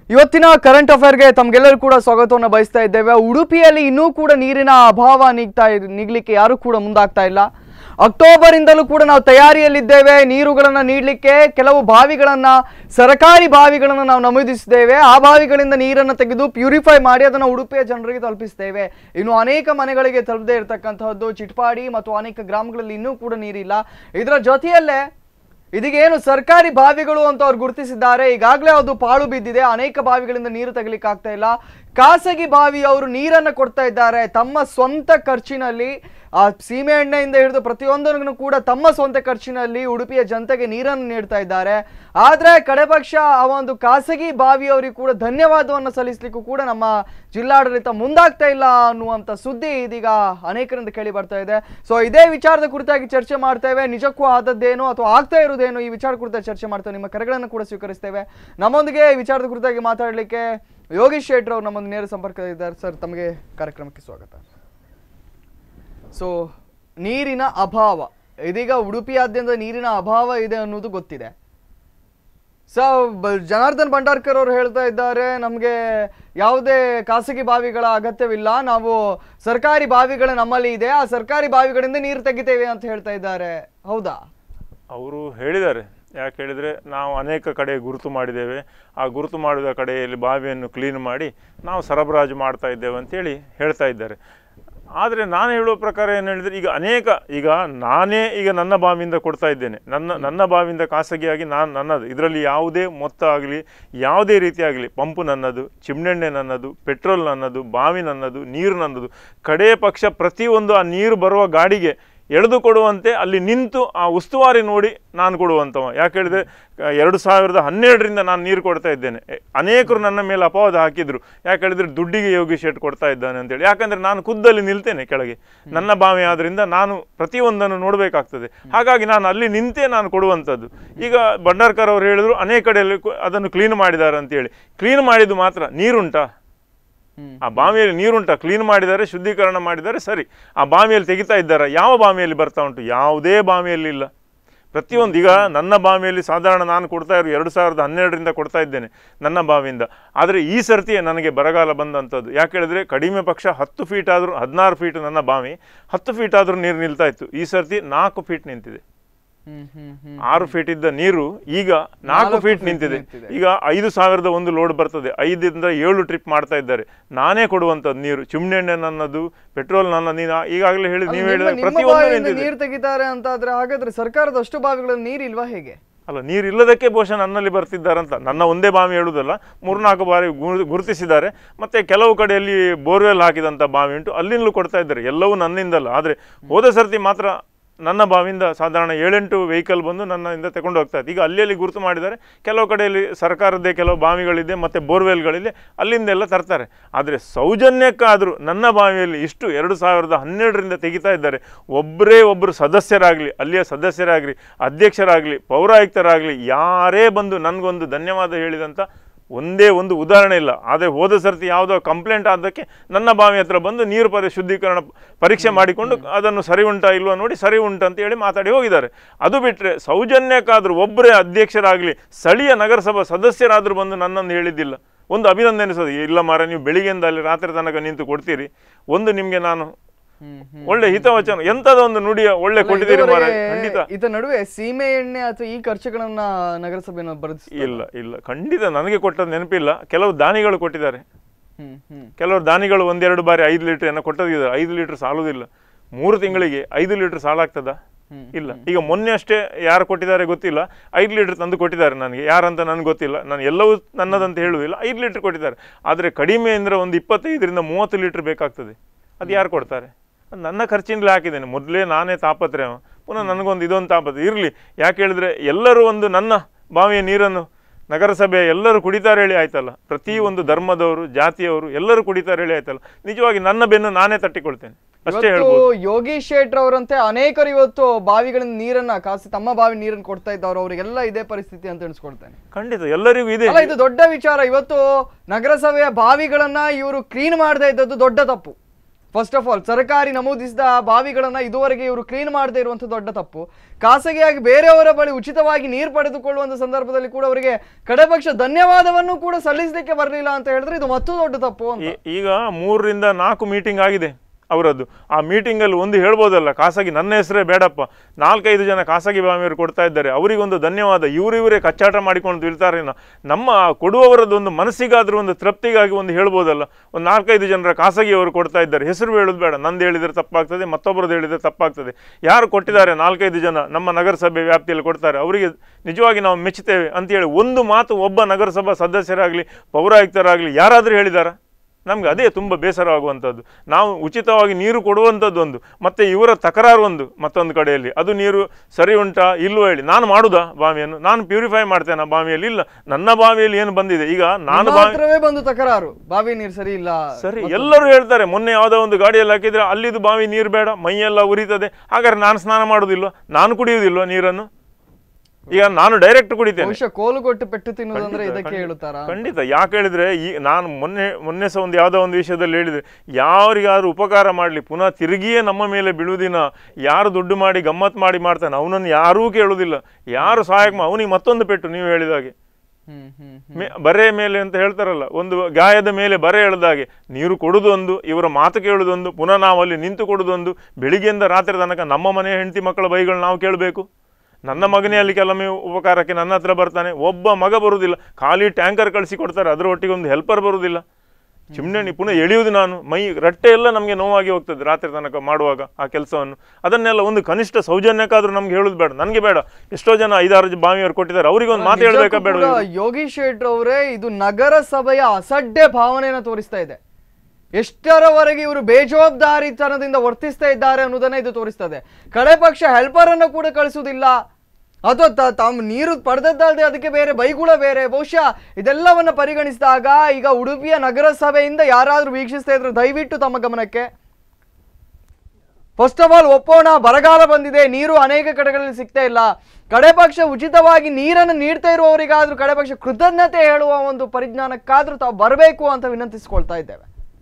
ಇವತ್ತಿನ ಕರೆಂಟ್ ಅಫೇರ್ಗೆ ತಮ್ಗೆಲ್ಲರೂ ಕೂಡ ಸ್ವಾಗತವನ್ನು ಬಯಸ್ತಾ ಇದ್ದೇವೆ ಉಡುಪಿಯಲ್ಲಿ ಇನ್ನೂ ಕೂಡ ನೀರಿನ ಅಭಾವ ನೀಗ್ತಾ ಇರ್- ನೀಗ್ಲಿಕ್ಕೆ ಯಾರು ಕೂಡ ಮುಂದಾಗ್ತಾ ಇಲ್ಲ ಅಕ್ಟೋಬರ್ ಇಂದಲೂ ಕೂಡ ನಾವು ತಯಾರಿಯಲ್ಲಿದ್ದೇವೆ ನೀರುಗಳನ್ನು ನೀಡಲಿಕ್ಕೆ ಕೆಲವು ಬಾವಿಗಳನ್ನ ಸರ್ಕಾರಿ ಬಾವಿಗಳನ್ನು ನಾವು ನಮೂದಿಸಿದ್ದೇವೆ ಆ ಬಾವಿಗಳಿಂದ ನೀರನ್ನು ತೆಗೆದು ಪ್ಯೂರಿಫೈ ಮಾಡಿ ಅದನ್ನು ಉಡುಪಿಯ ಜನರಿಗೆ ತಲುಪಿಸ್ತೇವೆ ಇನ್ನು ಅನೇಕ ಮನೆಗಳಿಗೆ ತಲುಪದೇ ಇರತಕ್ಕಂತಹದ್ದು ಚಿಟ್ಪಾಡಿ ಮತ್ತು ಅನೇಕ ಗ್ರಾಮಗಳಲ್ಲಿ ಇನ್ನೂ ಕೂಡ ನೀರಿಲ್ಲ ಇದರ ಜೊತೆಯಲ್ಲೇ ಇದೀಗ ಏನು ಸರ್ಕಾರಿ ಬಾವಿಗಳು ಅಂತ ಅವ್ರು ಗುರುತಿಸಿದ್ದಾರೆ ಈಗಾಗಲೇ ಅದು ಪಾಳು ಬಿದ್ದಿದೆ ಅನೇಕ ಬಾವಿಗಳಿಂದ ನೀರು ತೆಗಲಿಕ್ಕೆ ಆಗ್ತಾ ಇಲ್ಲ ಖಾಸಗಿ ಬಾವಿ ಅವರು ನೀರನ್ನು ಕೊಡ್ತಾ ಇದ್ದಾರೆ ತಮ್ಮ ಸ್ವಂತ ಖರ್ಚಿನಲ್ಲಿ ಆ ಸೀಮೆ ಎಣ್ಣೆಯಿಂದ ಹಿಡಿದು ಪ್ರತಿಯೊಂದನ್ನು ಕೂಡ ತಮ್ಮ ಸ್ವಂತ ಖರ್ಚಿನಲ್ಲಿ ಉಡುಪಿಯ ಜನತೆಗೆ ನೀರನ್ನು ನೀಡ್ತಾ ಇದ್ದಾರೆ ಆದ್ರೆ ಕಡೆ ಪಕ್ಷ ಆ ಒಂದು ಖಾಸಗಿ ಬಾವಿಯವರಿಗೆ ಕೂಡ ಧನ್ಯವಾದವನ್ನು ಸಲ್ಲಿಸಲಿಕ್ಕೂ ಕೂಡ ನಮ್ಮ ಜಿಲ್ಲಾಡಳಿತ ಮುಂದಾಗ್ತಾ ಇಲ್ಲ ಅನ್ನುವಂಥ ಸುದ್ದಿ ಇದೀಗ ಅನೇಕರಿಂದ ಕೇಳಿ ಬರ್ತಾ ಇದೆ ಸೊ ಇದೇ ವಿಚಾರದ ಕುರಿತಾಗಿ ಚರ್ಚೆ ಮಾಡ್ತೇವೆ ನಿಜಕ್ಕೂ ಆದದ್ದೇನು ಅಥವಾ ಆಗ್ತಾ ಇರುವುದೇನು ಈ ವಿಚಾರ ಕುರಿತಾಗಿ ಚರ್ಚೆ ಮಾಡ್ತೇವೆ ನಿಮ್ಮ ಕರೆಗಳನ್ನು ಕೂಡ ಸ್ವೀಕರಿಸ್ತೇವೆ ನಮ್ಮೊಂದಿಗೆ ಈ ವಿಚಾರದ ಕುರಿತಾಗಿ ಮಾತಾಡಲಿಕ್ಕೆ ಯೋಗೀಶ್ ಶೆಟ್ರ್ ಅವರು ನಮ್ಮೊಂದು ನೇರ ಸಂಪರ್ಕದಲ್ಲಿದ್ದಾರೆ ಸರ್ ತಮಗೆ ಕಾರ್ಯಕ್ರಮಕ್ಕೆ ಸ್ವಾಗತ ಸೊ ನೀರಿನ ಅಭಾವ ಇದೀಗ ಉಡುಪಿಯಾದ್ಯಂತ ನೀರಿನ ಅಭಾವ ಇದೆ ಅನ್ನೋದು ಗೊತ್ತಿದೆ ಸೊ ಬ- ಜನಾರ್ದನ್ ಭಂಡಾರ್ಕರ್ ಅವರು ಹೇಳ್ತಾ ಇದ್ದಾರೆ ನಮಗೆ ಯಾವುದೇ ಖಾಸಗಿ ಬಾವಿಗಳ ಅಗತ್ಯವಿಲ್ಲ ನಾವು ಸರ್ಕಾರಿ ಬಾವಿಗಳು ನಮ್ಮಲ್ಲಿ ಇದೆ ಆ ಸರ್ಕಾರಿ ಬಾವಿಗಳಿಂದ ನೀರು ತೆಗಿತೇವೆ ಅಂತ ಹೇಳ್ತಾ ಇದ್ದಾರೆ ಹೌದಾ ಅವರು ಹೇಳಿದ್ದಾರೆ ಯಾಕೆ ಹೇಳಿದರೆ ನಾವು ಅನೇಕ ಕಡೆ ಗುರುತು ಮಾಡಿದ್ದೇವೆ ಆ ಗುರುತು ಮಾಡಿದ ಕಡೆಯಲ್ಲಿ ಬಾವಿಯನ್ನು ಕ್ಲೀನ್ ಮಾಡಿ ನಾವು ಸರಬರಾಜು ಮಾಡ್ತಾ ಇದ್ದೇವೆ ಅಂತೇಳಿ ಹೇಳ್ತಾ ಇದ್ದಾರೆ ಆದರೆ ನಾನು ಹೇಳುವ ಪ್ರಕಾರ ಏನು ಹೇಳಿದರೆ ಈಗ ಅನೇಕ ಈಗ ನಾನೇ ಈಗ ನನ್ನ ಬಾವಿಯಿಂದ ಕೊಡ್ತಾ ಇದ್ದೇನೆ ನನ್ನ ನನ್ನ ಬಾವಿಯಿಂದ ಖಾಸಗಿಯಾಗಿ ನಾನು ನನ್ನದು ಇದರಲ್ಲಿ ಯಾವುದೇ ಮೊತ್ತ ಆಗಲಿ ಯಾವುದೇ ರೀತಿ ಆಗಲಿ ಪಂಪು ನನ್ನದು ಚಿಮ್ನೆಣ್ಣೆ ನನ್ನದು ಪೆಟ್ರೋಲ್ ನನ್ನದು ಬಾವಿ ನನ್ನದು ನೀರು ನನ್ನದು ಕಡೇ ಪಕ್ಷ ಪ್ರತಿಯೊಂದು ಆ ನೀರು ಬರುವ ಗಾಡಿಗೆ ಎಳೆದು ಕೊಡುವಂತೆ ಅಲ್ಲಿ ನಿಂತು ಆ ಉಸ್ತುವಾರಿ ನೋಡಿ ನಾನು ಕೊಡುವಂಥವ ಯಾಕೆ ಹೇಳಿದ್ರೆ ಆ, ಎರಡು ಸಾವಿರದ ಹನ್ನೆರಡರಿಂದ ನಾನು ನೀರು ಕೊಡ್ತಾ ಇದ್ದೇನೆ ಎ, ಅನೇಕರು ನನ್ನ ಮೇಲೆ ಅಪವಾದ ಹಾಕಿದ್ರು ಯಾಕೆ ಹೇಳಿದ್ರೆ ದುಡ್ಡಿಗೆ ಯೋಗಿ ಶೆಟ್ ಕೊಡ್ತಾ ಇದ್ದಾನೆ ಅಂತೇಳಿ ಯಾಕಂದ್ರೆ ನಾನು ಖುದ್ದಲ್ಲಿ ನಿಲ್ತೇನೆ ಕೆಳಗೆ ನನ್ನ ಬಾವಿ ಆದ್ರಿಂದ ನಾನು ಪ್ರತಿಯೊಂದನ್ನು ನೋಡಬೇಕಾಗ್ತದೆ ಹಾಗಾಗಿ ನಾನು ಅಲ್ಲಿ ನಿಂತೇ ನಾನು ಕೊಡುವಂಥದ್ದು ಈಗ ಭಂಡಾರ್ಕರ್ ಅವರು ಹೇಳಿದ್ರು ಅನೇಕ ಕಡೆಯಲ್ಲಿ ಕು- ಅದನ್ನು ಕ್ಲೀನ್ ಮಾಡಿದ್ದಾರೆ ಅಂತೇಳಿ ಕ್ಲೀನ್ ಮಾಡಿದ್ದು ಮಾತ್ರ ನೀರುಂಟಾ ಆ ಬಾವಿಯಲ್ಲಿ ನೀರುಂಟ ಕ್ಲೀನ್ ಮಾಡಿದ್ದಾರೆ ಶುದ್ಧೀಕರಣ ಮಾಡಿದ್ದಾರೆ ಸರಿ ಆ ಬಾವಿಯಲ್ಲಿ ತೆಗಿತಾ ಇದ್ದಾರೆ ಯಾವ ಬಾವಿಯಲ್ಲಿ ಬರ್ತಾ ಉಂಟು ಯಾವುದೇ ಬಾವಿಯಲ್ಲಿ ಇಲ್ಲ ಪ್ರತಿಯೊಂದು ಈಗ ನನ್ನ ಬಾವಿಯಲ್ಲಿ ಸಾಧಾರಣ ನಾನು ಕೊಡ್ತಾ ಇರೋ ಎರಡು ಸಾವಿರದ ಹನ್ನೆರಡರಿಂದ ಕೊಡ್ತಾ ಇದ್ದೇನೆ ನನ್ನ ಬಾವಿಯಿಂದ ಆದರೆ ಈ ಸರ್ತಿಯೇ ನನಗೆ ಬರಗಾಲ ಬಂದಂಥದ್ದು ಯಾಕೆ ಹೇಳಿದ್ರೆ ಕಡಿಮೆ ಪಕ್ಷ ಹತ್ತು ಫೀಟ್ ಆದರೂ ಹದಿನಾರು ಫೀಟ್ ನನ್ನ ಬಾವಿ ಹತ್ತು ಫೀಟ್ ಆದರೂ ನೀರು ನಿಲ್ತಾ ಇತ್ತು ಈ ಸರ್ತಿ ನಾಲ್ಕು ಫೀಟ್ ನಿಂತಿದೆ ಹ್ಮ್ ಹ್ಮ್ ಹ್ಮ್ ಆರು ಫೀಟ್ ಇದ್ದ ನೀರು ಈಗ ನಾಲ್ಕು ನಾಲ್ಕು ಫೀಟ್ feet ನಿಂತಿದೆ ನಿಂತಿದೆ. ಈಗ ಐದು ಸಾವಿರದ ಒಂದು ಲೋಡ್ ಬರ್ತದೆ ಐದರಿಂದ ಏಳು ಟ್ರಿಪ್ ಮಾಡ್ತಾ ಇದ್ದಾರೆ ನಾನೇ ಕೊಡುವಂಥದ್ದು ನೀರು ಚಿಮ್ನೆಣ್ಣೆ ನನ್ನದು ಪೆಟ್ರೋಲ್ ನನ್ನ ನೀನು ಈಗಾಗಲೇ ಹೇಳಿ ನೀವು ನಿಮ್ಮ- ಹೇಳಿದ ನಿಮ್ಮ ಪ್ರತಿಯೊಂದು ಬಾವಿಯಿಂದ ನಿಂತಿದೆ ನೀರು ತೆಗಿತಾರೆ ಅಂತ ಆದ್ರೆ ಹಾಗಾದ್ರೆ ಸರ್ಕಾರದ ಅಷ್ಟು ಬಾವಿಗಳಲ್ಲಿ ನೀರಿಲ್ವಾ ಹೇಗೆ ಅಲ್ಲ ನೀರು ಇಲ್ಲದಕ್ಕೆ ಬಹುಶಃ ನನ್ನಲ್ಲಿ ಬರ್ತಿದ್ದಾರಂತ ನನ್ನ ಒಂದೇ ಬಾವಿ ಹೇಳುವುದಲ್ಲ ಮೂರ್ನಾಲ್ಕು ಬಾರಿ ಗುರು- ಗುರುತಿಸಿದ್ದಾರೆ ಮತ್ತೆ ಕೆಲವು ಕಡೆಯಲ್ಲಿ ಬೋರ್ವೆಲ್ ಹಾಕಿದಂಥ ಬಾವಿ ಉಂಟು ಅಲ್ಲಿಂದಲೂ ಕೊಡ್ತಾ ಇದ್ದಾರೆ ಎಲ್ಲವೂ ನನ್ನಿಂದಲ್ಲ ಆದರೆ ಹೋದ ಸರ್ತಿ ಮಾತ್ರ ನನ್ನ ಬಾವಿಯಿಂದ ಸಾಧಾರಣ ಏಳೆಂಟು ವೆಹಿಕಲ್ ಬಂದು ನನ್ನಿಂದ ತಗೊಂಡು ಹೋಗ್ತಾ ಇತ್ತು ಈಗ ಅಲ್ಲಿ ಅಲ್ಲಿ ಗುರುತು ಮಾಡಿದ್ದಾರೆ ಕೆಲವು ಕಡೆಯಲ್ಲಿ ಸರ್ಕಾರದ್ದೇ ಕೆಲವು ಬಾವಿಗಳಿದೆ ಮತ್ತು ಬೋರ್ವೆಲ್ಗಳಿದೆ ಅಲ್ಲಿಂದೆಲ್ಲ ತರ್ತಾರೆ ಆದರೆ ಸೌಜನ್ಯಕ್ಕಾದರೂ ನನ್ನ ಬಾವಿಯಲ್ಲಿ ಇಷ್ಟು ಎರಡು ಸಾವಿರದ ಹನ್ನೆರಡರಿಂದ ತೆಗಿತಾ ಇದ್ದಾರೆ ಒಬ್ಬರೇ ಒಬ್ಬರು ಸದಸ್ಯರಾಗಲಿ ಅಲ್ಲಿಯ ಸದಸ್ಯರಾಗಲಿ ಅಧ್ಯಕ್ಷರಾಗಲಿ ಪೌರಾಯುಕ್ತರಾಗಲಿ ಯಾರೇ ಬಂದು ನನಗೊಂದು ಧನ್ಯವಾದ ಹೇಳಿದಂಥ ಒಂದೇ ಒಂದು ಉದಾಹರಣೆ ಇಲ್ಲ ಆದರೆ ಹೋದ ಸರ್ತಿ ಯಾವುದೋ ಕಂಪ್ಲೇಂಟ್ ಆದಕ್ಕೆ ನನ್ನ ಬಾವಿ ಹತ್ರ ಬಂದು ನೀರು ಪರಿ ಶುದ್ಧೀಕರಣ ಪರೀಕ್ಷೆ ಮಾಡಿಕೊಂಡು ಅದನ್ನು ಸರಿ ಉಂಟಾ ಇಲ್ವಾ ನೋಡಿ ಸರಿ ಉಂಟು ಅಂತ ಹೇಳಿ ಮಾತಾಡಿ ಹೋಗಿದ್ದಾರೆ ಅದು ಬಿಟ್ಟರೆ ಸೌಜನ್ಯಕ್ಕಾದರೂ ಒಬ್ಬರೇ ಅಧ್ಯಕ್ಷರಾಗಲಿ ಸ್ಥಳೀಯ ನಗರಸಭಾ ಸದಸ್ಯರಾದರೂ ಬಂದು ನನ್ನನ್ನು ಹೇಳಿದ್ದಿಲ್ಲ ಒಂದು ಅಭಿನಂದನೆ ಸಹ ಇಲ್ಲ ಮಾರ ನೀವು ಬೆಳಿಗ್ಗೆಯಿಂದ ಅಲ್ಲಿ ರಾತ್ರಿ ತನಕ ನಿಂತು ಕೊಡ್ತೀರಿ ಒಂದು ನಿಮಗೆ ನಾನು ಹ್ಮ್ ಹ್ಮ್ ಒಳ್ಳೆ ಹಿತವಚನ ಎಂಥದೋ ಒಂದು ನುಡಿಯ ಒಳ್ಳೆ ಕೊಟ್ಟಿದ್ದೀರಿ ಮಾರ ಖಂಡಿತ ಇದರ ನಡುವೆ ಸೀಮೆ ಎಣ್ಣೆ ಅಥವಾ ಈ ಖರ್ಚುಗಳನ್ನ ನಗರಸಭೆನ ಬರೆದ ಇಲ್ಲ ಇಲ್ಲ ಖಂಡಿತ ನನಗೆ ಕೊಟ್ಟದ್ದು ನೆನಪಿಲ್ಲ ಕೆಲವು ದಾನಿಗಳು ಕೊಟ್ಟಿದ್ದಾರೆ ಹ್ಮ್ ಹ್ಮ್ ಕೆಲವರು ದಾನಿಗಳು ಒಂದೆರಡು ಬಾರಿ ಐದು ಲೀಟರ್ ಏನೋ ಕೊಟ್ಟದಿದ್ದಾರೆ ಐದು ಲೀಟರ್ ಸಾಲುವುದಿಲ್ಲ ಮೂರು ತಿಂಗಳಿಗೆ ಐದು ಲೀಟರ್ ಸಾಲಾಗ್ತದಾ ಹ್ಮ್. ಇಲ್ಲ ಈಗ ಮೊನ್ನೆ ಅಷ್ಟೇ ಯಾರು ಕೊಟ್ಟಿದ್ದಾರೆ ಗೊತ್ತಿಲ್ಲ ಐದು ಲೀಟರ್ ತಂದು ಕೊಟ್ಟಿದ್ದಾರೆ ನನಗೆ ಯಾರಂತ ನನಗೆ ಗೊತ್ತಿಲ್ಲ ನಾನು ಎಲ್ಲವೂ ನನ್ನದಂತ ಹೇಳುವುದಿಲ್ಲ ಐದು ಲೀಟರ್ ಕೊಟ್ಟಿದ್ದಾರೆ ಆದರೆ ಕಡಿಮೆ ಅಂದರೆ ಒಂದು ಇಪ್ಪತ್ತೈದರಿಂದ ಮೂವತ್ತು ಲೀಟರ್ ಬೇಕಾಗ್ತದೆ ಅದು ಯಾರು ಕೊಡ್ತಾರೆ ಅದು ನನ್ನ ಖರ್ಚಿನಲ್ಲಿ ಹಾಕಿದ್ದೇನೆ ಮೊದಲೇ ನಾನೇ ತಾಪತ್ರಯ ಪುನಃ ನನಗೊಂದು ಇದೊಂದು ತಾಪತ್ರ ಇರಲಿ ಯಾಕೆ ಹೇಳಿದ್ರೆ ಎಲ್ಲರೂ ಒಂದು ನನ್ನ ಬಾವಿಯ ನೀರನ್ನು ನಗರಸಭೆ ಎಲ್ಲರೂ ಕುಡಿತಾರೆ ಹೇಳಿ ಆಯ್ತಲ್ಲ ಪ್ರತಿ ಒಂದು ಧರ್ಮದವರು ಜಾತಿಯವರು ಎಲ್ಲರೂ ಕುಡಿತಾರೆ ಹೇಳಿ ಆಯ್ತಲ್ಲ ನಿಜವಾಗಿ ನನ್ನ ಬೆನ್ನು ನಾನೇ ತಟ್ಟಿಕೊಳ್ತೇನೆ ಅಷ್ಟೇ ಇವತ್ತು ಹೇಳ್ಬೋದು ಯೋಗೀಶ್ ಶೆಟ್ರ್ ಅವರಂತೆ ಅನೇಕರು ಇವತ್ತು ಬಾವಿಗಳಿಂದ ನೀರನ್ನ ಕಾಸಿ ತಮ್ಮ ಬಾವಿ ನೀರನ್ನು ಕೊಡ್ತಾ ಇದ್ದವರು ಅವರಿಗೆಲ್ಲ ಇದೇ ಪರಿಸ್ಥಿತಿ ಅಂತ ಎಣಿಸ್ಕೊಳ್ತೇನೆ ಖಂಡಿತ ಎಲ್ಲರಿಗೂ ಇದೆ ಅಲ್ಲ ಇದು ದೊಡ್ಡ ವಿಚಾರ ಇವತ್ತು ನಗರಸಭೆಯ ಬಾವಿಗಳನ್ನ ಇವರು ಕ್ಲೀನ್ ಮಾಡದೇ ಇದ್ದದ್ದು ದೊಡ್ಡ ತಪ್ಪು ಫಸ್ಟ್ ಆಫ್ ಆಲ್ ಸರ್ಕಾರಿ ನಮೂದಿಸಿದ ಬಾವಿಗಳನ್ನ ಇದುವರೆಗೆ ಇವರು ಕ್ಲೀನ್ ಮಾಡದೇ ಇರುವಂತ ದೊಡ್ಡ ತಪ್ಪು ಖಾಸಗಿಯಾಗಿ ಬೇರೆಯವರ ಬಳಿ ಉಚಿತವಾಗಿ ನೀರು ಪಡೆದುಕೊಳ್ಳುವಂತ ಸಂದರ್ಭದಲ್ಲಿ ಕೂಡ ಅವರಿಗೆ ಕಡೆಪಕ್ಷ ಧನ್ಯವಾದವನ್ನು ಕೂಡ ಸಲ್ಲಿಸಲಿಕ್ಕೆ ಬರಲಿಲ್ಲ ಅಂತ ಹೇಳಿದ್ರೆ ಇದು ಮತ್ತೂ ದೊಡ್ಡ ತಪ್ಪು ಅಂತ ಈ- ಈಗ ಮೂರರಿಂದ ನಾಲ್ಕು ಮೀಟಿಂಗ್ ಆಗಿದೆ ಅವರದ್ದು ಆ ಮೀಟಿಂಗಲ್ಲಿ ಒಂದು ಹೇಳ್ಬೋದಲ್ಲ ಖಾಸಗಿ ನನ್ನ ಹೆಸರೇ ಬೇಡಪ್ಪ ನಾಲ್ಕೈದು ಜನ ಖಾಸಗಿ ಬಾವಿಯವರು ಕೊಡ್ತಾ ಇದ್ದಾರೆ ಅವರಿಗೊಂದು ಧನ್ಯವಾದ ಇವರಿವರೇ ಕಚ್ಚಾಟ ಮಾಡಿಕೊಂಡು ಇರ್ತಾರೆ ನಮ್ಮ ಕೊಡುವವರದ್ದು ಒಂದು ಮನಸ್ಸಿಗಾದ್ರೂ ಒಂದು ತೃಪ್ತಿಗಾಗಿ ಒಂದು ಹೇಳ್ಬೋದಲ್ಲ ಒಂದು ನಾಲ್ಕೈದು ಜನರ ಖಾಸಗಿಯವರು ಕೊಡ್ತಾ ಇದ್ದಾರೆ ಹೆಸರು ಹೇಳೋದು ಬೇಡ ನಂದು ಹೇಳಿದರೆ ತಪ್ಪಾಗ್ತದೆ ಮತ್ತೊಬ್ಬರದ್ದು ಹೇಳಿದರೆ ತಪ್ಪಾಗ್ತದೆ ಯಾರು ಕೊಟ್ಟಿದ್ದಾರೆ ನಾಲ್ಕೈದು ಜನ ನಮ್ಮ ನಗರಸಭೆ ವ್ಯಾಪ್ತಿಯಲ್ಲಿ ಕೊಡ್ತಾರೆ ಅವರಿಗೆ ನಿಜವಾಗಿ ನಾವು ಮೆಚ್ಚುತ್ತೇವೆ ಅಂತೇಳಿ ಒಂದು ಮಾತು ಒಬ್ಬ ನಗರಸಭಾ ಸದಸ್ಯರಾಗಲಿ ಪೌರಾಯುಕ್ತರಾಗಲಿ ಯಾರಾದರೂ ಹೇಳಿದಾರಾ ನಮ್ಗೆ ಅದೇ ತುಂಬ ಬೇಸರವಾಗುವಂಥದ್ದು ನಾವು ಉಚಿತವಾಗಿ ನೀರು ಕೊಡುವಂಥದ್ದು ಒಂದು ಮತ್ತು ಇವರ ತಕರಾರು ಒಂದು ಮತ್ತೊಂದು ಕಡೆಯಲ್ಲಿ ಅದು ನೀರು ಸರಿ ಉಂಟಾ ಇಲ್ವೋ ಹೇಳಿ ನಾನು ಮಾಡುದಾ ಬಾವಿಯನ್ನು ನಾನು ಪ್ಯೂರಿಫೈ ಮಾಡ್ತೇನೆ ಆ ಬಾವಿಯಲ್ಲಿ ಇಲ್ಲ ನನ್ನ ಬಾವಿಯಲ್ಲಿ ಏನು ಬಂದಿದೆ ಈಗ ನಾನು ಬಾವಿ ಮಾತ್ರವೇ ಬಂದು ತಕರಾರು ಬಾವಿ ನೀರು ಸರಿ ಇಲ್ಲ ಸರಿ ಎಲ್ಲರೂ ಹೇಳ್ತಾರೆ ಮೊನ್ನೆ ಯಾವುದೋ ಒಂದು ಗಾಡಿಯಲ್ಲಿ ಹಾಕಿದ್ರೆ ಅಲ್ಲಿದು ಬಾವಿ ನೀರು ಬೇಡ ಮೈಯೆಲ್ಲ ಉರಿತದೆ ಹಾಗಾದ್ರೆ ನಾನು ಸ್ನಾನ ಮಾಡೋದಿಲ್ವ ನಾನು ಕುಡಿಯುವುದಿಲ್ವ ನೀರನ್ನು ಈಗ ನಾನು ಡೈರೆಕ್ಟ್ ಕುಡಿತೇನೆ ಬಹುಶಃ ಕೋಲು ಕೊಟ್ಟು ಪೆಟ್ಟು ತಿನ್ನುವುದಂದ್ರೆ ಖಂಡಿತ, ಇದಕ್ಕೆ ಖಂಡಿತ. ಹೇಳುತ್ತಾರಾ ಖಂಡಿತ ಯಾಕೆ ಹೇಳಿದ್ರೆ ಈ ನಾನು ಮೊನ್ನೆ ಮೊನ್ನೆ ಸಹ ಒಂದು ಯಾವುದೋ ಒಂದು ವಿಷಯದಲ್ಲಿ ಹೇಳಿದೆ ಯಾರಿಗಾದ್ರೂ ಉಪಕಾರ ಮಾಡಲಿ ಪುನಃ ತಿರುಗಿಯೇ ನಮ್ಮ ಮೇಲೆ ಬೀಳುವುದಿನ ಯಾರು ದುಡ್ಡು ಮಾಡಿ ಗಮ್ಮತ್ ಮಾಡಿ ಮಾಡ್ತಾನೆ ಅವನನ್ನು ಯಾರೂ ಕೇಳುವುದಿಲ್ಲ ಯಾರು ಸಹಾಯ ಮಾ ಅವನಿಗೆ ಮತ್ತೊಂದು ಪೆಟ್ಟು ನೀವು ಹೇಳಿದ ಹಾಗೆ ಹ್ಮ್ ಹ್ಮ್ ಮೇ ಬರೆ ಮೇಲೆ ಅಂತ ಹೇಳ್ತಾರಲ್ಲ ಒಂದು ಗಾಯದ ಮೇಲೆ ಬರೆ ಎಳೆದಾಗೆ ನೀರು ಕೊಡುದೊಂದು ಇವರ ಮಾತು ಕೇಳುದೊಂದು ಪುನಃ ನಾವು ಅಲ್ಲಿ ನಿಂತು ಕೊಡುದೊಂದು ಬೆಳಿಗ್ಗೆಯಿಂದ ರಾತ್ರಿ ತನಕ ನಮ್ಮ ಮನೆ ಹೆಂಡತಿ ಮಕ್ಕಳ ಬೈಗಳು ನಾವು ಕೇಳಬೇಕು ನನ್ನ ಮಗನೇ ಅಲ್ಲಿ ಕೆಲವೊಮ್ಮೆ ಉಪಕಾರಕ್ಕೆ ನನ್ನ ಹತ್ರ ಬರ್ತಾನೆ ಒಬ್ಬ ಮಗ ಬರುವುದಿಲ್ಲ ಖಾಲಿ ಟ್ಯಾಂಕರ್ ಕಳಿಸಿ ಕೊಡ್ತಾರೆ ಅದರ ಒಟ್ಟಿಗೆ ಒಂದು ಹೆಲ್ಪರ್ ಬರುವುದಿಲ್ಲ ಚಿಮ್ನೆಣ್ಣಿ ಪುನಃ ಎಳೆಯುವುದು ನಾನು ಮೈ ರಟ್ಟೆ ಎಲ್ಲ ನಮಗೆ ನೋವಾಗಿ ಹೋಗ್ತದೆ ರಾತ್ರಿ ತನಕ ಮಾಡುವಾಗ ಆ ಕೆಲಸವನ್ನು ಅದನ್ನೆಲ್ಲ ಒಂದು ಕನಿಷ್ಠ ಸೌಜನ್ಯಕ್ಕಾದ್ರೂ ನಮ್ಗೆ ಹೇಳೋದು ಬೇಡ ನನಗೆ ಬೇಡ ಎಷ್ಟೋ ಜನ ಐದಾರು ಜ- ಬಾವಿಯವರು ಕೊಟ್ಟಿದ್ದಾರೆ ಅವರಿಗೆ ಒಂದು ಮಾತು ಹೇಳಬೇಕಾ ಬೇಡ ನಿಜಕ್ಕೂ ಕೂಡ ಯೋಗೀಶ್ ಶೆಟ್ಟರ್ ಅವರೇ ಇದು ನಗರಸಭೆಯ ಅಸಡ್ಡೆ ಭಾವನೆಯನ್ನು ತೋರಿಸ್ತಾ ಇದೆ ಎಷ್ಟರವರೆಗೆ ಇವರು ಬೇಜವಾಬ್ದಾರಿತನದಿಂದ ವರ್ತಿಸ್ತಾ ಇದ್ದಾರೆ ಅನ್ನೋದನ್ನ ಇದು ತೋರಿಸ್ತದೆ ಕಡೆ ಪಕ್ಷ ಹೆಲ್ಪರ್ ಅನ್ನು ಕೂಡ ಕಳಿಸುವುದಿಲ್ಲ ಅಥವಾ ತ- ತಾವು ನೀರು ಪಡೆದದ್ದಲ್ಲದೆ ಅದಕ್ಕೆ ಬೇರೆ ಬೈಗುಳ ಬೇರೆ ಬಹುಶಃ ಇದೆಲ್ಲವನ್ನ ಪರಿಗಣಿಸಿದಾಗ ಈಗ ಉಡುಪಿಯ ನಗರಸಭೆಯಿಂದ ಯಾರಾದ್ರೂ ವೀಕ್ಷಿಸ್ತಾ ಇದ್ರೆ ದಯವಿಟ್ಟು ತಮ್ಮ ಗಮನಕ್ಕೆ ಫಸ್ಟ್ ಆಫ್ ಆಲ್ ಒಪ್ಪೋಣ ಬರಗಾಲ ಬಂದಿದೆ ನೀರು ಅನೇಕ ಕಡೆಗಳಲ್ಲಿ ಸಿಗ್ತಾ ಇಲ್ಲ ಕಡೆ ಪಕ್ಷ ಉಚಿತವಾಗಿ ನೀರನ್ನು ನೀಡ್ತಾ ಇರುವವರಿಗಾದ್ರೂ ಕಡೆ ಪಕ್ಷ ಕೃತಜ್ಞತೆ ಹೇಳುವ ಒಂದು ಪರಿಜ್ಞಾನಕ್ಕಾದ್ರೂ ತಾವು ಬರಬೇಕು ಅಂತ ವಿನಂತಿಸಿಕೊಳ್ತಾ ಇದ್ದೇವೆ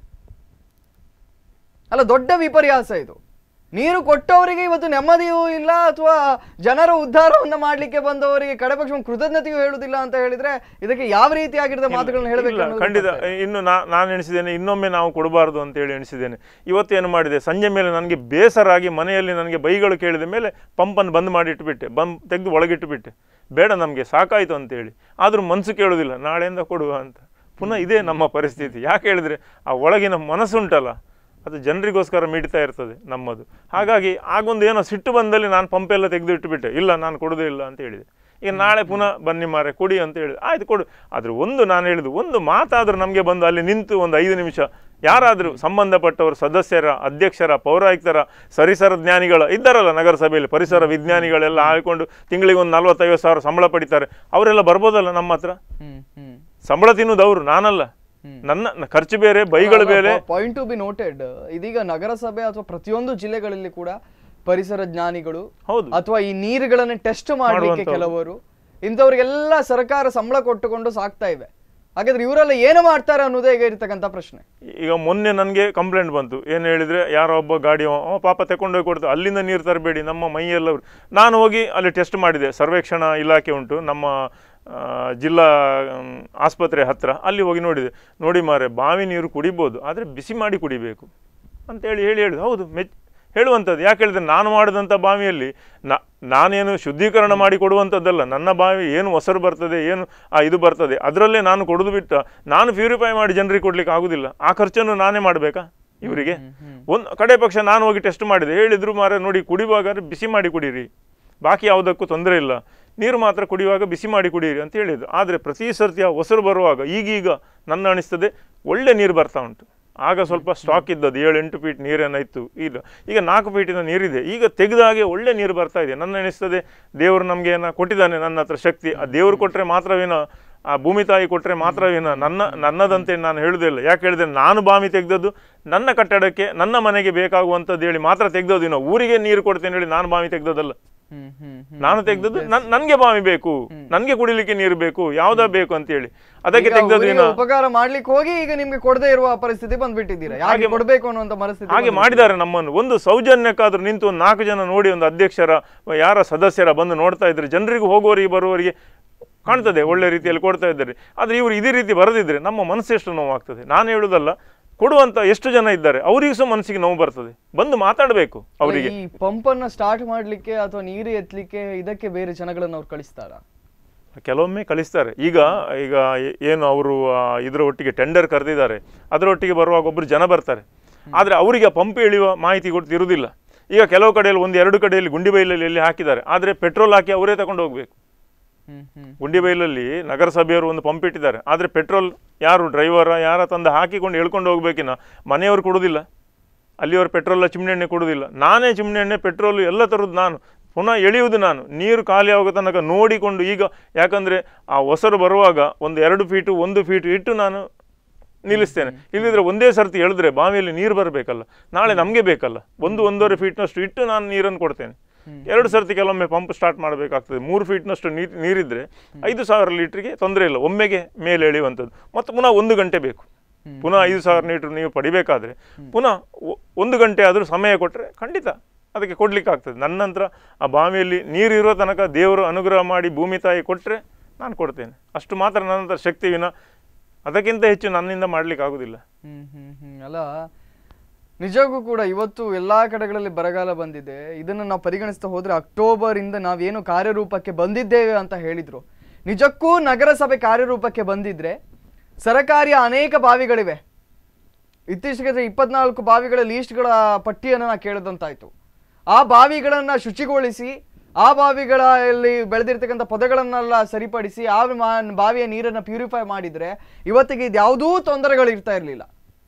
ಅಲ್ಲ ದೊಡ್ಡ ವಿಪರ್ಯಾಸ ಇದು ನೀರು ಕೊಟ್ಟವರಿಗೆ ಇವತ್ತು ನೆಮ್ಮದಿಯೂ ಇಲ್ಲ ಅಥವಾ ಜನರ ಉದ್ಧಾರವನ್ನ ಮಾಡ್ಲಿಕ್ಕೆ ಬಂದವರಿಗೆ ಕಡೆ ಪಕ್ಷ ಒಂದು ಕೃತಜ್ಞತೆಯೂ ಹೇಳುದಿಲ್ಲ ಅಂತ ಹೇಳಿದ್ರೆ ಇದಕ್ಕೆ ಯಾವ ರೀತಿಯಾಗಿರದ ಮಾತುಗಳನ್ನ ಹೇಳಬೇಕು ಇಲ್ಲ, ಅನ್ನೋದು ಖಂಡಿತ ಗೊತ್ತಾಗ್ತಾ ಇಲ್ಲ. ಇನ್ನು ನಾ ನಾನು ಎಣಿಸಿದ್ದೇನೆ ಇನ್ನೊಮ್ಮೆ ನಾವು ಕೊಡಬಾರ್ದು ಅಂತೇಳಿ ಎಣಿಸಿದ್ದೇನೆ ಇವತ್ತೇನು ಮಾಡಿದೆ ಸಂಜೆ ಮೇಲೆ ನನಗೆ ಬೇಸರಾಗಿ ಮನೆಯಲ್ಲಿ ನನಗೆ ಬೈಗಳು ಕೇಳಿದ ಮೇಲೆ ಪಂಪನ್ನು ಬಂದ್ ಮಾಡಿ ಇಟ್ಟುಬಿಟ್ಟೆ ಬಂಪ್ ತೆಗೆದು ಒಳಗಿಟ್ಟುಬಿಟ್ಟೆ ಬೇಡ ನಮಗೆ ಸಾಕಾಯಿತು ಅಂತೇಳಿ ಆದರೂ ಮನಸ್ಸು ಕೇಳೋದಿಲ್ಲ ನಾಳೆಯಿಂದ ಕೊಡುವ ಅಂತ ಪುನಃ ಇದೇ ನಮ್ಮ ಪರಿಸ್ಥಿತಿ ಯಾಕೆ ಹೇಳಿದರೆ ಆ ಒಳಗಿನ ಮನಸ್ಸುಂಟಲ್ಲ ಅದು ಜನರಿಗೋಸ್ಕರ ಮಿಡಿತಾ ಇರ್ತದೆ ನಮ್ಮದು ಹಾಗಾಗಿ ಆಗೊಂದು ಏನೋ ಸಿಟ್ಟು ಬಂದಲ್ಲಿ ನಾನು ಪಂಪೆಲ್ಲ ತೆಗೆದು ಇಟ್ಟುಬಿಟ್ಟೆ ಇಲ್ಲ ನಾನು ಕೊಡೋದೇ ಇಲ್ಲ ಅಂತ ಹೇಳಿದೆ ಈಗ ನಾಳೆ ಪುನಃ ಬನ್ನಿ ಮಾರೆ ಕೊಡಿ ಅಂತ ಹೇಳಿದೆ ಆಯ್ತು ಕೊಡು ಆದ್ರೆ ಒಂದು ನಾನು ಹೇಳಿದ್ದು ಒಂದು ಮಾತಾದರೂ ನಮಗೆ ಬಂದು ಅಲ್ಲಿ ನಿಂತು ಒಂದು ಐದು ನಿಮಿಷ ಯಾರಾದರೂ ಸಂಬಂಧಪಟ್ಟವರು ಸದಸ್ಯರ ಅಧ್ಯಕ್ಷರ ಪೌರಾಯುಕ್ತರ ಪರಿಸರ ಜ್ಞಾನಿಗಳ ಇದ್ದಾರಲ್ಲ ನಗರಸಭೆಯಲ್ಲಿ ಪರಿಸರ ವಿಜ್ಞಾನಿಗಳೆಲ್ಲ ಆಳ್ಕೊಂಡು ತಿಂಗಳಿಗೆ ಒಂದು ನಲ್ವತ್ತೈವತ್ತು ಸಾವಿರ ಸಂಬಳ ಪಡಿತಾರೆ ಅವರೆಲ್ಲ ಬರ್ಬೋದಲ್ಲ ನಮ್ಮ ಹತ್ರ ಹ್ಮ್ ಹ್ಮ್ ಸಂಬಳ ತಿನ್ನೋದು ಅವರು ನಾನಲ್ಲ ನನ್ನ ನ- ಖರ್ಚು ಬೇರೆ ಬೈಗಳು ಬೇರೆ ಪಾಯಿಂಟ್ ಟು ಬಿ ನೋಟೆಡ್ ಇದೀಗ ನಗರಸಭೆ ಅಥವಾ ಪ್ರತಿಯೊಂದು ಜಿಲ್ಲೆಗಳಲ್ಲಿ ಕೂಡ ಪರಿಸರ ಜ್ಞಾನಿಗಳು ಹೌದು ಅಥವಾ ಈ ನೀರುಗಳನ್ನ ಟೆಸ್ಟ್ ಮಾಡಲಿಕ್ಕೆ ಮಾಡುವಂಥವ್ರು. ಕೆಲವರು ಇಂಥವ್ರಿಗೆಲ್ಲ ಸರ್ಕಾರ ಸಂಬಳ ಕೊಟ್ಟುಕೊಂಡು ಸಾಕ್ತಾ ಇವೆ ಹಾಗಾದ್ರೆ ಇವರೆಲ್ಲ ಏನು ಮಾಡ್ತಾರೆ ಅನ್ನೋದೇ ಈಗ ಇರ್ತಕ್ಕಂಥ ಪ್ರಶ್ನೆ ಈಗ ಮೊನ್ನೆ ನನಗೆ ಕಂಪ್ಲೇಂಟ್ ಬಂತು ಏನು ಹೇಳಿದರೆ ಯಾರೋ ಒಬ್ಬ ಗಾಡಿ ಅವ, ಅವ ಪಾಪ ತಗೊಂಡೋಗಿ ಕೊಡ್ತಾರೆ ಅಲ್ಲಿಂದ ನೀರು ತರಬೇಡಿ ನಮ್ಮ ಮೈಯೆಲ್ಲ ಉರಿ- ನಾನು ಹೋಗಿ ಅಲ್ಲಿ ಟೆಸ್ಟ್ ಮಾಡಿದೆ ಸರ್ವೇಕ್ಷಣಾ ಇಲಾಖೆ ಉಂಟು ನಮ್ಮ ಆ, ಜಿಲ್ಲಾ ಮ್, ಆಸ್ಪತ್ರೆ ಹತ್ತಿರ ಅಲ್ಲಿ ಹೋಗಿ ನೋಡಿದೆ ನೋಡಿ ಮಾರೆ ಬಾವಿ ನೀರು ಕುಡಿಬೋದು ಆದರೆ ಬಿಸಿ ಮಾಡಿ ಕುಡಿಬೇಕು ಅಂತೇಳಿ ಹೇಳಿ ಹೇಳಿದೆ ಹೌದು ಮೆಚ್ ಹೇಳುವಂಥದ್ದು ಯಾಕೆ ಹೇಳಿದ್ರೆ ನಾನು ಮಾಡಿದಂಥ ಬಾವಿಯಲ್ಲಿ ನಾ ನಾನೇನು ಶುದ್ಧೀಕರಣ ಮಾಡಿ ಕೊಡುವಂಥದ್ದಲ್ಲ ನನ್ನ ಬಾವಿ ಏನು ಹೊಸರು ಬರ್ತದೆ ಏನು ಆ ಇದು ಬರ್ತದೆ ಅದರಲ್ಲೇ ನಾನು ಕೊಡೋದು ಬಿಟ್ಟು ನಾನು ಪ್ಯೂರಿಫೈ ಮಾಡಿ ಜನರಿಗೆ ಕೊಡ್ಲಿಕ್ಕೆ ಆಗುದಿಲ್ಲ ಆ ಖರ್ಚನ್ನು ನಾನೇ ಮಾಡಬೇಕಾ ಇವರಿಗೆ ಒಂದು ಕಡೆ ಪಕ್ಷ ನಾನು ಹೋಗಿ ಟೆಸ್ಟ್ ಮಾಡಿದೆ ಹೇಳಿದ್ರು ಮಾರೆ ನೋಡಿ ಕುಡಿಯುವಾಗ ಬಿಸಿ ಮಾಡಿ ಕುಡೀರಿ ಬಾಕಿ ಯಾವುದಕ್ಕೂ ತೊಂದರೆ ಇಲ್ಲ ನೀರು ಮಾತ್ರ ಕುಡಿಯುವಾಗ ಬಿಸಿ ಮಾಡಿ ಕುಡಿಯಿರಿ ಅಂತ ಹೇಳಿದ್ರು ಆದರೆ ಪ್ರತಿ ಸರ್ತಿ ಆ ಹೊಸರು ಬರುವಾಗ ಈಗೀಗ ನನ್ನ ಅನಿಸ್ತದೆ ಒಳ್ಳೆ ನೀರು ಬರ್ತಾ ಉಂಟು ಆಗ ಸ್ವಲ್ಪ ಸ್ಟಾಕ್ ಇದ್ದದ್ದು ಏಳು ಎಂಟು ಫೀಟ್ ನೀರೇನಾಯಿತು ಇಲ್ಲ ಈಗ ನಾಲ್ಕು ಫೀಟಿನ ನೀರಿದೆ ಈಗ ತೆಗೆದಾಗೆ ಒಳ್ಳೆ ನೀರು ಬರ್ತಾ ಇದೆ ನನ್ನ ಅನಿಸ್ತದೆ ದೇವರು ನಮಗೆ ಏನೋ ಕೊಟ್ಟಿದ್ದಾನೆ ನನ್ನ ಹತ್ರ ಶಕ್ತಿ ಆ ದೇವರು ಕೊಟ್ಟರೆ ಮಾತ್ರವೇನೋ ಆ ಭೂಮಿ ತಾಯಿ ಕೊಟ್ಟರೆ ಮಾತ್ರವೇನೋ ನನ್ನ ನನ್ನದಂತೆ ನಾನು ಹೇಳುವುದಿಲ್ಲ ಯಾಕೆ ಹೇಳಿದ್ರೆ ನಾನು ಬಾವಿ ತೆಗೆದದ್ದು ನನ್ನ ಕಟ್ಟಡಕ್ಕೆ ನನ್ನ ಮನೆಗೆ ಬೇಕಾಗುವಂಥದ್ದು ಹೇಳಿ ಮಾತ್ರ ತೆಗೆದದ್ದು ಇನ್ನು ಊರಿಗೆ ನೀರು ಕೊಡ್ತೇನೆ ಹೇಳಿ ನಾನು ಬಾವಿ ತೆಗೆದದ್ದಲ್ಲ ಹ್ಮ್ ಹ್ಮ್ ಹ್ಮ್ ನಾನು ತೆಗ್ದದ್ದು ನನ್ ನನ್ಗೆ ಬಾವಿ ಬೇಕು ನನ್ಗೆ ಕುಡಿಲಿಕ್ಕೆ ನೀರು ಬೇಕು ಯಾವ್ದಾ ಬೇಕು ಅಂತ ಹೇಳಿ ಅದಕ್ಕೆ ಈಗ ತೆಗ್ದದ್ದು ಊರಿಗೆ ಇನ್ನ ಉಪಕಾರ ಮಾಡ್ಲಿಕ್ಕೆ ಹೋಗಿ ಈಗ ನಿಮ್ಗೆ ಕೊಡದೇ ಇರುವ ಪರಿಸ್ಥಿತಿ ಬಂದ್ಬಿಟ್ಟಿದ್ದೀರಾ ಯಾಕೆ ಕೊಡ್ಬೇಕು ಅನ್ನುವಂತ ಪರಿಸ್ಥಿತಿ ಹಾಗೆ ಮಾಡಿದ್ದಾರೆ ನಮ್ಮನ್ನು ಒಂದು ಸೌಜನ್ಯಕ್ಕಾದ್ರೂ ನಿಂತು ಒಂದು ನಾಲ್ಕು ಜನ ನೋಡಿ ಒಂದು ಅಧ್ಯಕ್ಷರ ಯಾರ ಸದಸ್ಯರ ಬಂದು ನೋಡ್ತಾ ಇದ್ರೆ ಜನರಿಗೆ ಹೋಗೋರಿಗೆ ಬರುವವರಿಗೆ ಕಾಣ್ತದೆ ಒಳ್ಳೆ ರೀತಿಯಲ್ಲಿ ಕೊಡ್ತಾ ಇದ್ದಾರೆ ಆದರೆ ಇವರು ಇದೇ ರೀತಿ ಬರದಿದ್ರೆ ನಮ್ಮ ಮನಸ್ಸು ಎಷ್ಟು ನೋವಾಗ್ತದೆ ನಾನು ಹೇಳುದಲ್ಲ ಕೊಡುವಂತ ಎಷ್ಟು ಜನ ಇದ್ದಾರೆ ಅವರಿಗೂ ಸಹ ಮನಸ್ಸಿಗೆ ನೋವು ಬರ್ತದೆ ಬಂದು ಮಾತಾಡಬೇಕು ಅವರಿಗೆ ಈ ಪಂಪ್ ಅನ್ನ ಸ್ಟಾರ್ಟ್ ಮಾಡ್ಲಿಕ್ಕೆ ಅಥವಾ ನೀರು ಎತ್ತಲಿಕ್ಕೆ ಇದಕ್ಕೆ ಬೇರೆ ಜನಗಳನ್ನ ಅವ್ರು ಕಳಿಸ್ತಾರಾ ಕೆಲವೊಮ್ಮೆ ಕಳಿಸ್ತಾರೆ ಈಗ ಈಗ ಏ- ಏನು ಅವರು ಇದರ ಒಟ್ಟಿಗೆ ಟೆಂಡರ್ ಕರೆದಿದ್ದಾರೆ ಅದರ ಒಟ್ಟಿಗೆ ಬರುವಾಗ ಒಬ್ಬರು ಜನ ಬರ್ತಾರೆ ಆದರೆ ಅವರಿಗೆ ಆ ಪಂಪ್ ಎಳೆಯುವ ಮಾಹಿತಿ ಗೊತ್ತಿರುವುದಿಲ್ಲ ಈಗ ಕೆಲವು ಕಡೆಯಲ್ಲಿ ಒಂದು ಎರಡು ಕಡೆಯಲ್ಲಿ ಗುಂಡಿ ಬೈಲಲ್ಲಿ ಎಲ್ಲಿ ಹಾಕಿದ್ದಾರೆ ಆದರೆ ಪೆಟ್ರೋಲ್ ಹಾಕಿ ಅವರೇ ತಗೊಂಡು ಹೋಗಬೇಕು ಹ್ಮ್ ಹ್ಮ್ ಗುಂಡಿಬೈಲಲ್ಲಿ ನಗರಸಭೆಯವರು ಒಂದು ಪಂಪ್ ಇಟ್ಟಿದ್ದಾರೆ ಆದರೆ ಪೆಟ್ರೋಲ್ ಯಾರು ಡ್ರೈವರ ಯಾರ ತಂದು ಹಾಕಿಕೊಂಡು ಹೇಳ್ಕೊಂಡು ಹೋಗ್ಬೇಕಿನ ಮನೆಯವರು ಕೊಡೋದಿಲ್ಲ ಅಲ್ಲಿಯವರು ಪೆಟ್ರೋಲ್ ಚಿಮಣಿ ಎಣ್ಣೆ ಕೊಡೋದಿಲ್ಲ ನಾನೇ ಚಿಮಣಿ ಎಣ್ಣೆ ಪೆಟ್ರೋಲ್ ಎಲ್ಲ ಥರದ್ದು ನಾನು ಪುನಃ ಎಳೆಯುವುದು ನಾನು ನೀರು ಖಾಲಿ ಆಗೋ ತನಕ ನೋಡಿಕೊಂಡು ಈಗ ಯಾಕಂದರೆ ಆ ಹೊಸರು ಬರುವಾಗ ಒಂದು ಎರಡು ಫೀಟು ಒಂದು ಫೀಟು ಇಟ್ಟು ನಾನು ನಿಲ್ಲಿಸ್ತೇನೆ ಇಲ್ಲದಿದ್ರೆ ಒಂದೇ ಸರ್ತಿ ಎಳೆದ್ರೆ ಬಾವಿಯಲ್ಲಿ ನೀರು ಬರಬೇಕಲ್ಲ ನಾಳೆ ನಮಗೆ ಬೇಕಲ್ಲ ಒಂದು ಒಂದೂವರೆ ಫೀಟ್ನಷ್ಟು ಇಟ್ಟು ನಾನು ನೀರನ್ನು ಕೊಡ್ತೇನೆ ಎರಡು ಸರ್ತಿ ಕೆಲವೊಮ್ಮೆ ಪಂಪ್ ಸ್ಟಾರ್ಟ್ ಮಾಡಬೇಕಾಗ್ತದೆ ಮೂರು ಫೀಟ್ನಷ್ಟು ನೀರು ನೀರಿದ್ರೆ ಐದು ಸಾವಿರ ಲೀಟ್ರಿಗೆ ತೊಂದರೆ ಇಲ್ಲ ಒಮ್ಮೆಗೆ ಮೇಲೆ ಎಳೆಯುವಂಥದ್ದು ಮತ್ತು ಪುನಃ ಒಂದು ಗಂಟೆ ಬೇಕು ಪುನಃ ಐದು ಸಾವಿರ ಲೀಟ್ರ್ ನೀವು ಪಡಿಬೇಕಾದ್ರೆ ಪುನಃ ಒ- ಒಂದು ಗಂಟೆ ಆದರೂ ಸಮಯ ಕೊಟ್ಟರೆ ಖಂಡಿತ ಅದಕ್ಕೆ ಕೊಡ್ಲಿಕ್ಕೆ ಆಗ್ತದೆ ನನ್ನ ನಂತರ ಆ ಬಾವಿಯಲ್ಲಿ ನೀರು ಇರೋ ತನಕ ದೇವರು ಅನುಗ್ರಹ ಮಾಡಿ ಭೂಮಿ ತಾಯಿ ಕೊಟ್ಟರೆ ನಾನು ಕೊಡ್ತೇನೆ ಅಷ್ಟು ಮಾತ್ರ ನನ್ನ ಹತ್ರ ಶಕ್ತಿ ವಿನ ಅದಕ್ಕಿಂತ ಹೆಚ್ಚು ನನ್ನಿಂದ ಮಾಡ್ಲಿಕ್ಕೆ ಆಗುದಿಲ್ಲ ಹ್ಮ್ ಹ್ಮ್ ಹ್ಮ್ ಅಲ್ಲ ನಿಜಕ್ಕೂ ಕೂಡ ಇವತ್ತು ಎಲ್ಲಾ ಕಡೆಗಳಲ್ಲಿ ಬರಗಾಲ ಬಂದಿದೆ ಇದನ್ನ ನಾವು ಪರಿಗಣಿಸ್ತಾ ಹೋದ್ರೆ ಅಕ್ಟೋಬರ್ ಇಂದ ನಾವೇನು ಕಾರ್ಯರೂಪಕ್ಕೆ ಬಂದಿದ್ದೇವೆ ಅಂತ ಹೇಳಿದ್ರು ನಿಜಕ್ಕೂ ನಗರಸಭೆ ಕಾರ್ಯರೂಪಕ್ಕೆ ಬಂದಿದ್ರೆ ಸರಕಾರಿಯ ಅನೇಕ ಬಾವಿಗಳಿವೆ ಇತ್ತೀಚೆಗೆ ಇಪ್ಪತ್ನಾಲ್ಕು ಬಾವಿಗಳ ಲೀಸ್ಟ್ಗಳ ಪಟ್ಟಿಯನ್ನು ನಾ ಕೇಳಿದಂತಾಯ್ತು ಆ ಬಾವಿಗಳನ್ನ ಶುಚಿಗೊಳಿಸಿ ಆ ಬಾವಿಗಳಲ್ಲಿ ಬೆಳೆದಿರ್ತಕ್ಕಂಥ ಪದಗಳನ್ನೆಲ್ಲ ಸರಿಪಡಿಸಿ ಆ ಮಾ- ಬಾವಿಯ ನೀರನ್ನು ಪ್ಯೂರಿಫೈ ಮಾಡಿದ್ರೆ ಇವತ್ತಿಗೆ ಇದ್ಯಾವುದೂ ತೊಂದರೆಗಳು ಇರ್ತಾ ಇರಲಿಲ್ಲ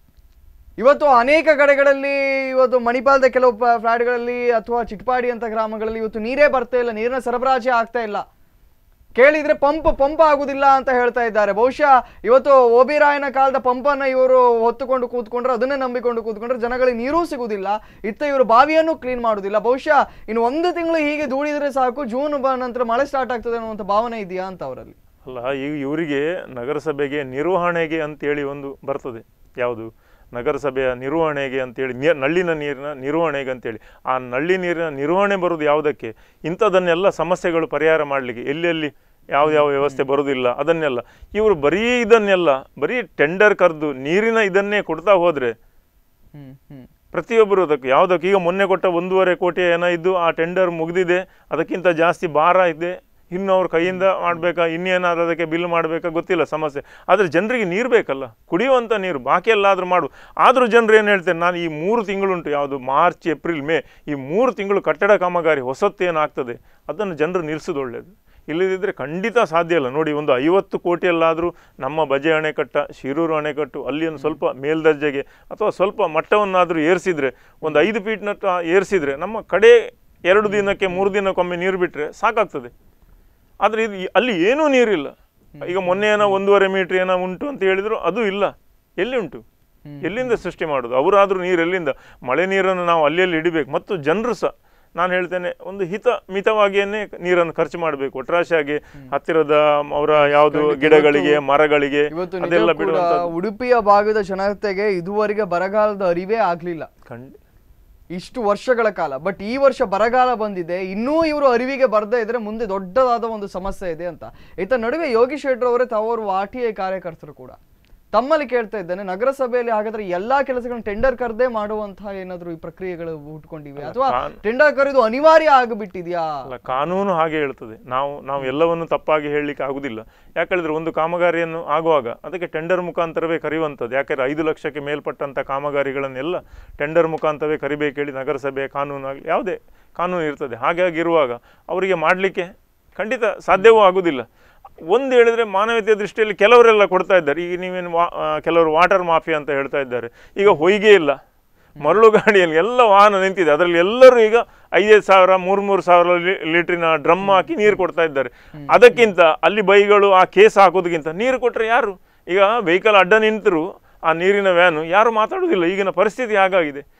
ಇವತ್ತು ಅನೇಕ ಕಡೆಗಳಲ್ಲಿ ಇವತ್ತು ಮಣಿಪಾಲದ ಕೆಲವು ಪ- ಫ್ಲಾಟ್ಗಳಲ್ಲಿ ಅಥವಾ ಚಿಟ್ಪಾಡಿ ಅಂತ ಗ್ರಾಮಗಳಲ್ಲಿ ಇವತ್ತು ನೀರೇ ಬರ್ತಾ ಇಲ್ಲ ನೀರಿನ ಸರಬರಾಜೇ ಆಗ್ತಾ ಇಲ್ಲ ಕೇಳಿದ್ರೆ ಪಂಪ್ ಪಂಪ್ ಆಗುದಿಲ್ಲ ಅಂತ ಹೇಳ್ತಾ ಇದ್ದಾರೆ ಬಹುಶಃ ಇವತ್ತು ಓಬಿರಾಯನ ಕಾಲದ ಪಂಪನ್ನ ಇವರು ಹೊತ್ತುಕೊಂಡು ಕೂತ್ಕೊಂಡ್ರೆ ಅದನ್ನೇ ನಂಬಿಕೊಂಡು ಕೂತ್ಕೊಂಡ್ರೆ ಜನಗಳಿಗೆ ನೀರೂ ಸಿಗುದಿಲ್ಲ ಇತ್ತ ಇವರು ಬಾವಿಯನ್ನು ಕ್ಲೀನ್ ಮಾಡುದಿಲ್ಲ ಬಹುಶಃ ಇನ್ನು ಒಂದು ತಿಂಗಳು ಹೀಗೆ ದೂಡಿದ್ರೆ ಸಾಕು ಜೂನ್ ಬ ನಂತರ ಮಳೆ ಸ್ಟಾರ್ಟ್ ಆಗ್ತದೆ ಅನ್ನುವಂಥ ಭಾವನೆ ಇದೆಯಾ ಅಂತ ಅವರಲ್ಲಿ ಅಲ್ಲ ಈಗ ಇವರಿಗೆ ನಗರಸಭೆಗೆ ನಿರ್ವಹಣೆಗೆ ಅಂತೇಳಿ ಒಂದು ಬರ್ತದೆ ಯಾವುದು ನಗರಸಭೆಯ ನಿರ್ವಹಣೆಗೆ ಅಂತೇಳಿ ನೀ ನಳ್ಳಿನ ನೀರಿನ ನಿರ್ವಹಣೆಗೆ ಅಂತೇಳಿ ಆ ನಳ್ಳಿ ನೀರಿನ ನಿರ್ವಹಣೆ ಬರೋದು ಯಾವುದಕ್ಕೆ ಇಂಥದನ್ನೆಲ್ಲ ಸಮಸ್ಯೆಗಳು ಪರಿಹಾರ ಮಾಡಲಿಕ್ಕೆ ಎಲ್ಲೆಲ್ಲಿ ಯಾವ ಯಾವ ವ್ಯವಸ್ಥೆ ಬರೋದಿಲ್ಲ ಅದನ್ನೆಲ್ಲ ಇವರು ಬರೀ ಇದನ್ನೆಲ್ಲ ಬರೀ ಟೆಂಡರ್ ಕರೆದು ನೀರಿನ ಇದನ್ನೇ ಕೊಡ್ತಾ ಹೋದರೆ ಹ್ಮ್ ಹ್ಮ್ ಪ್ರತಿಯೊಬ್ಬರು ಅದಕ್ಕೆ ಯಾವುದಕ್ಕೆ ಈಗ ಮೊನ್ನೆ ಕೊಟ್ಟ ಒಂದೂವರೆ ಕೋಟಿ ಏನೋ ಇದ್ದು ಆ ಟೆಂಡರ್ ಮುಗಿದಿದೆ ಅದಕ್ಕಿಂತ ಜಾಸ್ತಿ ಭಾರ ಇದೆ ಇನ್ನು ಅವ್ರ ಕೈಯಿಂದ ಮಾಡಬೇಕಾ ಇನ್ನೇನಾದ್ರು ಅದಕ್ಕೆ ಬಿಲ್ ಮಾಡಬೇಕಾ ಗೊತ್ತಿಲ್ಲ ಸಮಸ್ಯೆ ಆದರೆ ಜನರಿಗೆ ನೀರು ಬೇಕಲ್ಲ ಕುಡಿಯುವಂಥ ನೀರು ಬಾಕಿ ಎಲ್ಲಾದರೂ ಮಾಡು ಆದರೂ ಜನರು ಏನು ಹೇಳ್ತಾರೆ ನಾನು ಈ ಮೂರು ತಿಂಗಳುಂಟು ಯಾವುದು ಮಾರ್ಚ್ ಏಪ್ರಿಲ್ ಮೇ ಈ ಮೂರು ತಿಂಗಳು ಕಟ್ಟಡ ಕಾಮಗಾರಿ ಹೊಸತ್ತೇನಾಗ್ತದೆ ಅದನ್ನು ಜನರು ನಿಲ್ಲಿಸೋದು ಒಳ್ಳೆಯದು ಇಲ್ಲದಿದ್ದರೆ ಖಂಡಿತ ಸಾಧ್ಯ ಇಲ್ಲ ನೋಡಿ ಒಂದು ಐವತ್ತು ಕೋಟಿಯಲ್ಲಾದರೂ ನಮ್ಮ ಬಜೆ ಅಣೆಕಟ್ಟ ಶಿರೂರು ಅಣೆಕಟ್ಟು ಅಲ್ಲಿ ಒಂದು ಸ್ವಲ್ಪ ಮೇಲ್ದರ್ಜೆಗೆ ಅಥವಾ ಸ್ವಲ್ಪ ಮಟ್ಟವನ್ನಾದರೂ ಏರಿಸಿದರೆ ಒಂದು ಐದು ಫೀಟ್ನಟ್ಟ ಏರಿಸಿದರೆ ನಮ್ಮ ಕಡೆ ಎರಡು ದಿನಕ್ಕೆ ಮೂರು ದಿನಕ್ಕೊಮ್ಮೆ ನೀರು ಬಿಟ್ಟರೆ ಸಾಕಾಗ್ತದೆ ಆದರೆ ಇದು ಈ- ಅಲ್ಲಿ ಏನೂ ನೀರಿಲ್ಲ ಈಗ ಮೊನ್ನೆ ಏನೋ ಒಂದೂವರೆ ಮೀಟ್ರ್ ಏನೋ ಉಂಟು ಅಂತ ಹೇಳಿದ್ರು ಅದು ಇಲ್ಲ ಎಲ್ಲಿ ಉಂಟು ಎಲ್ಲಿಂದ ಸೃಷ್ಟಿ ಮಾಡೋದು ಅವರಾದರೂ ನೀರು ಎಲ್ಲಿಂದ ಮಳೆ ನೀರನ್ನು ನಾವು ಅಲ್ಲಿ ಅಲ್ಲಿ ಇಡಬೇಕು ಮತ್ತು ಜನರು ಸಹ ನಾನು ಹೇಳ್ತೇನೆ ಒಂದು ಹಿತ ಮಿತವಾಗಿಯೇ ನೀರನ್ನು ಖರ್ಚು ಮಾಡಬೇಕು ಒಟ್ರಾಶಿಯಾಗಿ ಹತ್ತಿರದ ಅವರ ಯಾವುದು ಗಿಡಗಳಿಗೆ ಮರಗಳಿಗೆ ಇವತ್ತು ಅದೆಲ್ಲ ನಿಜ ಕೂಡ ಬಿಡುವಂತ ಉಡುಪಿಯ ಭಾಗದ ಜನತೆಗೆ ಇದುವರೆಗೆ ಬರಗಾಲದ ಅರಿವೇ ಆಗ್ಲಿಲ್ಲ ಖಂಡಿ ಇಷ್ಟು ವರ್ಷಗಳ ಕಾಲ ಬಟ್ ಈ ವರ್ಷ ಬರಗಾಲ ಬಂದಿದೆ ಇನ್ನೂ ಇವರು ಅರಿವಿಗೆ ಬರ್ದೇ ಇದ್ರೆ ಮುಂದೆ ದೊಡ್ಡದಾದ ಒಂದು ಸಮಸ್ಯೆ ಇದೆ ಅಂತ ಈತ ನಡುವೆ ಯೋಗೀಶ್ ಶೆಟ್ಟರ್ ಅವರೇ ತಾವರು ಆರ್ ಟಿ ಐ ಕಾರ್ಯಕರ್ತರು ಕೂಡ ತಮ್ಮಲ್ಲಿ ಕೇಳ್ತಾ ಇದ್ದೇನೆ ನಗರಸಭೆಯಲ್ಲಿ ಹಾಗಾದ್ರೆ ಎಲ್ಲಾ ಕೆಲಸಗಳನ್ನ ಟೆಂಡರ್ ಕರೆದೇ ಮಾಡುವಂತಹ ಏನಾದ್ರು ಈ ಪ್ರಕ್ರಿಯೆಗಳು ಹುಟ್ಕೊಂಡಿವೆ ಅಥವಾ ಕಾನ್- ಟೆಂಡರ್ ಕರೆದು ಅನಿವಾರ್ಯ ಆಗಿಬಿಟ್ಟಿದ್ಯಾ ಅಲ್ಲ ಕಾನೂನು ಹಾಗೆ ಹೇಳ್ತದೆ ನಾವು ನಾವು ಎಲ್ಲವನ್ನು ತಪ್ಪಾಗಿ ಹೇಳಲಿಕ್ಕೆ ಆಗುದಿಲ್ಲ ಯಾಕಂದ್ರೆ ಒಂದು ಕಾಮಗಾರಿಯನ್ನು ಆಗುವಾಗ ಅದಕ್ಕೆ ಟೆಂಡರ್ ಮುಖಾಂತರವೇ ಕರೆಯುವಂಥದ್ದು ಯಾಕಂದ್ರೆ ಐದು ಲಕ್ಷಕ್ಕೆ ಮೇಲ್ಪಟ್ಟಂಥ ಕಾಮಗಾರಿಗಳನ್ನೆಲ್ಲ ಟೆಂಡರ್ ಮುಖಾಂತರವೇ ಕರಿಬೇಕು ಹೇಳಿ ನಗರಸಭೆ ಕಾನೂನು ಆಗಲಿ ಯಾವುದೇ ಕಾನೂನು ಇರ್ತದೆ ಹಾಗಾಗಿರುವಾಗ ಅವರಿಗೆ ಮಾಡಲಿಕ್ಕೆ ಖಂಡಿತ ಸಾಧ್ಯವೂ ಆಗುವುದಿಲ್ಲ ಒಂದು ಹೇಳಿದ್ರೆ ಮಾನವೀಯತೆಯ ದೃಷ್ಟಿಯಲ್ಲಿ ಕೆಲವರೆಲ್ಲ ಕೊಡ್ತಾ ಇದ್ದಾರೆ ಈಗ ನೀವೇನು ವಾ ಆ, ಕೆಲವರು ವಾಟರ್ ಮಾಫಿಯಾ ಅಂತ ಹೇಳ್ತಾ ಇದ್ದಾರೆ ಈಗ ಹೊಯ್ಗೆ ಇಲ್ಲ ಮರಳು ಗಾಡಿಯಲ್ಲಿ ಎಲ್ಲ ವಾಹನ ನಿಂತಿದೆ ಅದರಲ್ಲಿ ಎಲ್ಲರೂ ಈಗ ಐದೈದು ಸಾವಿರ ಮೂರು ಮೂರು ಸಾವಿರ ಲೀ- ಲೀಟ್ರಿನ ಡ್ರಮ್ ಹಾಕಿ ನೀರು ಕೊಡ್ತಾ ಇದ್ದಾರೆ ಅದಕ್ಕಿಂತ ಅಲ್ಲಿ ಬೈಗಳು ಆ ಕೇಸ್ ಹಾಕೋದಕ್ಕಿಂತ ನೀರು ಕೊಟ್ಟರೆ ಯಾರು ಈಗ ವೆಹಿಕಲ್ ಅಡ್ಡ ನಿಂತರೂ ಆ ನೀರಿನ ವ್ಯಾನು ಯಾರು ಮಾತಾಡೋದಿಲ್ಲ ಈಗಿನ ಪರಿಸ್ಥಿತಿ ಹಾಗಾಗಿದೆ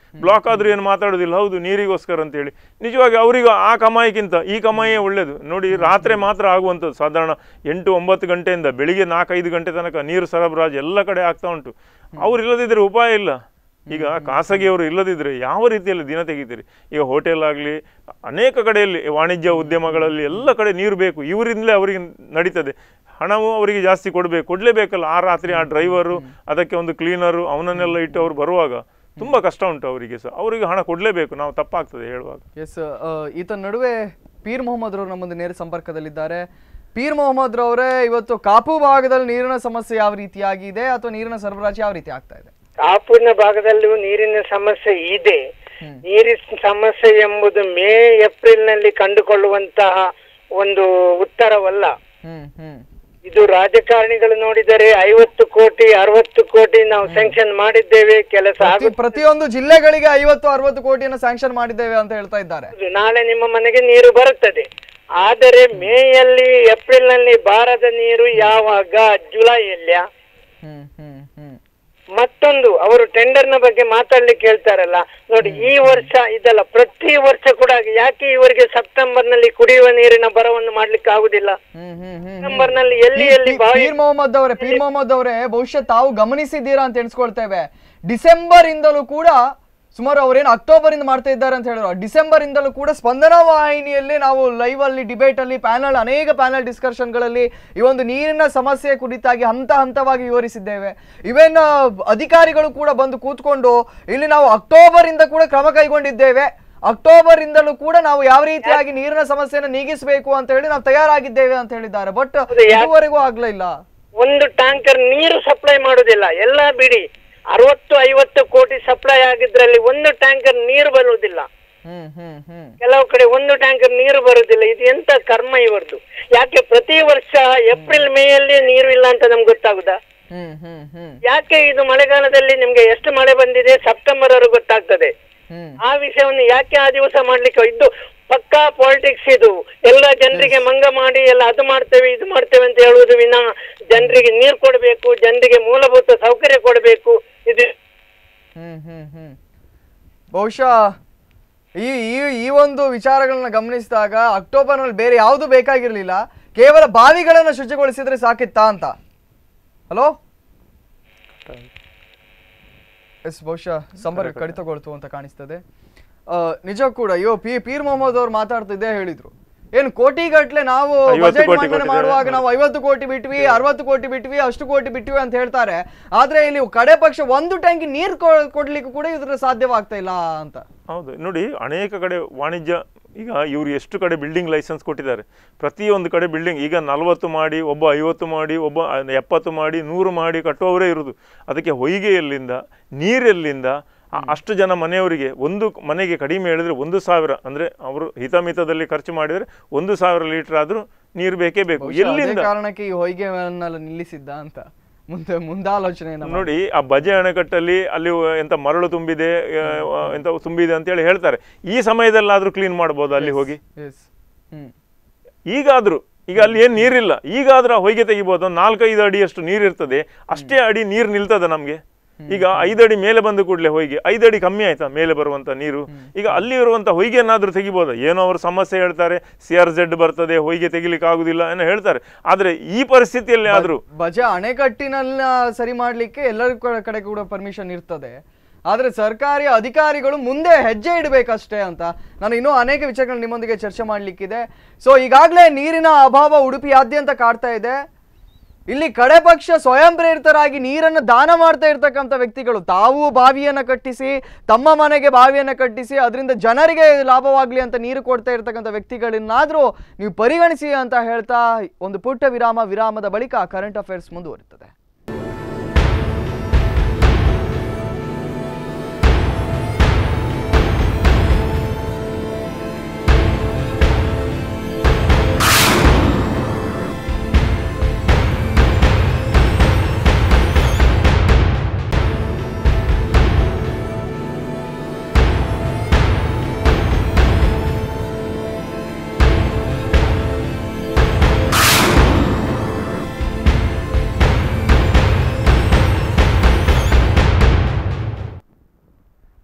ಬ್ಲಾಕ್ ಆದ್ರೂ ಏನು ಮಾತಾಡೋದಿಲ್ಲ ಹೌದು ನೀರಿಗೋಸ್ಕರ ಅಂತೇಳಿ ನಿಜವಾಗಿ ಅವರಿಗೂ ಆ ಕಮಾಯಿಗಿಂತ ಈ ಕಮಾಯಿಯೇ ಒಳ್ಳೆಯದು ನೋಡಿ ರಾತ್ರಿ ಮಾತ್ರ ಆಗುವಂಥದ್ದು ಸಾಧಾರಣ ಎಂಟು ಒಂಬತ್ತು ಗಂಟೆಯಿಂದ ಬೆಳಿಗ್ಗೆ ನಾಲ್ಕೈದು ಗಂಟೆ ತನಕ ನೀರು ಸರಬರಾಜು ಎಲ್ಲ ಕಡೆ ಆಗ್ತಾ ಉಂಟು ಅವ್ರು ಇಲ್ಲದಿದ್ದರೆ ಉಪಾಯ ಇಲ್ಲ ಈಗ ಖಾಸಗಿಯವರು ಇಲ್ಲದಿದ್ದರೆ ಯಾವ ರೀತಿಯಲ್ಲಿ ದಿನ ತೆಗಿತೀರಿ ಈಗ ಹೋಟೆಲ್ ಆಗಲಿ ಅನೇಕ ಕಡೆಯಲ್ಲಿ ವಾಣಿಜ್ಯ ಉದ್ಯಮಗಳಲ್ಲಿ ಎಲ್ಲ ಕಡೆ ನೀರು ಬೇಕು ಇವರಿಂದಲೇ ಅವರಿಗೆ ನಡೀತದೆ ಹಣವು ಅವರಿಗೆ ಜಾಸ್ತಿ ಕೊಡಬೇಕು ಕೊಡಲೇಬೇಕಲ್ಲ ಆ ರಾತ್ರಿ ಆ ಡ್ರೈವರು ಅದಕ್ಕೆ ಒಂದು ಕ್ಲೀನರು ಅವನನ್ನೆಲ್ಲ ಇಟ್ಟು ಅವ್ರು ಬರುವಾಗ ತುಂಬ ಕಷ್ಟ ಉಂಟು ಅವರಿಗೆ ಸಹ ಅವರಿಗೆ ಹಣ ಕೊಡಲೇಬೇಕು ನಾವು ತಪ್ಪಾಗ್ತದೆ ಹೇಳುವಾಗ ಎಸ್ ಈತ ನಡುವೆ ಪೀರ್ ಮೊಹಮ್ಮದ್ ರವರು ನಮ್ಮ ಮುಂದೆ ನೇರ ಸಂಪರ್ಕದಲ್ಲಿದ್ದಾರೆ ಪೀರ್ ಮೊಹಮ್ಮದ್ ರವರೇ ಇವತ್ತು ಕಾಪು ಭಾಗದಲ್ಲಿ ನೀರಿನ ಸಮಸ್ಯೆ ಯಾವ ರೀತಿಯಾಗಿದೆ ಅಥವಾ ನೀರಿನ ಸರಬರಾಜು ಯಾವ ರೀತಿ ಆಗ್ತಾ ಇದೆ ಕಾಪುವಿನ ಭಾಗದಲ್ಲೂ ನೀರಿನ ಸಮಸ್ಯೆ ಇದೆ ಹ್ಮ್. ನೀರಿನ ಸಮಸ್ಯೆ ಎಂಬುದು ಮೇ ಏಪ್ರಿಲ್ ನಲ್ಲಿ ಕಂಡುಕೊಳ್ಳುವಂತಹ ಒಂದು ಉತ್ತರವಲ್ಲ ಹ್ಮ್ ಹ್ಮ್ ಇದು ರಾಜಕಾರಣಿಗಳು ನೋಡಿದರೆ ಐವತ್ತು ಕೋಟಿ ಅರವತ್ತು ಕೋಟಿ ನಾವು ಸ್ಯಾಂಕ್ಷನ್ ಮಾಡಿದ್ದೇವೆ ಕೆಲಸ ಪ್ರತಿ- ಆಗುತ್ತದೆ ಪ್ರತಿಯೊಂದು ಜಿಲ್ಲೆಗಳಿಗೆ ಐವತ್ತು ಅರವತ್ತು ಕೋಟಿಯನ್ನು ಸ್ಯಾಂಕ್ಷನ್ ಮಾಡಿದ್ದೇವೆ ಅಂತ ಹೇಳ್ತಾ ಇದ್ದಾರೆ ನಾಳೆ ನಿಮ್ಮ ಮನೆಗೆ ನೀರು ಬರುತ್ತದೆ ಆದರೆ ಮೇಯಲ್ಲಿ ಏಪ್ರಿಲ್ ನಲ್ಲಿ ಬಾರದ ನೀರು ಯಾವಾಗ ಜುಲೈಯಲ್ಲಿಯ ಹ್ಮ್ ಹ್ಮ್ ಹ್ಮ್ ಮತ್ತೊಂದು ಅವರು ಟೆಂಡರ್ನ ಬಗ್ಗೆ ಮಾತಾಡ್ಲಿಕ್ಕೆ ಹೇಳ್ತಾರಲ್ಲ ನೋಡಿ ಈ ವರ್ಷ ಇದಲ್ಲ ಪ್ರತಿ ವರ್ಷ ಕೂಡ ಯಾಕೆ ಇವರಿಗೆ ಸೆಪ್ಟೆಂಬರ್ ನಲ್ಲಿ ಕುಡಿಯುವ ನೀರಿನ ಬರವನ್ನು ಮಾಡ್ಲಿಕ್ಕೆ ಆಗುದಿಲ್ಲ ಹ್ಮ್ ಹ್ಮ್ ಹ್ಮ್ ಸೆಪ್ಟೆಂಬರ್ ನಲ್ಲಿ ಎಲ್ಲಿ ಎಲ್ಲಿ ಪೀರ್- ಬಾವಿ ಪೀರ್ ಮೊಹಮ್ಮದ್ ಅವರೇ ಪೀರ್ ಮೊಹಮ್ಮದ್ ಅವರೇ ಬಹುಶಃ ತಾವು ಗಮನಿಸಿದ್ದೀರಾ ಅಂತ ಎಣಿಸ್ಕೊಳ್ತೇವೆ ಡಿಸೆಂಬರ್ ಇಂದಲೂ ಕೂಡ ಸುಮಾರು ಅವ್ರೇನು ಅಕ್ಟೋಬರ್ ಇಂದ ಮಾಡ್ತಾ ಇದ್ದಾರೆ ಅಂತ ಹೇಳಿದ್ರು ಡಿಸೆಂಬರ್ ಇಂದಲೂ ಕೂಡ ಸ್ಪಂದನ ವಾಹಿನಿಯಲ್ಲಿ ನಾವು ಲೈವ್ ಅಲ್ಲಿ ಡಿಬೇಟ್ ಅಲ್ಲಿ ಪ್ಯಾನಲ್ ಅನೇಕ ಪ್ಯಾನಲ್ ಡಿಸ್ಕಷನ್ಗಳಲ್ಲಿ ಈ ಒಂದು ನೀರಿನ ಸಮಸ್ಯೆ ಕುರಿತಾಗಿ ಹಂತ ಹಂತವಾಗಿ ವಿವರಿಸಿದ್ದೇವೆ ಇವನ್ ಅಧಿಕಾರಿಗಳು ಕೂಡ ಬಂದು ಕೂತ್ಕೊಂಡು ಇಲ್ಲಿ ನಾವು ಅಕ್ಟೋಬರ್ ಇಂದ ಕೂಡ ಕ್ರಮ ಕೈಗೊಂಡಿದ್ದೇವೆ ಅಕ್ಟೋಬರ್ ಇಂದಲೂ ಕೂಡ ನಾವು ಯಾವ ರೀತಿಯಾಗಿ ನೀರಿನ ಸಮಸ್ಯೆಯನ್ನು ನೀಗಿಸಬೇಕು ಅಂತ ಹೇಳಿ ನಾವು ತಯಾರಾಗಿದ್ದೇವೆ ಅಂತ ಹೇಳಿದ್ದಾರೆ ಬಟ್ ಹೌದು, ಯಾಕೆ- ಇದುವರೆಗೂ ಆಗ್ಲಿಲ್ಲ ಒಂದು ಟ್ಯಾಂಕರ್ ನೀರು ಸಪ್ಲೈ ಮಾಡುದಿಲ್ಲ ಎಲ್ಲ ಬಿಡಿ ಅರವತ್ತು ಐವತ್ತು ಕೋಟಿ ಸಪ್ಲೈ ಆಗಿದ್ರಲ್ಲಿ ಒಂದು ಟ್ಯಾಂಕರ್ ನೀರು ಬರುವುದಿಲ್ಲ ಹ್ಮ್ ಹ್ಮ್ ಹ್ಮ್ ಕೆಲವು ಕಡೆ ಒಂದು ಟ್ಯಾಂಕರ್ ನೀರು ಬರುವುದಿಲ್ಲ ಇದು ಎಂತ ಕರ್ಮ ಇವರದು ಯಾಕೆ ಪ್ರತಿ ವರ್ಷ ಏಪ್ರಿಲ್ ಮೇಯಲ್ಲಿ ನೀರು ಇಲ್ಲ ಅಂತ ನಮ್ಗೆ ಗೊತ್ತಾಗುದಾ ಹ್ಮ್ ಹ್ಮ್ ಹ್ಮ್ ಯಾಕೆ ಇದು ಮಳೆಗಾಲದಲ್ಲಿ ನಿಮ್ಗೆ ಎಷ್ಟು ಮಳೆ ಬಂದಿದೆ ಸೆಪ್ಟೆಂಬರ್ ವರೆಗೂ ಗೊತ್ತಾಗ್ತದೆ ಹ್ಮ್ ಆ ವಿಷಯವನ್ನು ಯಾಕೆ ಆ ದಿವಸ ಮಾಡ್ಲಿಕ್ಕೆ ಇದು ಪಕ್ಕಾ ಪಾಲಿಟಿಕ್ಸ್ ಇದು ಎಲ್ಲ ಜನರಿಗೆ ಮಂಗ ಮಾಡಿ ಎಲ್ಲ ಅದು ಮಾಡ್ತೇವೆ ಇದು ಮಾಡ್ತೇವೆ ಅಂತ ಹೇಳುವುದು ವಿನ ಜನರಿಗೆ ನೀರು ಕೊಡಬೇಕು ಜನರಿಗೆ ಮೂಲಭೂತ ಸೌಕರ್ಯ ಕೊಡಬೇಕು ಇದು ಹ್ಮ್ ಹ್ಮ್ ಹ್ಮ್ ಬಹುಶಃ ಈ ಈ ಈ ಒಂದು ವಿಚಾರಗಳನ್ನ ಗಮನಿಸಿದಾಗ ಅಕ್ಟೋಬರ್ನಲ್ಲಿ ಬೇರೆ ಯಾವುದು ಬೇಕಾಗಿರ್ಲಿಲ್ಲ ಕೇವಲ ಬಾವಿಗಳನ್ನು ಶುಚಿಗೊಳಿಸಿದ್ರೆ ಸಾಕಿತ್ತಾ ಅಂತ ಹಲೋ ಎಸ್ ಬಹುಶಃ ಸಂಪರ್ಕ ಕಡಿತಗೊಳ್ತು ಅಂತ ಕಾಣಿಸ್ತದೆ ಆ, ನಿಜ ಕೂಡ ಅಯ್ಯೋ ಪಿ ಪೀರ್ ಮೊಹಮ್ಮದ್ ಅವ್ರು ಮಾತಾಡ್ತಿದ್ದೆ ಹೇಳಿದ್ರು ಏನು ಕೋಟಿ ಗಟ್ಲೆ ನಾವು ಐವತ್ತು ಬಜೆಟ್ ಕೋಟಿ ಮಂಡನೆ ಕೊಟ್ಟಿದ್ದಾರೆ. ಮಾಡುವಾಗ ನಾವು ಐವತ್ತು ಕೋಟಿ ಬಿಟ್ವಿ ಅರವತ್ತು ಕೋಟಿ ಬಿಟ್ವಿ ಅಷ್ಟು ಕೋಟಿ ಬಿಟ್ವಿ ಅಂತ ಹೇಳ್ತಾರೆ ಆದ್ರೆ ಇಲ್ಲಿ ಕಡೆ ಪಕ್ಷ ಒಂದು ಟ್ಯಾಂಕಿ ನೀರು ಕೊಡ್ಲಿಕ್ಕೆ ಕೂಡ ಇದ್ರ ಸಾಧ್ಯವಾಗ್ತಾ ಇಲ್ಲ ಅಂತ ಹೌದು ನೋಡಿ ಅನೇಕ ಕಡೆ ವಾಣಿಜ್ಯ ಈಗ ಇವರು ಎಷ್ಟು ಕಡೆ ಬಿಲ್ಡಿಂಗ್ ಲೈಸೆನ್ಸ್ ಕೊಟ್ಟಿದ್ದಾರೆ ಪ್ರತಿಯೊಂದು ಕಡೆ ಬಿಲ್ಡಿಂಗ್ ಈಗ ನಲವತ್ತು ಮಾಡಿ ಒಬ್ಬ ಐವತ್ತು ಮಾಡಿ ಒಬ್ಬ ಎಪ್ಪತ್ತು ಮಾಡಿ ನೂರು ಮಾಡಿ ಕಟ್ಟುವವರೇ ಇರುವುದು ಅದಕ್ಕೆ ಹೊಯ್ಗೆ ಎಲ್ಲಿಂದ ನೀರೆಲ್ಲಿಂದ ಆ ಅಷ್ಟು ಜನ ಮನೆಯವರಿಗೆ ಒಂದು ಮನೆಗೆ ಕಡಿಮೆ ಹೇಳಿದ್ರೆ ಒಂದು ಸಾವಿರ ಅಂದರೆ ಅವರು ಹಿತಮಿತದಲ್ಲಿ ಖರ್ಚು ಮಾಡಿದರೆ ಒಂದು ಸಾವಿರ ಲೀಟರ್ ಆದರೂ ನೀರು ಬೇಕೇ ಬೇಕು ಬಹುಶಃ ಅದೇ ಎಲ್ಲಿಂದ ಕಾರಣಕ್ಕೆ ಈ ಹೊಯ್ಗೆವನ್ನೆಲ್ಲ ನಿಲ್ಲಿಸಿದ್ದ ಅಂತ ಮುಂದೆ ಮುಂದಾಲೋಚನೆಯನ್ನ ಮಾಡಿ. ನೋಡಿ ಆ ಬಜೆ ಅಣೆಕಟ್ಟಲ್ಲಿ ಅಲ್ಲಿ ಎಂತ ಮರಳು ತುಂಬಿದೆ ಆ, ಎಂತ ತುಂಬಿದೆ ಅಂತೇಳಿ ಹೇಳ್ತಾರೆ ಈ ಸಮಯದಲ್ಲಾದ್ರೂ ಕ್ಲೀನ್ ಮಾಡ್ಬೋದು ಅಲ್ಲಿ ಹೋಗಿ Yes. ಹ್ಮ್ ಈಗಾದ್ರೂ ಈಗ ಅಲ್ಲಿ ಏನು ನೀರಿಲ್ಲ ಈಗಾದ್ರೂ ಆ ಹೊಯ್ಗೆ ತೆಗಿಬೋದು ಒಂದು ನಾಲ್ಕೈದು ಅಡಿಯಷ್ಟು ನೀರು ಇರ್ತದೆ ಅಷ್ಟೇ ಅಡಿ ನೀರು ನಿಲ್ತದೆ ನಮಗೆ ಈಗ ಐದು ಅಡಿ ಮೇಲೆ ಬಂದ ಕೂಡಲೇ ಹೊಯ್ಗೆ ಐದು ಅಡಿ ಕಮ್ಮಿ ಆಯ್ತಾ ಮೇಲೆ ಬರುವಂತ ನೀರು ಈಗ ಅಲ್ಲಿ ಇರುವಂತ ಹೊಯ್ಗೆನಾದ್ರೂ ತೆಗಿಬೋದ ಏನೋ ಅವರು ಸಮಸ್ಯೆ ಹೇಳ್ತಾರೆ ಸಿ ಆರ್ ಜೆಡ್ ಬರ್ತದೆ ಹೊಯ್ಗೆ ತೆಗಿಲಿಕ್ಕೆ ಆಗುದಿಲ್ಲ ಏನೋ ಹೇಳ್ತಾರೆ ಆದ್ರೆ ಈ ಪರಿಸ್ಥಿತಿಯಲ್ಲಿ ಆದ್ರೂ ಬಜೆ ಅಣೆಕಟ್ಟಿನಲ್ಲ ಸರಿ ಮಾಡ್ಲಿಕ್ಕೆ ಎಲ್ಲರ ಕ- ಕಡೆ ಕೂಡ ಪರ್ಮಿಷನ್ ಇರ್ತದೆ ಆದ್ರೆ ಸರ್ಕಾರಿ ಅಧಿಕಾರಿಗಳು ಮುಂದೆ ಹೆಜ್ಜೆ ಇಡಬೇಕಷ್ಟೇ ಅಂತ ನಾನು ಇನ್ನೂ ಅನೇಕ ವಿಷಯಗಳು ನಿಮ್ಮೊಂದಿಗೆ ಚರ್ಚೆ ಮಾಡ್ಲಿಕ್ಕಿದೆ ಸೊ ಈಗಾಗಲೇ ನೀರಿನ ಅಭಾವ ಉಡುಪಿಯಾದ್ಯಂತ ಕಾಡ್ತಾ ಇದೆ ಇಲ್ಲಿ ಕಡೆ ಪಕ್ಷ ಸ್ವಯಂ ಪ್ರೇರಿತರಾಗಿ ನೀರನ್ನು ದಾನ ಮಾಡ್ತಾ ಇರ್ತಕ್ಕಂಥ ವ್ಯಕ್ತಿಗಳು ತಾವು ಬಾವಿಯನ್ನು ಕಟ್ಟಿಸಿ ತಮ್ಮ ಮನೆಗೆ ಬಾವಿಯನ್ನು ಕಟ್ಟಿಸಿ ಅದರಿಂದ ಜನರಿಗೆ ಲಾಭವಾಗಲಿ ಅಂತ ನೀರು ಕೊಡ್ತಾ ಇರ್ತಕ್ಕಂಥ ವ್ಯಕ್ತಿಗಳನ್ನಾದರೂ ನೀವು ಪರಿಗಣಿಸಿ ಅಂತ ಹೇಳ್ತಾ ಒಂದು ಪುಟ್ಟ ವಿರಾಮ ವಿರಾಮದ ಬಳಿಕ ಕರೆಂಟ್ ಅಫೇರ್ಸ್ ಮುಂದುವರಿಯುತ್ತದೆ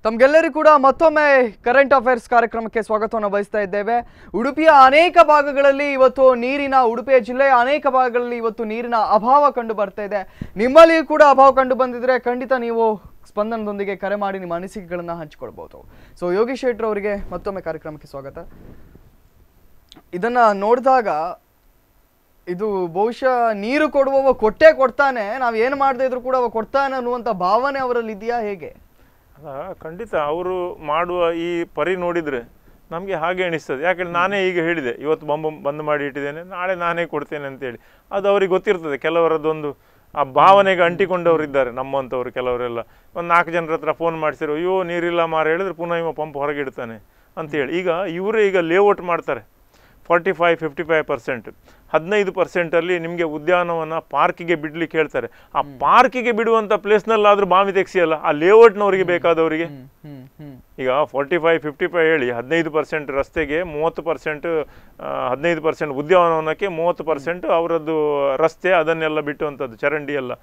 ತಮ್ಗೆಲ್ಲರಿಗೂ ಕೂಡ ಮತ್ತೊಮ್ಮೆ ಕರೆಂಟ್ ಅಫೇರ್ಸ್ ಕಾರ್ಯಕ್ರಮಕ್ಕೆ ಸ್ವಾಗತವನ್ನು ಬಯಸ್ತಾ ಇದ್ದೇವೆ ಉಡುಪಿಯ ಅನೇಕ ಭಾಗಗಳಲ್ಲಿ ಇವತ್ತು ನೀರಿನ ಉಡುಪಿಯ ಜಿಲ್ಲೆಯ ಅನೇಕ ಭಾಗಗಳಲ್ಲಿ ಇವತ್ತು ನೀರಿನ ಅಭಾವ ಕಂಡು ಬರ್ತಾ ಇದೆ ನಿಮ್ಮಲ್ಲಿ ಕೂಡ ಅಭಾವ ಕಂಡು ಬಂದಿದ್ರೆ ಖಂಡಿತ ನೀವು ಸ್ಪಂದನದೊಂದಿಗೆ ಕರೆ ಮಾಡಿ ನಿಮ್ಮ ಅನಿಸಿಕೆಗಳನ್ನು ಹಂಚಿಕೊಳ್ಬಹುದು ಸೊ ಯೋಗೀಶ್ ಶೆಟ್ರ್ ಅವರಿಗೆ ಮತ್ತೊಮ್ಮೆ ಕಾರ್ಯಕ್ರಮಕ್ಕೆ ಸ್ವಾಗತ ಇದನ್ನ ನೋಡಿದಾಗ ಇದು ಬಹುಶಃ ನೀರು ಕೊಡುವವ ಕೊಟ್ಟೇ ಕೊಡ್ತಾನೆ ನಾವು ಏನು ಮಾಡದೇ ಇದ್ರು ಕೂಡ ಅವ ಕೊಡ್ತಾನೆ ಅನ್ನುವಂಥ ಭಾವನೆ ಅವರಲ್ಲಿ ಇದೆಯಾ ಹೇಗೆ ಅಲ್ಲ ಖಂಡಿತ ಅವರು ಮಾಡುವ ಈ ಪರಿ ನೋಡಿದರೆ ನಮಗೆ ಹಾಗೆ ಎಣಿಸ್ತದೆ ಯಾಕಂದ್ರೆ ನಾನೇ ಈಗ ಹೇಳಿದೆ ಇವತ್ತು ಬಂಬು ಬಂದ್ ಮಾಡಿ ಇಟ್ಟಿದ್ದೇನೆ ನಾಳೆ ನಾನೇ ಕೊಡ್ತೇನೆ ಅಂತೇಳಿ ಅದು ಅವ್ರಿಗೆ ಗೊತ್ತಿರ್ತದೆ ಕೆಲವರದ್ದೊಂದು ಆ ಭಾವನೆಗೆ ಅಂಟಿಕೊಂಡವರು ಇದ್ದಾರೆ ನಮ್ಮಂಥವ್ರು ಕೆಲವರೆಲ್ಲ ಒಂದು ನಾಲ್ಕು ಜನರ ಹತ್ರ ಫೋನ್ ಮಾಡಿಸಿರೋ ಅಯ್ಯೋ ನೀರಿಲ್ಲ ಮಾರ ಹೇಳಿದ್ರೆ ಪುನಃ ಇವ ಪಂಪ್ ಹೊರಗೆ ಇಡ್ತಾನೆ ಅಂತೇಳಿ ಈಗ ಇವರೇ ಈಗ ಲೇಔಟ್ ಮಾಡ್ತಾರೆ forty five fifty five percent ಹದಿನೈದು ಪರ್ಸೆಂಟಲ್ಲಿ ನಿಮಗೆ ಉದ್ಯಾನವನ ಪಾರ್ಕಿಗೆ ಬಿಡ್ಲಿಕ್ಕೆ ಹೇಳ್ತಾರೆ ಆ ಪಾರ್ಕಿಗೆ ಬಿಡುವಂಥ ಪ್ಲೇಸ್ನಲ್ಲಾದರೂ ಬಾವಿ ತೆಗ್ಸಿಯಲ್ಲ ಆ ಲೇಔಟ್ನವರಿಗೆ ಬೇಕಾದವರಿಗೆ ಹ್ಮ್ ಹ್ಮ್ ಹ್ಮ್ ಈಗ ಫಾರ್ಟಿ ಫೈವ್ ಫಿಫ್ಟಿ ಫೈವ್ ಹೇಳಿ ಹದಿನೈದು ಪರ್ಸೆಂಟ್ ರಸ್ತೆಗೆ ಮೂವತ್ತು ಪರ್ಸೆಂಟ್ ಹದಿನೈದು ಪರ್ಸೆಂಟ್ ಉದ್ಯಾನವನಕ್ಕೆ ಮೂವತ್ತು ಪರ್ಸೆಂಟ್ ಅವರದ್ದು ರಸ್ತೆ ಅದನ್ನೆಲ್ಲ ಬಿಟ್ಟುವಂಥದ್ದು ಚರಂಡಿ ಎಲ್ಲ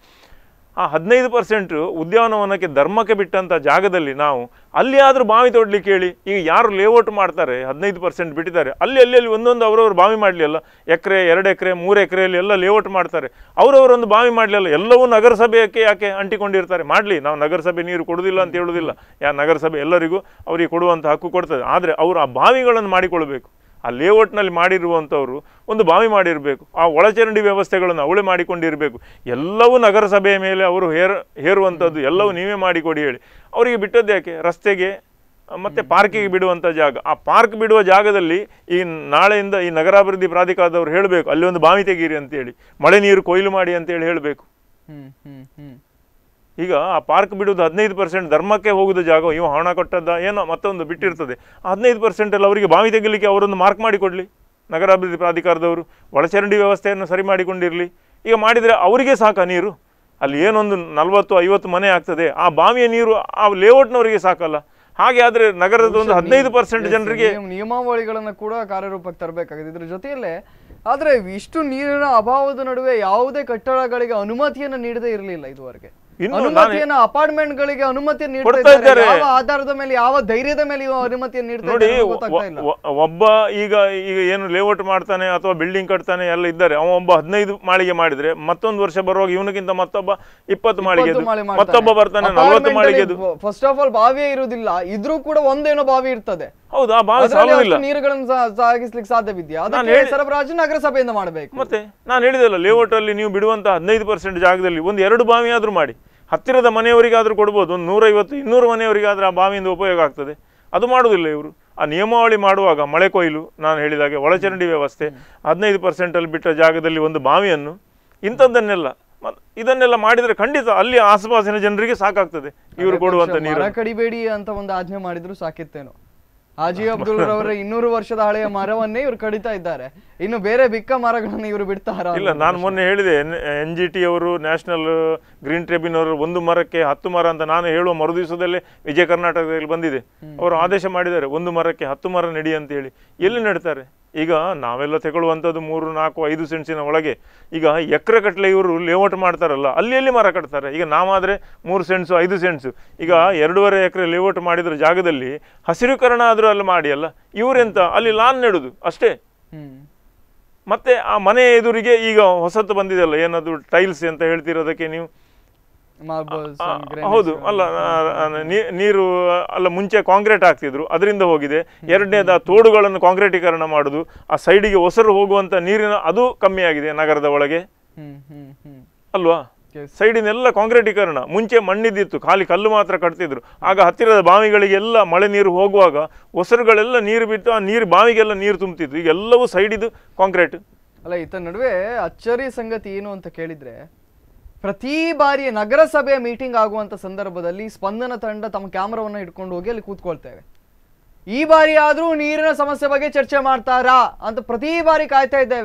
ಆ ಹದಿನೈದು ಪರ್ಸೆಂಟ್ ಉದ್ಯಾನವನಕ್ಕೆ ಧರ್ಮಕ್ಕೆ ಬಿಟ್ಟಂಥ ಜಾಗದಲ್ಲಿ ನಾವು ಅಲ್ಲಿ ಆದರೂ ಬಾವಿ ತೊಡ್ಲಿಕ್ಕೆ ಹೇಳಿ ಈಗ ಯಾರು ಲೇಔಟ್ ಮಾಡ್ತಾರೆ ಹದಿನೈದು ಪರ್ಸೆಂಟ್ ಬಿಟ್ಟಿದ್ದಾರೆ ಅಲ್ಲಿ ಅಲ್ಲಿ ಅಲ್ಲಿ ಒಂದೊಂದು ಅವರವರು ಬಾವಿ ಮಾಡಲಿಲ್ಲ ಎಕರೆ ಎರಡು ಎಕರೆ ಮೂರು ಎಕರೆಯಲ್ಲಿ ಎಲ್ಲ ಲೇಔಟ್ ಮಾಡ್ತಾರೆ ಅವರವರೊಂದು ಬಾವಿ ಮಾಡಲಿಲ್ಲ ಎಲ್ಲವೂ ನಗರಸಭೆಯಕ್ಕೆ ಯಾಕೆ ಅಂಟಿಕೊಂಡಿರ್ತಾರೆ ಮಾಡಲಿ ನಾವು ನಗರಸಭೆ ನೀರು ಕೊಡುವುದಿಲ್ಲ ಅಂತ ಹೇಳುವುದಿಲ್ಲ ಯಾ ನಗರಸಭೆ ಎಲ್ಲರಿಗೂ ಅವರಿಗೆ ಕೊಡುವಂಥ ಹಕ್ಕು ಕೊಡ್ತದೆ ಆದರೆ ಅವರು ಆ ಬಾವಿಗಳನ್ನು ಮಾಡಿಕೊಳ್ಬೇಕು ಆ ಲೇಔಟ್ನಲ್ಲಿ ಮಾಡಿರುವಂಥವ್ರು ಒಂದು ಬಾವಿ ಮಾಡಿರಬೇಕು ಆ ಒಳಚರಂಡಿ ವ್ಯವಸ್ಥೆಗಳನ್ನು ಅವಳೇ ಮಾಡಿಕೊಂಡಿರಬೇಕು ಎಲ್ಲವೂ ನಗರಸಭೆಯ ಮೇಲೆ ಅವರು ಹೇರ ಹೇರುವಂಥದ್ದು ಎಲ್ಲವೂ ನೀವೇ ಮಾಡಿಕೊಡಿ ಹೇಳಿ ಅವರಿಗೆ ಬಿಟ್ಟದ್ದು ಯಾಕೆ ರಸ್ತೆಗೆ ಮತ್ತು ಪಾರ್ಕಿಗೆ ಬಿಡುವಂಥ ಜಾಗ ಆ ಪಾರ್ಕ್ ಬಿಡುವ ಜಾಗದಲ್ಲಿ ಈ ನಾಳೆಯಿಂದ ಈ ನಗರಾಭಿವೃದ್ಧಿ ಪ್ರಾಧಿಕಾರದವ್ರು ಹೇಳಬೇಕು ಅಲ್ಲಿ ಒಂದು ಬಾವಿ ತೆಗೀರಿ ಅಂತೇಳಿ ಮಳೆ ನೀರು ಕೊಯ್ಲು ಮಾಡಿ ಅಂತೇಳಿ ಹೇಳಬೇಕು ಹ್ಮ್ ಹ್ಮ್ ಹ್ಮ್ ಈಗ ಆ ಪಾರ್ಕ್ ಬಿಡುವುದು ಹದಿನೈದು ಪರ್ಸೆಂಟ್ ಧರ್ಮಕ್ಕೆ ಹೋಗುದ ಜಾಗ ಇವ ಹಣ ಕೊಟ್ಟದ್ದ ಏನೋ ಮತ್ತೊಂದು ಬಿಟ್ಟಿರ್ತದೆ ಹದಿನೈದು ಪರ್ಸೆಂಟ್ ಎಲ್ಲ ಅವರಿಗೆ ಬಾವಿ ತೆಗಿಲಿಕ್ಕೆ ಅವರೊಂದು ಮಾರ್ಕ್ ಮಾಡಿಕೊಡ್ಲಿ ನಗರಾಭಿವೃದ್ಧಿ ಪ್ರಾಧಿಕಾರದವರು ಒಳಚರಂಡಿ ವ್ಯವಸ್ಥೆಯನ್ನು ಸರಿ ಮಾಡಿಕೊಂಡಿರಲಿ ಈಗ ಮಾಡಿದರೆ ಅವರಿಗೆ ಸಾಕ ನೀರು ಅಲ್ಲಿ ಏನೊಂದು ನಲವತ್ತು ಐವತ್ತು ಮನೆ ಆಗ್ತದೆ ಆ ಬಾವಿಯ ನೀರು ಆ ಲೇಔಟ್ನವರಿಗೆ ಸಾಕಲ್ಲ ಹಾಗೆ ಆದರೆ ನಗರದ ಒಂದು ಹದಿನೈದು ಪರ್ಸೆಂಟ್ Yes, ಜನರಿಗೆ ನಿಯಮ- ನಿಯಮಾವಳಿಗಳನ್ನ ಕೂಡ ಕಾರ್ಯರೂಪಕ್ಕೆ ತರಬೇಕಾಗಿದೆ ಇದ್ರ ಜೊತೆಯಲ್ಲೇ ಆದ್ರೆ ಇಷ್ಟು ನೀರಿನ ಅಭಾವದ ನಡುವೆ ಯಾವುದೇ ಕಟ್ಟಡಗಳಿಗೆ ಅನುಮತಿಯನ್ನ ನೀಡದೇ ಇರಲಿಲ್ಲ ಇದುವರೆಗೆ ಇನ್ನು ಅನುಮತಿಯನ್ನ ಅಪಾರ್ಟ್ಮೆಂಟ್ ಗಳಿಗೆ ಅನುಮತಿಯನ್ನು ನೀಡ್ತಾ ಕೊಡ್ತಾ ಇದ್ದಾರೆ ಇದ್ದಾರೆ. ಯಾವ ಆಧಾರದ ಮೇಲೆ ಯಾವ ಧೈರ್ಯದ ಮೇಲೆ ಇವ ಅನುಮತಿಯನ್ನು ನೀಡ್ತಾ ನೋಡಿ ಇದ್ದಾರೆ ಅನ್ನೋದು ಗೊತ್ತಾಗ್ತಾ ಇಲ್ಲ ಒ- ಒ- ಒಬ್ಬ ಈಗ ಈಗ ಏನು ಲೇಔಟ್ ಮಾಡ್ತಾನೆ ಅಥವಾ ಬಿಲ್ಡಿಂಗ್ ಕಟ್ತಾನೆ ಎಲ್ಲ ಇದ್ದಾರೆ ಅವ ಒಬ್ಬ ಹದಿನೈದು ಮಾಳಿಗೆ ಮಾಡಿದ್ರೆ ಮತ್ತೊಂದು ವರ್ಷ ಬರುವಾಗ ಇವನಿಗಿಂತ ಮತ್ತೊಬ್ಬ ಇಪ್ಪತ್ತು ಮಾಳಿಗೆದು ಮತ್ತೊಬ್ಬ ಬರ್ತಾನೆ ನಲವತ್ತು ಮಾಳಿಗೆದು ಫಸ್ಟ್ ಆಫ್ ಆಲ್ ಬಾವಿಯೇ ಇರುವುದಿಲ್ಲ ಇದ್ರೂ ಕೂಡ ಒಂದೇನೋ ಬಾವಿ ಇರ್ತದೆ ಹೌದು ಆ ಬಾವಿ ಅದ್ರಲ್ಲಿ ಸಾಲುವುದಿಲ್ಲ ಅಷ್ಟು ನೀರುಗಳನ್ನು ಸಾ- ಸಾಗಿಸ್ಲಿಕ್ಕೆ ಸಾಧ್ಯವಿದೆಯಾ ಅದಕ್ಕೆ ಸರಬರಾಜು ನಗರಸಭೆಯಿಂದ ಮಾಡಬೇಕು ಮತ್ತೆ ನಾನು ಹೇಳಿದಲ್ಲ ಲೇಔಟ್ ಅಲ್ಲಿ ನೀವು ಬಿಡುವಂತ ಹದಿನೈದು ಪರ್ಸೆಂಟ್ ಜಾಗದಲ್ಲಿ ಒಂದು ಎರಡು ಬಾವಿ ಆದ್ರೂ ಮಾಡಿ ಹತ್ತಿರದ ಮನೆಯವರಿಗಾದ್ರೂ ಕೊಡ್ಬೋದು ಒಂದು ನೂರೈವತ್ತು ಇನ್ನೂರು ಮನೆಯವರಿಗಾದ್ರೆ ಆ ಬಾವಿಯಿಂದ ಉಪಯೋಗ ಆಗ್ತದೆ ಅದು ಮಾಡುವುದಿಲ್ಲ ಇವರು ಆ ನಿಯಮಾವಳಿ ಮಾಡುವಾಗ ಮಳೆ ಕೊಯ್ಲು ನಾನು ಹೇಳಿದಾಗೆ ಒಳಚರಂಡಿ ವ್ಯವಸ್ಥೆ ಹದಿನೈದು ಪರ್ಸೆಂಟಲ್ಲಿ ಬಿಟ್ಟ ಜಾಗದಲ್ಲಿ ಒಂದು ಬಾವಿಯನ್ನು ಇಂಥದ್ದನ್ನೆಲ್ಲ ಮತ್ ಇದನ್ನೆಲ್ಲ ಮಾಡಿದರೆ ಖಂಡಿತ ಅಲ್ಲಿ ಆಸುಪಾಸಿನ ಜನರಿಗೆ ಸಾಕಾಗ್ತದೆ ಇವರು ಕೊಡುವಂತ ನೀರು ಮರ ಕಡಿಬೇಡಿ ಅಂತ ಒಂದು ಆಜ್ಞೆ ಮಾಡಿದ್ರು ಸಾಕಿತ್ತೇನೋ ಹಾಜಿ ಅಬ್ದುಲ್ ರವರ ಇನ್ನೂರು ವರ್ಷದ ಹಳೆಯ ಮರವನ್ನೇ ಇವರು ಕಡಿತಾ ಇದ್ದಾರೆ ಇನ್ನು ಬೇರೆ ಬಿಕ್ಕ ಮರಗಳನ್ನು ಇವರು ಬಿಡ್ತಾರ ಇಲ್ಲ ನಾನು ಮೊನ್ನೆ ಹೇಳಿದೆ ಎನ್ ಜಿ ಟಿ ಅವರು ನ್ಯಾಷನಲ್ ಗ್ರೀನ್ ಟ್ರಿಬ್ಯೂನ್ ಅವರು ಒಂದು ಮರಕ್ಕೆ ಹತ್ತು ಮರ ಅಂತ ನಾನು ಹೇಳುವ ಮರುದಿವಸದಲ್ಲೇ ವಿಜಯ ಕರ್ನಾಟಕದಲ್ಲಿ ಬಂದಿದೆ ಅವರು ಆದೇಶ ಮಾಡಿದ್ದಾರೆ ಒಂದು ಮರಕ್ಕೆ ಹತ್ತು ಮರ ನೆಡಿ ಅಂತ ಹೇಳಿ ಎಲ್ಲಿ ನೆಡ್ತಾರೆ ಈಗ ನಾವೆಲ್ಲ ತಗೊಳ್ಳುವಂಥದ್ದು ಮೂರು ನಾಲ್ಕು ಐದು ಸೆಂಟ್ಸಿನ ಒಳಗೆ ಈಗ ಎಕರೆ ಕಟ್ಲೆ ಇವರು ಲೇಔಟ್ ಮಾಡ್ತಾರಲ್ಲ ಅಲ್ಲಿ ಎಲ್ಲಿ ಮರ ಕಟ್ತಾರೆ ಈಗ ನಾವಾದರೆ ಮೂರು ಸೆಂಟ್ಸು ಐದು ಸೆಂಟ್ಸು ಈಗ ಎರಡೂವರೆ ಎಕರೆ ಲೇಔಟ್ ಮಾಡಿದ್ರ ಜಾಗದಲ್ಲಿ ಹಸಿರುಕರಣ ಆದರೂ ಅಲ್ಲಿ ಮಾಡಿ ಅಲ್ಲ ಇವರೆಂತ ಅಲ್ಲಿ ಲಾನ್ ನೆಡುದು ಅಷ್ಟೇ ಹ್ಮ್ ಮತ್ತೆ ಆ ಮನೆ ಎದುರಿಗೆ ಈಗ ಹೊಸತು ಬಂದಿದೆಯಲ್ಲ ಏನದು ಟೈಲ್ಸ್ ಅಂತ ಹೇಳ್ತಿರೋದಕ್ಕೆ ನೀವು Marbles ಆ, and granites ಹೌದು ಗಳು. ಅಲ್ಲ ಆ, ಆ, ನೀ- ನೀರು ಅಲ್ಲ ಮುಂಚೆ ಕಾಂಕ್ರೀಟ್ ಹಾಕ್ತಿದ್ರು ಅದರಿಂದ ಹೋಗಿದೆ ಎರಡನೇದು ಆ ತೋಡುಗಳನ್ನು ಕಾಂಕ್ರೀಟೀಕರಣ ಮಾಡುದು ಆ ಸೈಡಿಗೆ ಒಸರು ಹೋಗುವಂತ ನೀರಿನ ಅದು ಕಮ್ಮಿ ಆಗಿದೆ ನಗರದ ಒಳಗೆ ಹ್ಮ್ ಹ್ಮ್ ಹ್ಮ್ ಅಲ್ವಾ Yes. ಸೈಡಿನೆಲ್ಲ ಕಾಂಕ್ರೀಟೀಕರಣ ಮುಂಚೆ ಮಣ್ಣಿದ್ದಿತ್ತು ಖಾಲಿ ಕಲ್ಲು ಮಾತ್ರ ಕಟ್ತಿದ್ರು ಆಗ ಹತ್ತಿರದ ಬಾವಿಗಳಿಗೆಲ್ಲ ಮಳೆ ನೀರು ಹೋಗುವಾಗ ಒಸರುಗಳೆಲ್ಲ ನೀರು ಬಿಟ್ಟು ಆ ನೀರು ಬಾವಿಗೆಲ್ಲ ನೀರು ತುಂಬ್ತಿತ್ತು ಈಗ ಎಲ್ಲವೂ ಸೈಡಿದು ಕಾಂಕ್ರೀಟ್ ಅಲ್ಲ ಈತ ನಡುವೆ ಅಚ್ಚರಿ ಸಂಗತಿ ಏನು ಅಂತ ಕೇಳಿದ್ರೆ ಪ್ರತಿ ಬಾರಿ ನಗರಸಭೆಯ ಮೀಟಿಂಗ್ ಆಗುವಂತ ಸಂದರ್ಭದಲ್ಲಿ ಸ್ಪಂದನ ತಂಡ ತಮ್ಮ ಕ್ಯಾಮ್ರಾವನ್ನ ಹಿಡ್ಕೊಂಡು ಹೋಗಿ ಅಲ್ಲಿ ಕೂತ್ಕೊಳ್ತೇವೆ ಈ ಬಾರಿ ಆದ್ರೂ ನೀರಿನ ಸಮಸ್ಯೆ ಬಗ್ಗೆ ಚರ್ಚೆ ಮಾಡ್ತಾರಾ ಅಂತ ಪ್ರತಿ ಬಾರಿ ಕಾಯ್ತಾ ಇದ್ದೇವೆ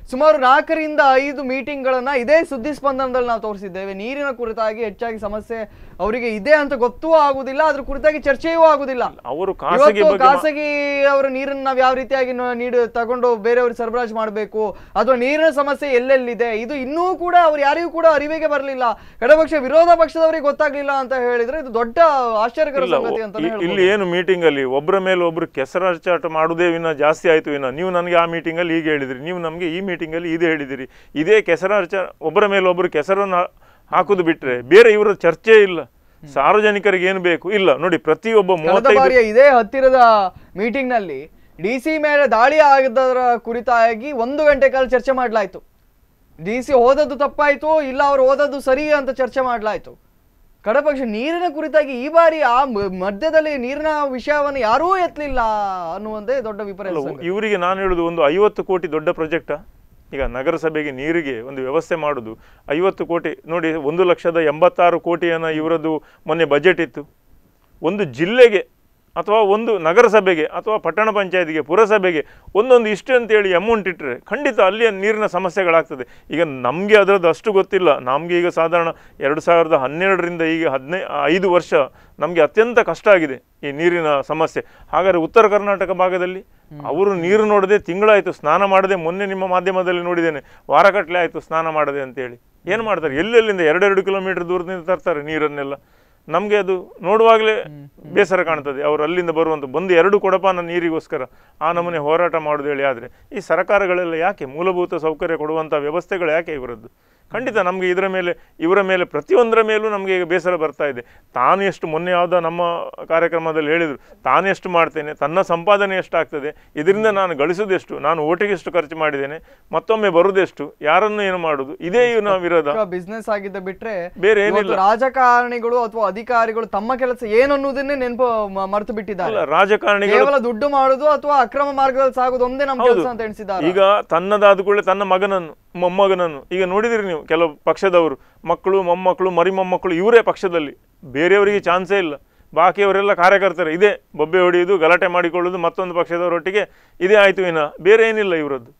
ಸುಮಾರು ನಾಲ್ಕರಿಂದ ಐದು ಮೀಟಿಂಗ್ಗಳನ್ನ ಇದೇ ಸುದ್ದಿ ಸ್ಪಂದನದಲ್ಲಿ ನಾವು ತೋರಿಸಿದ್ದೇವೆ ನೀರಿನ ಕುರಿತಾಗಿ ಹೆಚ್ಚಾಗಿ ಸಮಸ್ಯೆ ಅವರಿಗೆ ಇದೆ ಅಂತ ಗೊತ್ತೂ ಆಗುದಿಲ್ಲ ಅದ್ರ ಕುರಿತಾಗಿ ಚರ್ಚೆಯೂ ಆಗುದಿಲ್ಲ ಅವರು ಖಾಸಗಿ ಇವತ್ತು ಬಗ್ಗೆ ಮಾ- ಖಾಸಗಿ ಅವರ ನೀರನ್ನ ನಾವು ಯಾವ ರೀತಿಯಾಗಿ ನ- ನೀಡು ತಗೊಂಡು ಬೇರೆಯವ್ರಿಗೆ ಸರಬರಾಜು ಮಾಡಬೇಕು ಅಥವಾ ನೀರಿನ ಸಮಸ್ಯೆ ಎಲ್ಲೆಲ್ಲಿದೆ ಇದು ಇನ್ನೂ ಕೂಡ ಅವ್ರು ಯಾರಿಗೂ ಕೂಡ ಅರಿವಿಗೆ ಬರಲಿಲ್ಲ ಕಡೆಪಕ್ಷ ವಿರೋಧ ಪಕ್ಷದವರಿಗೆ ಗೊತ್ತಾಗ್ಲಿಲ್ಲ ಅಂತ ಹೇಳಿದ್ರೆ ಇದು ದೊಡ್ಡ ಆಶ್ಚರ್ಯಕರ ಇಲ್ಲ ಸಂಗತಿ ಅಂತ ಇ- ಇಲ್ಲಿ ಏನು ಮೀಟಿಂಗ್ ಅಲ್ಲಿ ಒಬ್ಬರ ಮೇಲೆ ಒಬ್ರು ಕೆಸರಾಚಾಟ ಮಾಡುವುದೇ ವಿನ ಜಾಸ್ತಿ ಆಯ್ತು ವಿನ ನೀವು ನನಗೆ ಆ ಮೀಟಿಂಗ್ ಅಲ್ಲಿ ಹೀಗೆ ಹೇಳಿದ್ರಿ ನೀವು ನಮಗೆ ಈ ಮೀಟಿಂಗ್ ಅಲ್ಲಿ ಇದು ಹೇಳಿದಿರಿ ಇದೇ ಕೆಸರಾಚ ಒಬ್ಬರ ಮೇಲೆ ಒಬ್ರು ಕೆಸರನ್ನು ಹಾಕುದು ಬಿಟ್ರೆ ಬೇರೆ ಇವರ ಚರ್ಚೆ ಇಲ್ಲ ಸಾರ್ವಜನಿಕರಿಗೆ ಏನು ಬೇಕು ಇಲ್ಲ ನೋಡಿ ಪ್ರತಿಯೊಬ್ಬ ಕಳೆದ ಮೂವತ್ತೈದು ಬಾರಿಯ ಇದೇ ಹತ್ತಿರದ ಮೀಟಿಂಗ್ ನಲ್ಲಿ ಡಿ ಸಿ ಮೇಲೆ ದಾಳಿ ಆಗದರ ಕುರಿತಾಗಿ ಒಂದು ಗಂಟೆ ಕಾಲ ಚರ್ಚೆ ಮಾಡಲಾಯ್ತು ಡಿ ಸಿ ಹೋದದ್ದು ತಪ್ಪಾಯ್ತು ಇಲ್ಲ ಅವ್ರು ಹೋದದ್ದು ಸರಿ ಅಂತ ಚರ್ಚೆ ಮಾಡಲಾಯ್ತು ಕಡಪಕ್ಷ ನೀರಿನ ಕುರಿತಾಗಿ ಈ ಬಾರಿ ಆ ಮ- ಮಧ್ಯದಲ್ಲಿ ನೀರಿನ ವಿಷಯವನ್ನು ಯಾರೂ ಎತ್ತಲಿಲ್ಲ ಅನ್ನುವಂದೇ ದೊಡ್ಡ ವಿಪರೀತ ಅಲ್ಲ, ಸಂಗತಿ. ಇವರಿಗೆ ನಾನು ಹೇಳುದು ಒಂದು ಐವತ್ತು ಕೋಟಿ ದೊಡ್ಡ ಪ್ರಾಜೆಕ್ಟಾ ಈಗ ನಗರಸಭೆಗೆ ನೀರಿಗೆ ಒಂದು ವ್ಯವಸ್ಥೆ ಮಾಡುದು ಐವತ್ತು ಕೋಟಿ ನೋಡಿ ಒಂದು ಲಕ್ಷದ ಎಂಬತ್ತಾರು ಕೋಟಿಯನ್ನು ಇವರದ್ದು ಮೊನ್ನೆ ಬಜೆಟ್ ಇತ್ತು ಒಂದು ಜಿಲ್ಲೆಗೆ ಅಥವಾ ಒಂದು ನಗರಸಭೆಗೆ ಅಥವಾ ಪಟ್ಟಣ ಪಂಚಾಯತಿಗೆ ಪುರಸಭೆಗೆ ಒಂದೊಂದು ಇಷ್ಟು ಅಂತೇಳಿ ಅಮೌಂಟ್ ಇಟ್ಟರೆ ಖಂಡಿತ ಅಲ್ಲಿಯ ನೀರಿನ ಸಮಸ್ಯೆಗಳಾಗ್ತದೆ ಈಗ ನಮಗೆ ಅದರದ್ದು ಅಷ್ಟು ಗೊತ್ತಿಲ್ಲ ನಮಗೆ ಈಗ ಸಾಧಾರಣ ಎರಡು ಸಾವಿರದ ಹನ್ನೆರಡರಿಂದ ಈಗ ಹದಿನೈ ಐದು ವರ್ಷ ನಮಗೆ ಅತ್ಯಂತ ಕಷ್ಟ ಆಗಿದೆ ಈ ನೀರಿನ ಸಮಸ್ಯೆ ಹಾಗಾದರೆ ಉತ್ತರ ಕರ್ನಾಟಕ ಭಾಗದಲ್ಲಿ ಅವರು ನೀರು ನೋಡದೆ ತಿಂಗಳಾಯಿತು ಸ್ನಾನ ಮಾಡದೆ ಮೊನ್ನೆ ನಿಮ್ಮ ಮಾಧ್ಯಮದಲ್ಲಿ ನೋಡಿದ್ದೇನೆ ವಾರಗಟ್ಟಲೆ ಆಯಿತು ಸ್ನಾನ ಮಾಡದೆ ಅಂತೇಳಿ ಏನು ಮಾಡ್ತಾರೆ ಎಲ್ಲೆಲ್ಲಿಂದ ಎರಡೆರಡು ಕಿಲೋಮೀಟರ್ ದೂರದಿಂದ ತರ್ತಾರೆ ನೀರನ್ನೆಲ್ಲ ನಮಗೆ ಅದು ನೋಡುವಾಗಲೇ ಬೇಸರ ಕಾಣ್ತದೆ ಅವರು ಅಲ್ಲಿಂದ ಬರುವಂಥ ಬಂದು ಎರಡು ಕೊಡಪಾನ ನೀರಿಗೋಸ್ಕರ ಆ ನಮೂನೆ ಹೋರಾಟ ಮಾಡೋದು ಹೇಳಿ ಆದರೆ ಈ ಸರ್ಕಾರಗಳೆಲ್ಲ ಯಾಕೆ ಮೂಲಭೂತ ಸೌಕರ್ಯ ಕೊಡುವಂಥ ವ್ಯವಸ್ಥೆಗಳು ಯಾಕೆ ಇವರದ್ದು ಖಂಡಿತ ನಮಗೆ ಇದರ ಮೇಲೆ ಇವರ ಮೇಲೆ ಪ್ರತಿಯೊಂದರ ಮೇಲೂ ನಮಗೆ ಈಗ ಬೇಸರ ಬರ್ತಾ ಇದೆ ತಾನು ಎಷ್ಟು ಮೊನ್ನೆ ಯಾವುದೋ ನಮ್ಮ ಕಾರ್ಯಕ್ರಮದಲ್ಲಿ ಹೇಳಿದರು ತಾನು ಎಷ್ಟು ಮಾಡ್ತೇನೆ ತನ್ನ ಸಂಪಾದನೆ ಎಷ್ಟಾಗ್ತದೆ ಇದರಿಂದ ನಾನು ಗಳಿಸೋದೆಷ್ಟು ನಾನು ಓಟಿಗೆ ಎಷ್ಟು ಖರ್ಚು ಮಾಡಿದ್ದೇನೆ ಮತ್ತೊಮ್ಮೆ ಬರುವುದೆಷ್ಟು ಯಾರನ್ನು ಏನು ಮಾಡುದು ಇದೇ ಇವನ ವಿರೋಧ ಬಿಸ್ನೆಸ್ ಆಗಿದ್ದ ಬಿಟ್ರೆ ಬೇರೆ ಇವತ್ತು ಏನಿಲ್ಲ ರಾಜಕಾರಣಿಗಳು ಅಥವಾ ಅಧಿಕಾರಿಗಳು ತಮ್ಮ ಕೆಲಸ ಏನು ಅನ್ನೋದನ್ನೇ ನೆನಪು ಮ- ಮರೆತು ಬಿಟ್ಟಿದ್ದಾರೆ ಅಲ್ಲ ರಾಜಕಾರಣಿಗಳು ಕೇವಲ ದುಡ್ಡು ಮಾಡುದು ಅಥವಾ ಅಕ್ರಮ ಮಾರ್ಗದಲ್ಲಿ ಸಾಗುದು ಒಂದೇ ನಮ್ಮ ಹೌದು. ಕೆಲಸ ಅಂತ ಎಣಿಸಿದ್ದಾರೆ ಈಗ ತನ್ನದಾದ ಕೂಡಲೇ ತನ್ನ ಮಗನನ್ನು ಮೊಮ್ಮಗನನ್ನು ಈಗ ನೋಡಿದಿರಿ ನೀವು ಕೆಲವು ಪಕ್ಷದವರು ಮಕ್ಕಳು ಮೊಮ್ಮಕ್ಕಳು ಮರಿ ಮೊಮ್ಮಕ್ಕಳು ಇವರೇ ಪಕ್ಷದಲ್ಲಿ ಬೇರೆಯವರಿಗೆ ಚಾನ್ಸೇ ಇಲ್ಲ ಬಾಕಿಯವರೆಲ್ಲ ಕಾರ್ಯಕರ್ತರು ಇದೇ ಬೊಬ್ಬೆ ಹೊಡೆಯುವುದು ಗಲಾಟೆ ಮಾಡಿಕೊಳ್ಳುವುದು ಮತ್ತೊಂದು ಪಕ್ಷದವರೊಟ್ಟಿಗೆ ಇದೇ ಆಯ್ತು ವಿನ ಬೇರೆ ಏನಿಲ್ಲ ಇವರದ್ದು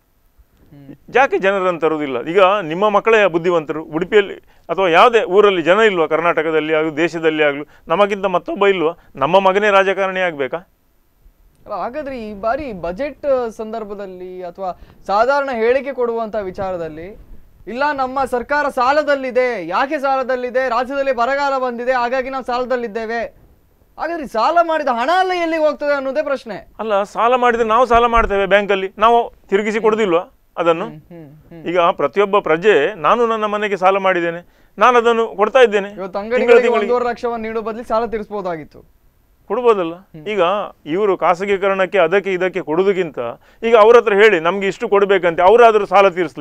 ಯಾಕೆ ಜನರನ್ನು ತರುವುದಿಲ್ಲ ಈಗ ನಿಮ್ಮ ಮಕ್ಕಳೇ ಬುದ್ಧಿವಂತರು ಉಡುಪಿಯಲ್ಲಿ ಅಥವಾ ಯಾವುದೇ ಊರಲ್ಲಿ ಜನ ಇಲ್ವಾ ಕರ್ನಾಟಕದಲ್ಲಿ ಆಗಲಿ ದೇಶದಲ್ಲಿ ಆಗಲಿ ನಮಗಿಂತ ಮತ್ತೊಬ್ಬ ಇಲ್ವಾ ನಮ್ಮ ಮಗನೇ ರಾಜಕಾರಣಿ ಆಗಬೇಕಾ ಅಲ್ಲ, ಹಾಗಾದ್ರೆ ಈ ಬಾರಿ ಬಜೆಟ್ ಸಂದರ್ಭದಲ್ಲಿ ಅಥವಾ ಸಾಧಾರಣ ಹೇಳಿಕೆ ಕೊಡುವಂತ ವಿಚಾರದಲ್ಲಿ ಇಲ್ಲ ನಮ್ಮ ಸರ್ಕಾರ ಸಾಲದಲ್ಲಿದೆ ಯಾಕೆ ಸಾಲದಲ್ಲಿದೆ ರಾಜ್ಯದಲ್ಲಿ ಬರಗಾಲ ಬಂದಿದೆ ಹಾಗಾಗಿ ನಾವು ಸಾಲದಲ್ಲಿದ್ದೇವೆ ಹಾಗಾದ್ರೆ ಈ ಸಾಲ ಮಾಡಿದ ಹಣ ಎಲ್ಲ ಎಲ್ಲಿಗೆ ಹೋಗ್ತದೆ ಅನ್ನೋದೇ ಪ್ರಶ್ನೆ ಅಲ್ಲ ಸಾಲ ಮಾಡಿದ್ರೆ ನಾವು ಸಾಲ ಮಾಡ್ತೇವೆ ಬ್ಯಾಂಕಲ್ಲಿ ನಾವು ತಿರುಗಿಸಿ ಕೊಡುದಿಲ್ವಾ ಅದನ್ನು ಹ್ಮ್ ಹ್ಮ್ ಈಗ ಪ್ರತಿಯೊಬ್ಬ ಪ್ರಜೆ ನಾನು ನನ್ನ ಮನೆಗೆ ಸಾಲ ಮಾಡಿದ್ದೇನೆ ನಾನು ಅದನ್ನು ಕೊಡ್ತಾ ಇದ್ದೇನೆ ಇವತ್ತು ತಿಂಗಳ ಅಂಗಡಿಗಳಿಗೆ ತಿಂಗಳಿಗೆ ಒಂದೂವರೆ ಲಕ್ಷವನ್ನು ನೀಡೋ ಬದಲಿ ಸಾಲ ತೀರಿಸಬಹುದಾಗಿತ್ತು ಕೊಡ್ಬೋದಲ್ಲ ಈಗ ಇವರು ಖಾಸಗೀಕರಣಕ್ಕೆ ಅದಕ್ಕೆ ಇದಕ್ಕೆ ಕೊಡುವುದಕ್ಕಿಂತ ಈಗ ಅವ್ರ ಹತ್ರ ಹೇಳಿ ನಮ್ಗೆ ಇಷ್ಟು ಕೊಡಬೇಕಂತೆ ಅವರಾದರೂ ಸಾಲ ತೀರಿಸ್ಲಿ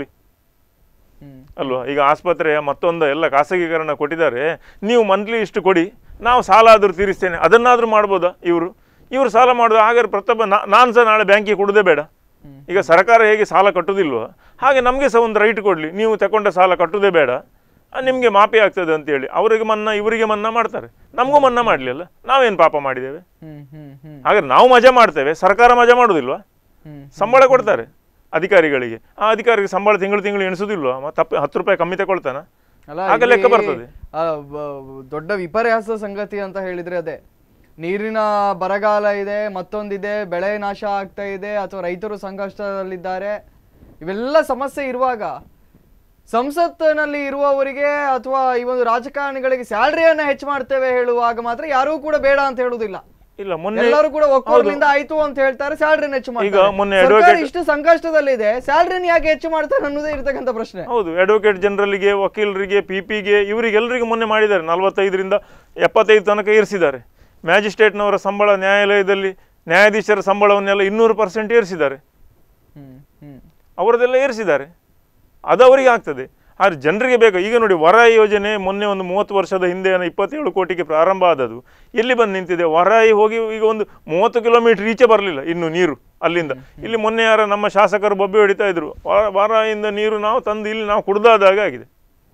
ಹ್ಮ್ ಅಲ್ವಾ ಈಗ ಆಸ್ಪತ್ರೆಯ ಮತ್ತೊಂದು ಎಲ್ಲ ಖಾಸಗೀಕರಣ ಕೊಟ್ಟಿದ್ದಾರೆ ನೀವು ಮಂತ್ಲಿ ಇಷ್ಟು ಕೊಡಿ ನಾವು ಸಾಲ ಆದರೂ ತೀರಿಸ್ತೇನೆ ಅದನ್ನಾದರೂ ಮಾಡ್ಬೋದಾ ಇವರು ಇವರು ಸಾಲ ಮಾಡೋದು ಹಾಗಾದ್ರೆ ಪ್ರತಿಯೊಬ್ಬ ನಾನು ಸಹ ನಾಳೆ ಬ್ಯಾಂಕಿಗೆ ಕೊಡೋದೇ ಬೇಡ ಹ್ಮ್. ಈಗ ಸರ್ಕಾರ ಹೇಗೆ ಸಾಲ ಕಟ್ಟುವುದಿಲ್ವೋ ಹಾಗೆ ನಮಗೆ ಸಹ ಒಂದು ರೈಟ್ ಕೊಡಲಿ ನೀವು ತಗೊಂಡ ಸಾಲ ಕಟ್ಟುವುದೇ ಬೇಡ ನಿಮಗೆ ಮಾಪಿ ಆಗ್ತದೆ ಅಂತೇಳಿ ಅವರಿಗೆ ಮನ್ನಾ ಇವರಿಗೆ ಮನ್ನಾ ಮಾಡ್ತಾರೆ ನಮಗೂ ಮನ್ನಾ ಮಾಡಲಿಲ್ಲ ನಾವೇನು ಪಾಪ ಮಾಡಿದ್ದೇವೆ ಹ್ಮ್ ಹ್ಮ್ ಹ್ಮ್ ಹಾಗಾದ್ರೆ ನಾವು ಮಜಾ ಮಾಡ್ತೇವೆ ಸರ್ಕಾರ ಮಜಾ ಮಾಡೋದಿಲ್ವಾ ಹ್ಮ್ ಸಂಬಳ ಕೊಡ್ತಾರೆ ಅಧಿಕಾರಿಗಳಿಗೆ ಆ ಅಧಿಕಾರಿಗೆ ಸಂಬಳ ತಿಂಗಳು ತಿಂಗಳು ಎಣಿಸೋದಿಲ್ವಾ ಮತ್ತೆ ತಪ್ಪು ಹತ್ತು ರೂಪಾಯಿ ಕಮ್ಮಿ ತಗೊಳ್ತಾನ ಅಲ್ಲ ಆಗ ಲೆಕ್ಕ ಇಲ್ಲಿ, ಬರ್ತದೆ. ಆ, ಬ- ದೊಡ್ಡ ವಿಪರ್ಯಾಸದ ಸಂಗತಿ ಅಂತ ಹೇಳಿದ್ರೆ ಅದೇ ನೀರಿನ ಬರಗಾಲ ಇದೆ ಮತ್ತೊಂದಿದೆ ಬೆಳೆ ನಾಶ ಆಗ್ತಾ ಇದೆ ಅಥವಾ ರೈತರು ಸಂಕಷ್ಟದಲ್ಲಿದ್ದಾರೆ ಇವೆಲ್ಲ ಸಮಸ್ಯೆ ಇರುವಾಗ ಸಂಸತ್ತಿನಲ್ಲಿ ಇರುವವರಿಗೆ ಅಥವಾ ಈ ಒಂದು ರಾಜಕಾರಣಿಗಳಿಗೆ ಸ್ಯಾಲರಿಯನ್ನ ಹೆಚ್ಚು ಮಾಡ್ತೇವೆ ಹೇಳುವಾಗ ಮಾತ್ರ ಯಾರೂ ಕೂಡ ಬೇಡ ಅಂತ ಹೇಳುವುದಿಲ್ಲ ಇಲ್ಲ ಮೊನ್ನೆ ಎಲ್ಲರೂ ಕೂಡ ಒಕ್ಕೂಟದಿಂದ ಆಯ್ತು ಅಂತ ಹೇಳ್ತಾರೆ ಸ್ಯಾಲರಿನ ಹೆಚ್ಚು ಮಾಡ್ತಾರೆ ಮೊನ್ನೆ ಸರ್ಕಾರ advocate- ಇಷ್ಟು ಸಂಕಷ್ಟದಲ್ಲಿದೆ ಸ್ಯಾಲರಿನ ಯಾಕೆ ಹೆಚ್ಚು ಮಾಡ್ತಾರೆ ಅನ್ನೋದೇ ಇರ್ತಕ್ಕಂಥ ಪ್ರಶ್ನೆ ಹೌದು ಅಡ್ವೊಕೇಟ್ ಜನರಲ್ಗೆ ವಕೀಲರಿಗೆ ಪಿ ಪಿಗೆ ಇವರಿಗೆಲ್ಲರಿಗೂ ಮೊನ್ನೆ ಮಾಡಿದ್ದಾರೆ ನಲವತ್ತೈದರಿಂದ ಎಪ್ಪತ್ತೈದು ತನಕ ಏರಿಸಿದ್ದಾರೆ ಮ್ಯಾಜಿಸ್ಟ್ರೇಟ್ನವರ ಸಂಬಳ ನ್ಯಾಯಾಲಯದಲ್ಲಿ ನ್ಯಾಯಾಧೀಶರ ಸಂಬಳವನ್ನೆಲ್ಲ ಇನ್ನೂರು ಪರ್ಸೆಂಟ್ ಏರಿಸಿದ್ದಾರೆ ಹ್ಮ್ ಹ್ಮ್ ಅವರದೆಲ್ಲ ಏರಿಸಿದ್ದಾರೆ ಅದು ಅವರಿಗೆ ಆಗ್ತದೆ ಆದರೆ ಜನರಿಗೆ ಬೇಕು ಈಗ ನೋಡಿ ವರಾಯಿ ಯೋಜನೆ ಮೊನ್ನೆ ಒಂದು ಮೂವತ್ತು ವರ್ಷದ ಹಿಂದೆ ಏನೋ ಇಪ್ಪತ್ತೇಳು ಕೋಟಿಗೆ ಪ್ರಾರಂಭ ಆದದ್ದು ಎಲ್ಲಿ ಬಂದು ನಿಂತಿದೆ ವರಾಯಿ ಹೋಗಿ ಈಗ ಒಂದು ಮೂವತ್ತು ಕಿಲೋಮೀಟರ್ ಈಚೆ ಬರಲಿಲ್ಲ ಇನ್ನು ನೀರು ಅಲ್ಲಿಂದ ಇಲ್ಲಿ ಮೊನ್ನೆ ಯಾರ ನಮ್ಮ ಶಾಸಕರು ಬೊಬ್ಬೆ ಹೊಡಿತಾ ಇದ್ರು ವ- ವರಾಯಿಂದ ನೀರು ನಾವು ತಂದು ಇಲ್ಲಿ ನಾವು ಕುಡ್ದಾದಾಗ ಆಗಿದೆ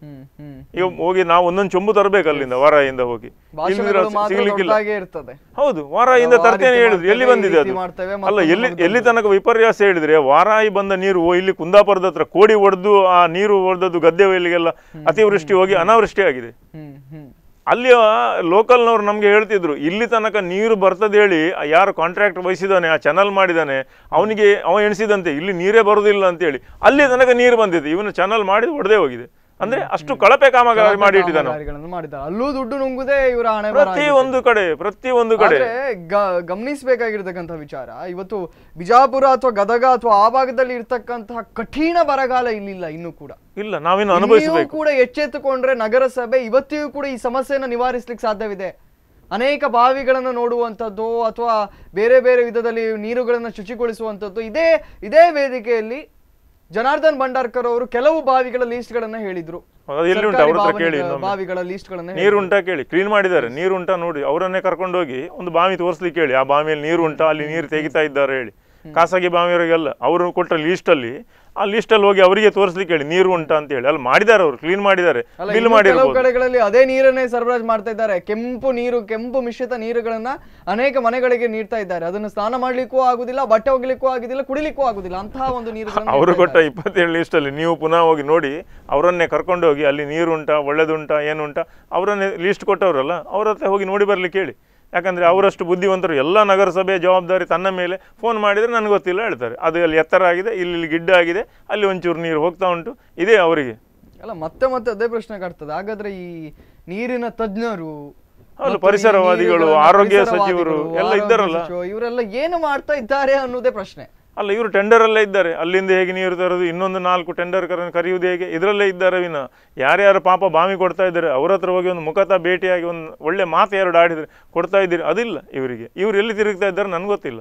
ಹ್ಮ್ ಹ್ಮ್ ಈಗ ಹೋಗಿ ನಾವು ಒಂದೊಂದು ಚೊಂಬು ತರಬೇಕು ಅಲ್ಲಿಂದ ವಾರಾಯಿಂದ ಹೋಗಿ ಭಾಷಣಗಳು ಇಲ್ಲಿಂದ ಮಾತ್ರ ಸಿಗ್ಲಿಕ್ಕಿಲ್ಲ ದೊಡ್ಡದಾಗೇ ಇರ್ತದೆ ಹೌದು ವಾರಾಯಿಂದ ನಾವು ಆ ತರ್ತೇನೆ ರೀತಿ ಹೇಳಿದ್ರು ಎಲ್ಲಿ ಮಾಡ್ತೇವೆ, ಬಂದಿದೆ ಈ ರೀತಿ ಅದು ಮಾಡ್ತೇವೆ, ಅಲ್ಲ ಮತ್ತೊಂದು ಎಲ್ಲಿ ಮಗದೊಂದು. ಎಲ್ಲಿ ತನಕ ವಿಪರ್ಯಾಸ ಹೇಳಿದ್ರೆ ವಾರಾಯಿ ಬಂದ ನೀರು ಓ ಇಲ್ಲಿ ಕುಂದಾಪುರದ ಹತ್ರ ಕೋಡಿ ಒಡೆದು ಆ ನೀರು ಒಡೆದದ್ದು ಗದ್ದೆ ಒಯ್ಲಿಗೆಲ್ಲ ಅತಿವೃಷ್ಟಿ ಹೋಗಿ ಅನಾವೃಷ್ಟಿ ಆಗಿದೆ ಹ್ಮ್ ಹ್ಮ್ ಅಲ್ಲಿ ಲೋಕಲ್ನವ್ರು ನಮ್ಗೆ ಹೇಳ್ತಿದ್ರು ಇಲ್ಲಿ ತನಕ ನೀರು ಬರ್ತದೆ ಹೇಳಿ ಆ ಯಾರು ಕಾಂಟ್ರಾಕ್ಟ್ ವಹಿಸಿದಾನೆ ಆ ಚಾನಲ್ ಮಾಡಿದಾನೆ ಅವನಿಗೆ ಅವ ಎಣಿಸಿದಂತೆ ಇಲ್ಲಿ ನೀರೇ ಬರುದಿಲ್ಲ ಅಂತ ಹೇಳಿ ಅಲ್ಲಿ ತನಕ ನೀರು ಬಂದಿದೆ ಇವನು ಚಾನಲ್ ಮಾಡಿ ಒಡೆದೇ ಹೋಗಿದೆ ಅಂದ್ರೆ ಅಷ್ಟು ಕಳಪೆ ಕಾಮಗಾರಿ ಮಾಡಿ ಇಟ್ಟಿದ್ದಾನೆ ಅವ್ನು. ಕಾಮಗಾರಿಗಳನ್ನು ಮಾಡಿದ್ದಾರೆ ಅಲ್ಲೂ ದುಡ್ಡು ನುಂಗುದೇ ಇವರ ಹಣೆ ಪ್ರತಿ ಒಂದು ಕಡೆ ಪ್ರತಿ ಒಂದು ಕಡೆ ಆದ್ರೆ ಗ- ಗಮನಿಸಬೇಕಾಗಿರ್ತಕ್ಕಂಥ ವಿಚಾರ ಇವತ್ತು ಬಿಜಾಪುರ ಅಥವಾ ಗದಗ ಅಥವಾ ಆ ಭಾಗದಲ್ಲಿ ಇರ್ತಕ್ಕಂತಹ ಕಠಿಣ ಬರಗಾಲ ಇಲ್ಲಿಲ್ಲ ಇನ್ನೂ ಕೂಡ ಇಲ್ಲ ನಾವಿನ್ನು ಇಲ್ಲಿಯೂ ಅನುಭವಿಸಬೇಕು ಕೂಡ ಎಚ್ಚೆತ್ತುಕೊಂಡ್ರೆ ನಗರಸಭೆ ಇವತ್ತಿಗೂ ಕೂಡ ಈ ಸಮಸ್ಯೆಯನ್ನು ನಿವಾರಿಸ್ಲಿಕ್ಕೆ ಸಾಧ್ಯವಿದೆ ಅನೇಕ ಬಾವಿಗಳನ್ನು ನೋಡುವಂಥದ್ದು ಅಥವಾ ಬೇರೆ ಬೇರೆ ವಿಧದಲ್ಲಿ ನೀರುಗಳನ್ನು ಶುಚಿಗೊಳಿಸುವಂಥದ್ದು ಇದೇ ಇದೇ ವೇದಿಕೆಯಲ್ಲಿ ಜನಾರ್ದನ್ ಭಂಡಾರ್ಕರ್ ಅವರು ಕೆಲವು ಬಾವಿಗಳ ಲಿಸ್ಟ್ಗಳನ್ನ ಹೇಳಿದ್ರು ಅದು ಎಲ್ಲಿ ಉಂಟು ಸರ್ಕಾರಿ ಅವ್ರ ಹತ್ರ ಬಾವಿಗಳ- ಕೇಳಿ ಇನ್ನೊಮ್ಮೆ. ಬಾವಿಗಳ ಲಿಸ್ಟ್ಗಳನ್ನ ನೀರು ಉಂಟಾ ಕೇಳಿ ಕ್ಲೀನ್ ಮಾಡಿದ್ದಾರೆ ನೀರು ಉಂಟಾ ನೋಡಿ ಅವರನ್ನೇ ಕರ್ಕೊಂಡು ಹೋಗಿ ಒಂದು ಬಾವಿ ತೋರಿಸ್ಲಿಕ್ಕೆ ಹೇಳಿ ಆ ಬಾವಿಯಲ್ಲಿ ನೀರು ಉಂಟಾ ಅಲ್ಲಿ ನೀರು ತೆಗಿತಾ ಇದ್ದಾರೆ ಹೇಳಿ ಖಾಸಗಿ ಬಾವಿಯವರಿಗೆಲ್ಲ ಅವರು ಕೊಟ್ಟ ಲೀಸ್ಟಲ್ಲಿ ಆ ಲೀಸ್ಟಲ್ಲಿ ಹೋಗಿ ಅವರಿಗೆ ತೋರಿಸ್ಲಿಕ್ಕೆ ಹೇಳಿ ನೀರು ಉಂಟಾ ಅಂತ ಹೇಳಿ ಅಲ್ಲಿ ಮಾಡಿದ್ದಾರೆ ಅವರು ಕ್ಲೀನ್ ಮಾಡಿದ್ದಾರೆ ಅಲ್ಲ, ಬಿಲ್ ಇನ್ನು ಕೆಲವು ಮಾಡಿರ್ಬೋದು ಕಡೆಗಳಲ್ಲಿ ಅದೇ ನೀರನ್ನೇ ಸರಬರಾಜು ಮಾಡ್ತಾ ಇದ್ದಾರೆ ಕೆಂಪು ನೀರು ಕೆಂಪು ಮಿಶ್ರಿತ ನೀರುಗಳನ್ನ ಅನೇಕ ಮನೆಗಳಿಗೆ ನೀಡ್ತಾ ಇದ್ದಾರೆ ಅದನ್ನು ಸ್ನಾನ ಮಾಡ್ಲಿಕ್ಕೂ ಆಗುದಿಲ್ಲ ಬಟ್ಟೆ ಒಗಿಲಿಕ್ಕೂ ಆಗುದಿಲ್ಲ ಕುಡಿಲಿಕ್ಕೂ ಆಗುದಿಲ್ಲ ಅಂತಹ ಒಂದು ನೀರು ಅವರು ಕೊಟ್ಟ ಇಪ್ಪತ್ತೇಳು ಲೀಸ್ಟಲ್ಲಿ ನೀವು ಪುನಃ ಹೋಗಿ ನೋಡಿ ಅವರನ್ನೇ ಕರ್ಕೊಂಡು ಹೋಗಿ ಅಲ್ಲಿ ನೀರು ಉಂಟಾ ಒಳ್ಳೇದುಂಟಾ ಏನುಂಟಾ ಅವರನ್ನೇ ಲೀಸ್ಟ್ ಕೊಟ್ಟವರಲ್ಲ ಅವ್ರ ಹತ್ರ ಹೋಗಿ ನೋಡಿ ಬರ್ಲಿಕ್ಕೆ ಹೇಳಿ ಯಾಕಂದ್ರೆ ಅವರಷ್ಟು ಬುದ್ಧಿವಂತರು ಎಲ್ಲ ನಗರಸಭೆ ಜವಾಬ್ದಾರಿ ತನ್ನ ಮೇಲೆ ಫೋನ್ ಮಾಡಿದ್ರೆ ನನಗೆ ಗೊತ್ತಿಲ್ಲ ಹೇಳ್ತಾರೆ ಅದು ಅಲ್ಲಿ ಎತ್ತರ ಆಗಿದೆ ಇಲ್ಲಿ ಇಲ್ಲಿ ಗಿಡ್ಡ ಆಗಿದೆ ಅಲ್ಲಿ ಒಂಚೂರು ನೀರು ಹೋಗ್ತಾ ಉಂಟು ಇದೇ ಅವರಿಗೆ ಅಲ್ಲ ಮತ್ತೆ ಮತ್ತೆ ಅದೇ ಪ್ರಶ್ನೆ ಕಾಡ್ತದೆ ಹಾಗಾದ್ರೆ ಈ ನೀರಿನ ತಜ್ಞರು ಹೌದು, ಮತ್ತು ಈ ಪರಿಸರವಾದಿಗಳು, ನೀರುಗಳನ್ನ- ಆರೋಗ್ಯ ಪರಿಸರವಾದಿಗಳು, ಸಚಿವರು ಎಲ್ಲ ಆರೋಗ್ಯ ಇದ್ದಾರಲ್ಲ. ಸಚಿವರು, ಇವರೆಲ್ಲ ಏನು ಮಾಡ್ತಾ ಇದ್ದಾರೆ ಅನ್ನೋದೇ ಪ್ರಶ್ನೆ ಅಲ್ಲ ಇವರು ಟೆಂಡರಲ್ಲೇ ಇದ್ದಾರೆ ಅಲ್ಲಿಂದ ಹೇಗೆ ನೀರು ತರೋದು ಇನ್ನೊಂದು ನಾಲ್ಕು ಟೆಂಡರ್ ಕರೆಯುವುದು ಹೇಗೆ ಇದರಲ್ಲೇ ಇದ್ದಾರೆ ವಿನ ಯಾರ್ಯಾರು ಪಾಪ ಬಾವಿ ಕೊಡ್ತಾ ಇದ್ದಾರೆ ಅವ್ರ ಹತ್ರ ಹೋಗಿ ಒಂದು ಮುಖತ ಭೇಟಿಯಾಗಿ ಒಂದು ಒಳ್ಳೆ ಮಾತು ಎರಡು ಆಡಿದ್ರೆ ಕೊಡ್ತಾ ಇದ್ದೀರಿ ಅದಿಲ್ಲ ಇವರಿಗೆ ಇವ್ರು ಎಲ್ಲಿ ತಿರುಗ್ತಾ ಇದ್ದಾರೆ ನನಗೆ ಗೊತ್ತಿಲ್ಲ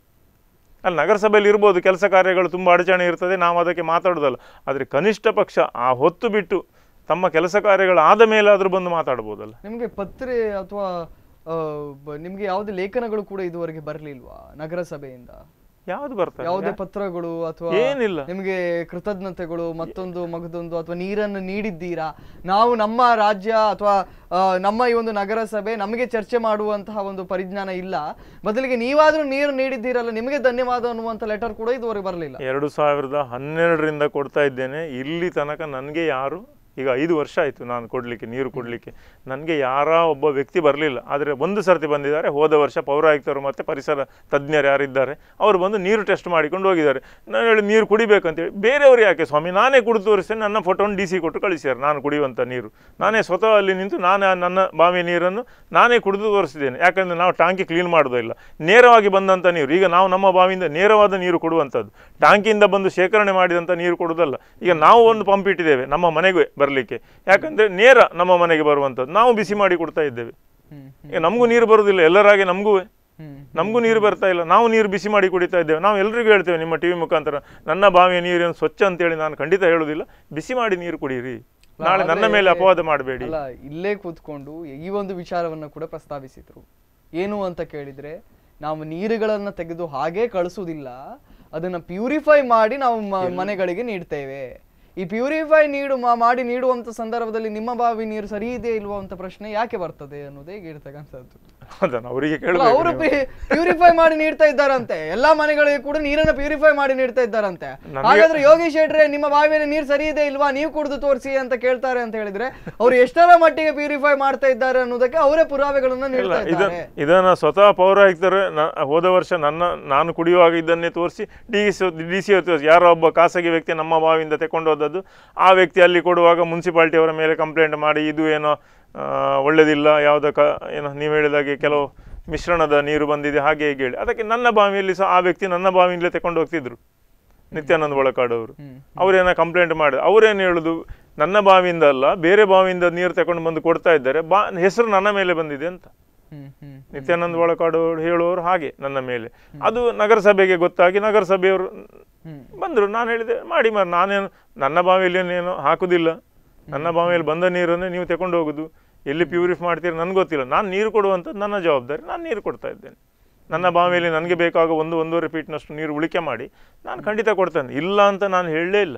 ಅಲ್ಲಿ ನಗರಸಭೆಯಲ್ಲಿ ಇರ್ಬೋದು ಕೆಲಸ ಕಾರ್ಯಗಳು ತುಂಬ ಅಡಚಣೆ ಇರ್ತದೆ ನಾವು ಅದಕ್ಕೆ ಮಾತಾಡೋದಲ್ಲ ಆದರೆ ಕನಿಷ್ಠ ಪಕ್ಷ ಆ ಹೊತ್ತು ಬಿಟ್ಟು ತಮ್ಮ ಕೆಲಸ ಕಾರ್ಯಗಳು ಆದ ಮೇಲಾದರೂ ಬಂದು ಮಾತಾಡ್ಬೋದಲ್ಲ ನಿಮಗೆ ಪತ್ರೆ ಅಥವಾ ಆ, ಬ- ನಿಮ್ಗೆ ಯಾವುದೇ ಲೇಖನಗಳು ಕೂಡ ಇದುವರೆಗೆ ಬರಲಿಲ್ವಾ ನಗರಸಭೆಯಿಂದ ಯಾವ್ದು ಬರ್ತಾರೆ ಯಾವುದೇ ಪತ್ರಗಳು ಅಥವಾ ಏನಿಲ್ಲ. ನಿಮಗೆ ಕೃತಜ್ಞತೆಗಳು ಮತ್ತೊಂದು ಮಗದೊಂದು ಅಥವಾ ನೀರನ್ನು ನೀಡಿದ್ದೀರಾ ನಾವು ನಮ್ಮ ರಾಜ್ಯ ಅಥವಾ ಆ, ನಮ್ಮ ಈ ಒಂದು ನಗರಸಭೆ ನಮಗೆ ಚರ್ಚೆ ಮಾಡುವಂತಹ ಒಂದು ಪರಿಜ್ಞಾನ ಇಲ್ಲ ಬದಲಿಗೆ ನೀವಾದ್ರೂ ನೀರು ನೀಡಿದ್ದೀರಲ್ಲ ನಿಮಗೆ ಧನ್ಯವಾದ ಅನ್ನುವಂಥ ಲೆಟರ್ ಕೂಡ ಇದುವರೆಗೆ ಬರಲಿಲ್ಲ ಎರಡು ಸಾವಿರದ ಹನ್ನೆರಡರಿಂದ ಕೊಡ್ತಾ ಇದ್ದೇನೆ ಇಲ್ಲಿ ತನಕ ನನಗೆ ಯಾರು ಈಗ ಐದು ವರ್ಷ ಆಯಿತು ನಾನು ಕೊಡಲಿಕ್ಕೆ ನೀರು ಕೊಡಲಿಕ್ಕೆ ನನಗೆ ಯಾರ ಒಬ್ಬ ವ್ಯಕ್ತಿ ಬರಲಿಲ್ಲ ಆದರೆ ಒಂದು ಸರ್ತಿ ಬಂದಿದ್ದಾರೆ ಹೋದ ವರ್ಷ ಪೌರಾಯುಕ್ತರು ಮತ್ತು ಪರಿಸರ ತಜ್ಞರು ಯಾರಿದ್ದಾರೆ ಅವರು ಬಂದು ನೀರು ಟೆಸ್ಟ್ ಮಾಡಿಕೊಂಡು ಹೋಗಿದ್ದಾರೆ ನಾನು ಹೇಳಿ ನೀರು ಕುಡಿಬೇಕಂತೇಳಿ ಬೇರೆಯವರು ಯಾಕೆ ಸ್ವಾಮಿ ನಾನೇ ಕುಡಿದು ತೋರಿಸ್ತೇನೆ ನನ್ನ ಫೋಟೋನ ಡಿ ಸಿ ಕೊಟ್ಟು ಕಳಿಸ್ಯಾರ ನಾನು ಕುಡಿಯುವಂಥ ನೀರು ನಾನೇ ಸ್ವತಃ ಅಲ್ಲಿ ನಿಂತು ನಾನೇ ಆ ನನ್ನ ಬಾವಿ ನೀರನ್ನು ನಾನೇ ಕುಡಿದು ತೋರಿಸಿದ್ದೇನೆ ಯಾಕಂದರೆ ನಾವು ಟಾಂಕಿ ಕ್ಲೀನ್ ಮಾಡೋದಿಲ್ಲ ನೇರವಾಗಿ ಬಂದಂಥ ನೀರು ಈಗ ನಾವು ನಮ್ಮ ಬಾವಿಯಿಂದ ನೇರವಾದ ನೀರು ಕೊಡುವಂಥದ್ದು ಟಾಂಕಿಯಿಂದ ಬಂದು ಶೇಖರಣೆ ಮಾಡಿದಂಥ ನೀರು ಕೊಡುವುದಲ್ಲ ಈಗ ನಾವು ಒಂದು ಪಂಪ್ ಇಟ್ಟಿದ್ದೇವೆ ನಮ್ಮ ಮನೆಗೆ ಬರಲಿಕ್ಕೆ ಯಾಕಂದರೆ ನೇರ ನಮ್ಮ ಮನೆಗೆ ಬರುವಂಥದ್ದು ನಾವು ಬಿಸಿ ಮಾಡಿ ಕೊಡ್ತಾ ಇದ್ದೇವೆ ಹ್ಮ್ ಈಗ ನಮಗೂ ನೀರು ಬರುವುದಿಲ್ಲ ಎಲ್ಲರಾಗೆ ನಮಗೂ ಹ್ಮ್ ನಮಗೂ ನೀರು ಬರ್ತಾ ಇಲ್ಲ ನಾವು ನೀರು ಬಿಸಿ ಮಾಡಿ ಕುಡಿತಾ ಇದ್ದೇವೆ ನಾವು ಎಲ್ರಿಗೂ ಹೇಳ್ತೇವೆ ನಿಮ್ಮ ಟಿವಿ ಮುಖಾಂತರ ನನ್ನ ಬಾವಿಯ ನೀರೇನು ಸ್ವಚ್ಛ ಅಂತೇಳಿ ನಾನು ಖಂಡಿತ ಹೇಳುವುದಿಲ್ಲ ಬಿಸಿ ಮಾಡಿ ನೀರು ಕುಡಿಯಿರಿ ನಾಳೆ ನನ್ನ ಮೇಲೆ ಅಪವಾದ ಮಾಡಬೇಡಿ ಅಲ್ಲ ಇಲ್ಲೇ ಕೂತ್ಕೊಂಡು ಈ ಒಂದು ವಿಚಾರವನ್ನು ಕೂಡ ಪ್ರಸ್ತಾವಿಸಿದ್ರು ಏನು ಅಂತ ಕೇಳಿದ್ರೆ ನಾವು ನೀರುಗಳನ್ನ ತೆಗೆದು ಹಾಗೆ ಕಳಿಸುವುದಿಲ್ಲ ಅದನ್ನ ಪ್ಯೂರಿಫೈ ಮಾಡಿ ನಾವು ಮ- ಮನೆಗಳಿಗೆ ನೀಡ್ತೇವೆ ಈ ಪ್ಯೂರಿಫೈ ನೀಡು ಮಾ- ಮಾಡಿ ನೀಡುವಂತ ಸಂದರ್ಭದಲ್ಲಿ ನಿಮ್ಮ ಬಾವಿ ನೀರು ಸರಿ ಇದೆ ಇಲ್ವಾ ಅಂತ ಪ್ರಶ್ನೆ ಯಾಕೆ ಬರ್ತದೆ ಅನ್ನೋದೇ ಈಗ ಇರ್ತಕ್ಕಂಥದ್ದು ಅದನ್ನು ಅವರಿಗೆ ಅಲ್ಲ, ಕೇಳಬೇಕು ಅವರು ಪ್ಯೂರಿಫೈ ಮಾಡಿ ನೀಡ್ತಾ ಇದ್ದಾರಂತೆ ಎಲ್ಲಾ ಮನೆಗಳಿಗೆ ಕೂಡ ನೀರನ್ನ ಪ್ಯೂರಿಫೈ ಮಾಡಿ ನೀಡ್ತಾ ಇದ್ದಾರಂತೆ ಹಾಗಾದ್ರೆ ಯೋಗೀಶ್ ಶೆಟ್ರೆ ನಿಮ್ಮ ಬಾವಿಯಲ್ಲಿ ನೀರು ಸರಿ ಇದೆ ಇಲ್ವಾ ನೀವು ಕುಡಿದು ತೋರಿಸಿ ಅಂತ ಕೇಳ್ತಾರೆ ಅಂತ ಹೇಳಿದ್ರೆ ಅವ್ರು ಎಷ್ಟರ ಮಟ್ಟಿಗೆ ಪ್ಯೂರಿಫೈ ಮಾಡ್ತಾ ಇದ್ದಾರೆ ಅನ್ನೋದಕ್ಕೆ ಅವರೇ ಪುರಾವೆಗಳನ್ನ ನೀಡ್ತಾ ಇದ ಇದ್ದಾರೆ ಇದನ್ನ ಸ್ವತಃ ಪೌರಾಯುಕ್ತರು ನ- ಹೋದ ವರ್ಷ ನನ್ನ ನಾನು ಕುಡಿಯುವಾಗ ಇದನ್ನೇ ತೋರಿಸಿ ಡಿ ಸಿ ಡಿ ಸಿ ತೋರಿಸಿ ಯಾರೋ ಒಬ್ಬ ಖಾಸಗಿ ವ್ಯಕ್ತಿ ನಮ್ಮ ಬಾವಿಯಿಂದ ತಕೊಂಡು ಹೋದದ್ದು ಆ ವ್ಯಕ್ತಿ ಅಲ್ಲಿ ಕೊಡುವಾಗ ಮುನ್ಸಿಪಾಲ್ಟಿ ಅವರ ಮೇಲೆ ಕಂಪ್ಲೇಂಟ್ ಮಾಡಿ ಇದು ಏನೋ ಆ, ಒಳ್ಳೆದಿಲ್ಲ ಯಾವುದೋ ಕ ಏನೋ ನೀವು ಹೇಳಿದಾಗೆ ಕೆಲವು ಮಿಶ್ರಣದ ನೀರು ಬಂದಿದೆ ಹಾಗೆ ಹೀಗೆ ಹೇಳಿ ಅದಕ್ಕೆ ನನ್ನ ಬಾವಿಯಲ್ಲಿ ಸಹ ಆ ವ್ಯಕ್ತಿ ನನ್ನ ಬಾವಿಯಿಂದಲೇ ತಕೊಂಡು ಹೋಗ್ತಿದ್ರು ನಿತ್ಯಾನಂದ ಒಳಕಾಡು ಅವರು ಅವರೇನೋ ಕಂಪ್ಲೇಂಟ್ ಮಾಡಿ ಅವರೇನು ಹೇಳುದು ನನ್ನ ಬಾವಿಯಿಂದ ಅಲ್ಲ ಬೇರೆ ಬಾವಿಯಿಂದ ನೀರು ತಗೊಂಡು ಬಂದು ಕೊಡ್ತಾ ಇದ್ದಾರೆ ಬಾ ಹೆಸರು ನನ್ನ ಮೇಲೆ ಬಂದಿದೆ ಅಂತ ಹ್ಮ್ ಹ್ಮ್ ನಿತ್ಯಾನಂದ ಒಳಕಾಡು ಹೇಳುವವರು ಹಾಗೆ ನನ್ನ ಮೇಲೆ ಅದು ನಗರಸಭೆಗೆ ಗೊತ್ತಾಗಿ ನಗರಸಭೆಯವರು ಹ್ಮ್. ಬಂದರು ನಾನು ಹೇಳಿದೆ ಮಾಡಿ ಮಾರ್ ನಾನೇನು ನನ್ನ ಬಾವಿಯಲ್ಲಿ ಏನು ಹಾಕುದಿಲ್ಲ ನನ್ನ ಬಾವಿಯಲ್ಲಿ ಬಂದ ನೀರನ್ನೇ ನೀವು ತಗೊಂಡು ಹೋಗುದು ಎಲ್ಲಿ ಪ್ಯೂರಿಫೈ ಮಾಡ್ತೀರಿ ನನಗೆ ಗೊತ್ತಿಲ್ಲ ನಾನು ನೀರು ಕೊಡುವಂಥದ್ದು ನನ್ನ ಜವಾಬ್ದಾರಿ ನಾನು ನೀರು ಕೊಡ್ತಾ ಇದ್ದೇನೆ ನನ್ನ ಬಾವಿಯಲ್ಲಿ ನನಗೆ ಬೇಕಾಗೋ ಒಂದು ಒಂದೂವರೆ ಫೀಟ್ನಷ್ಟು ನೀರು ಉಳಿಕೆ ಮಾಡಿ ನಾನು ಖಂಡಿತ ಕೊಡ್ತೇನೆ ಇಲ್ಲ ಅಂತ ನಾನು ಹೇಳಲೇ ಇಲ್ಲ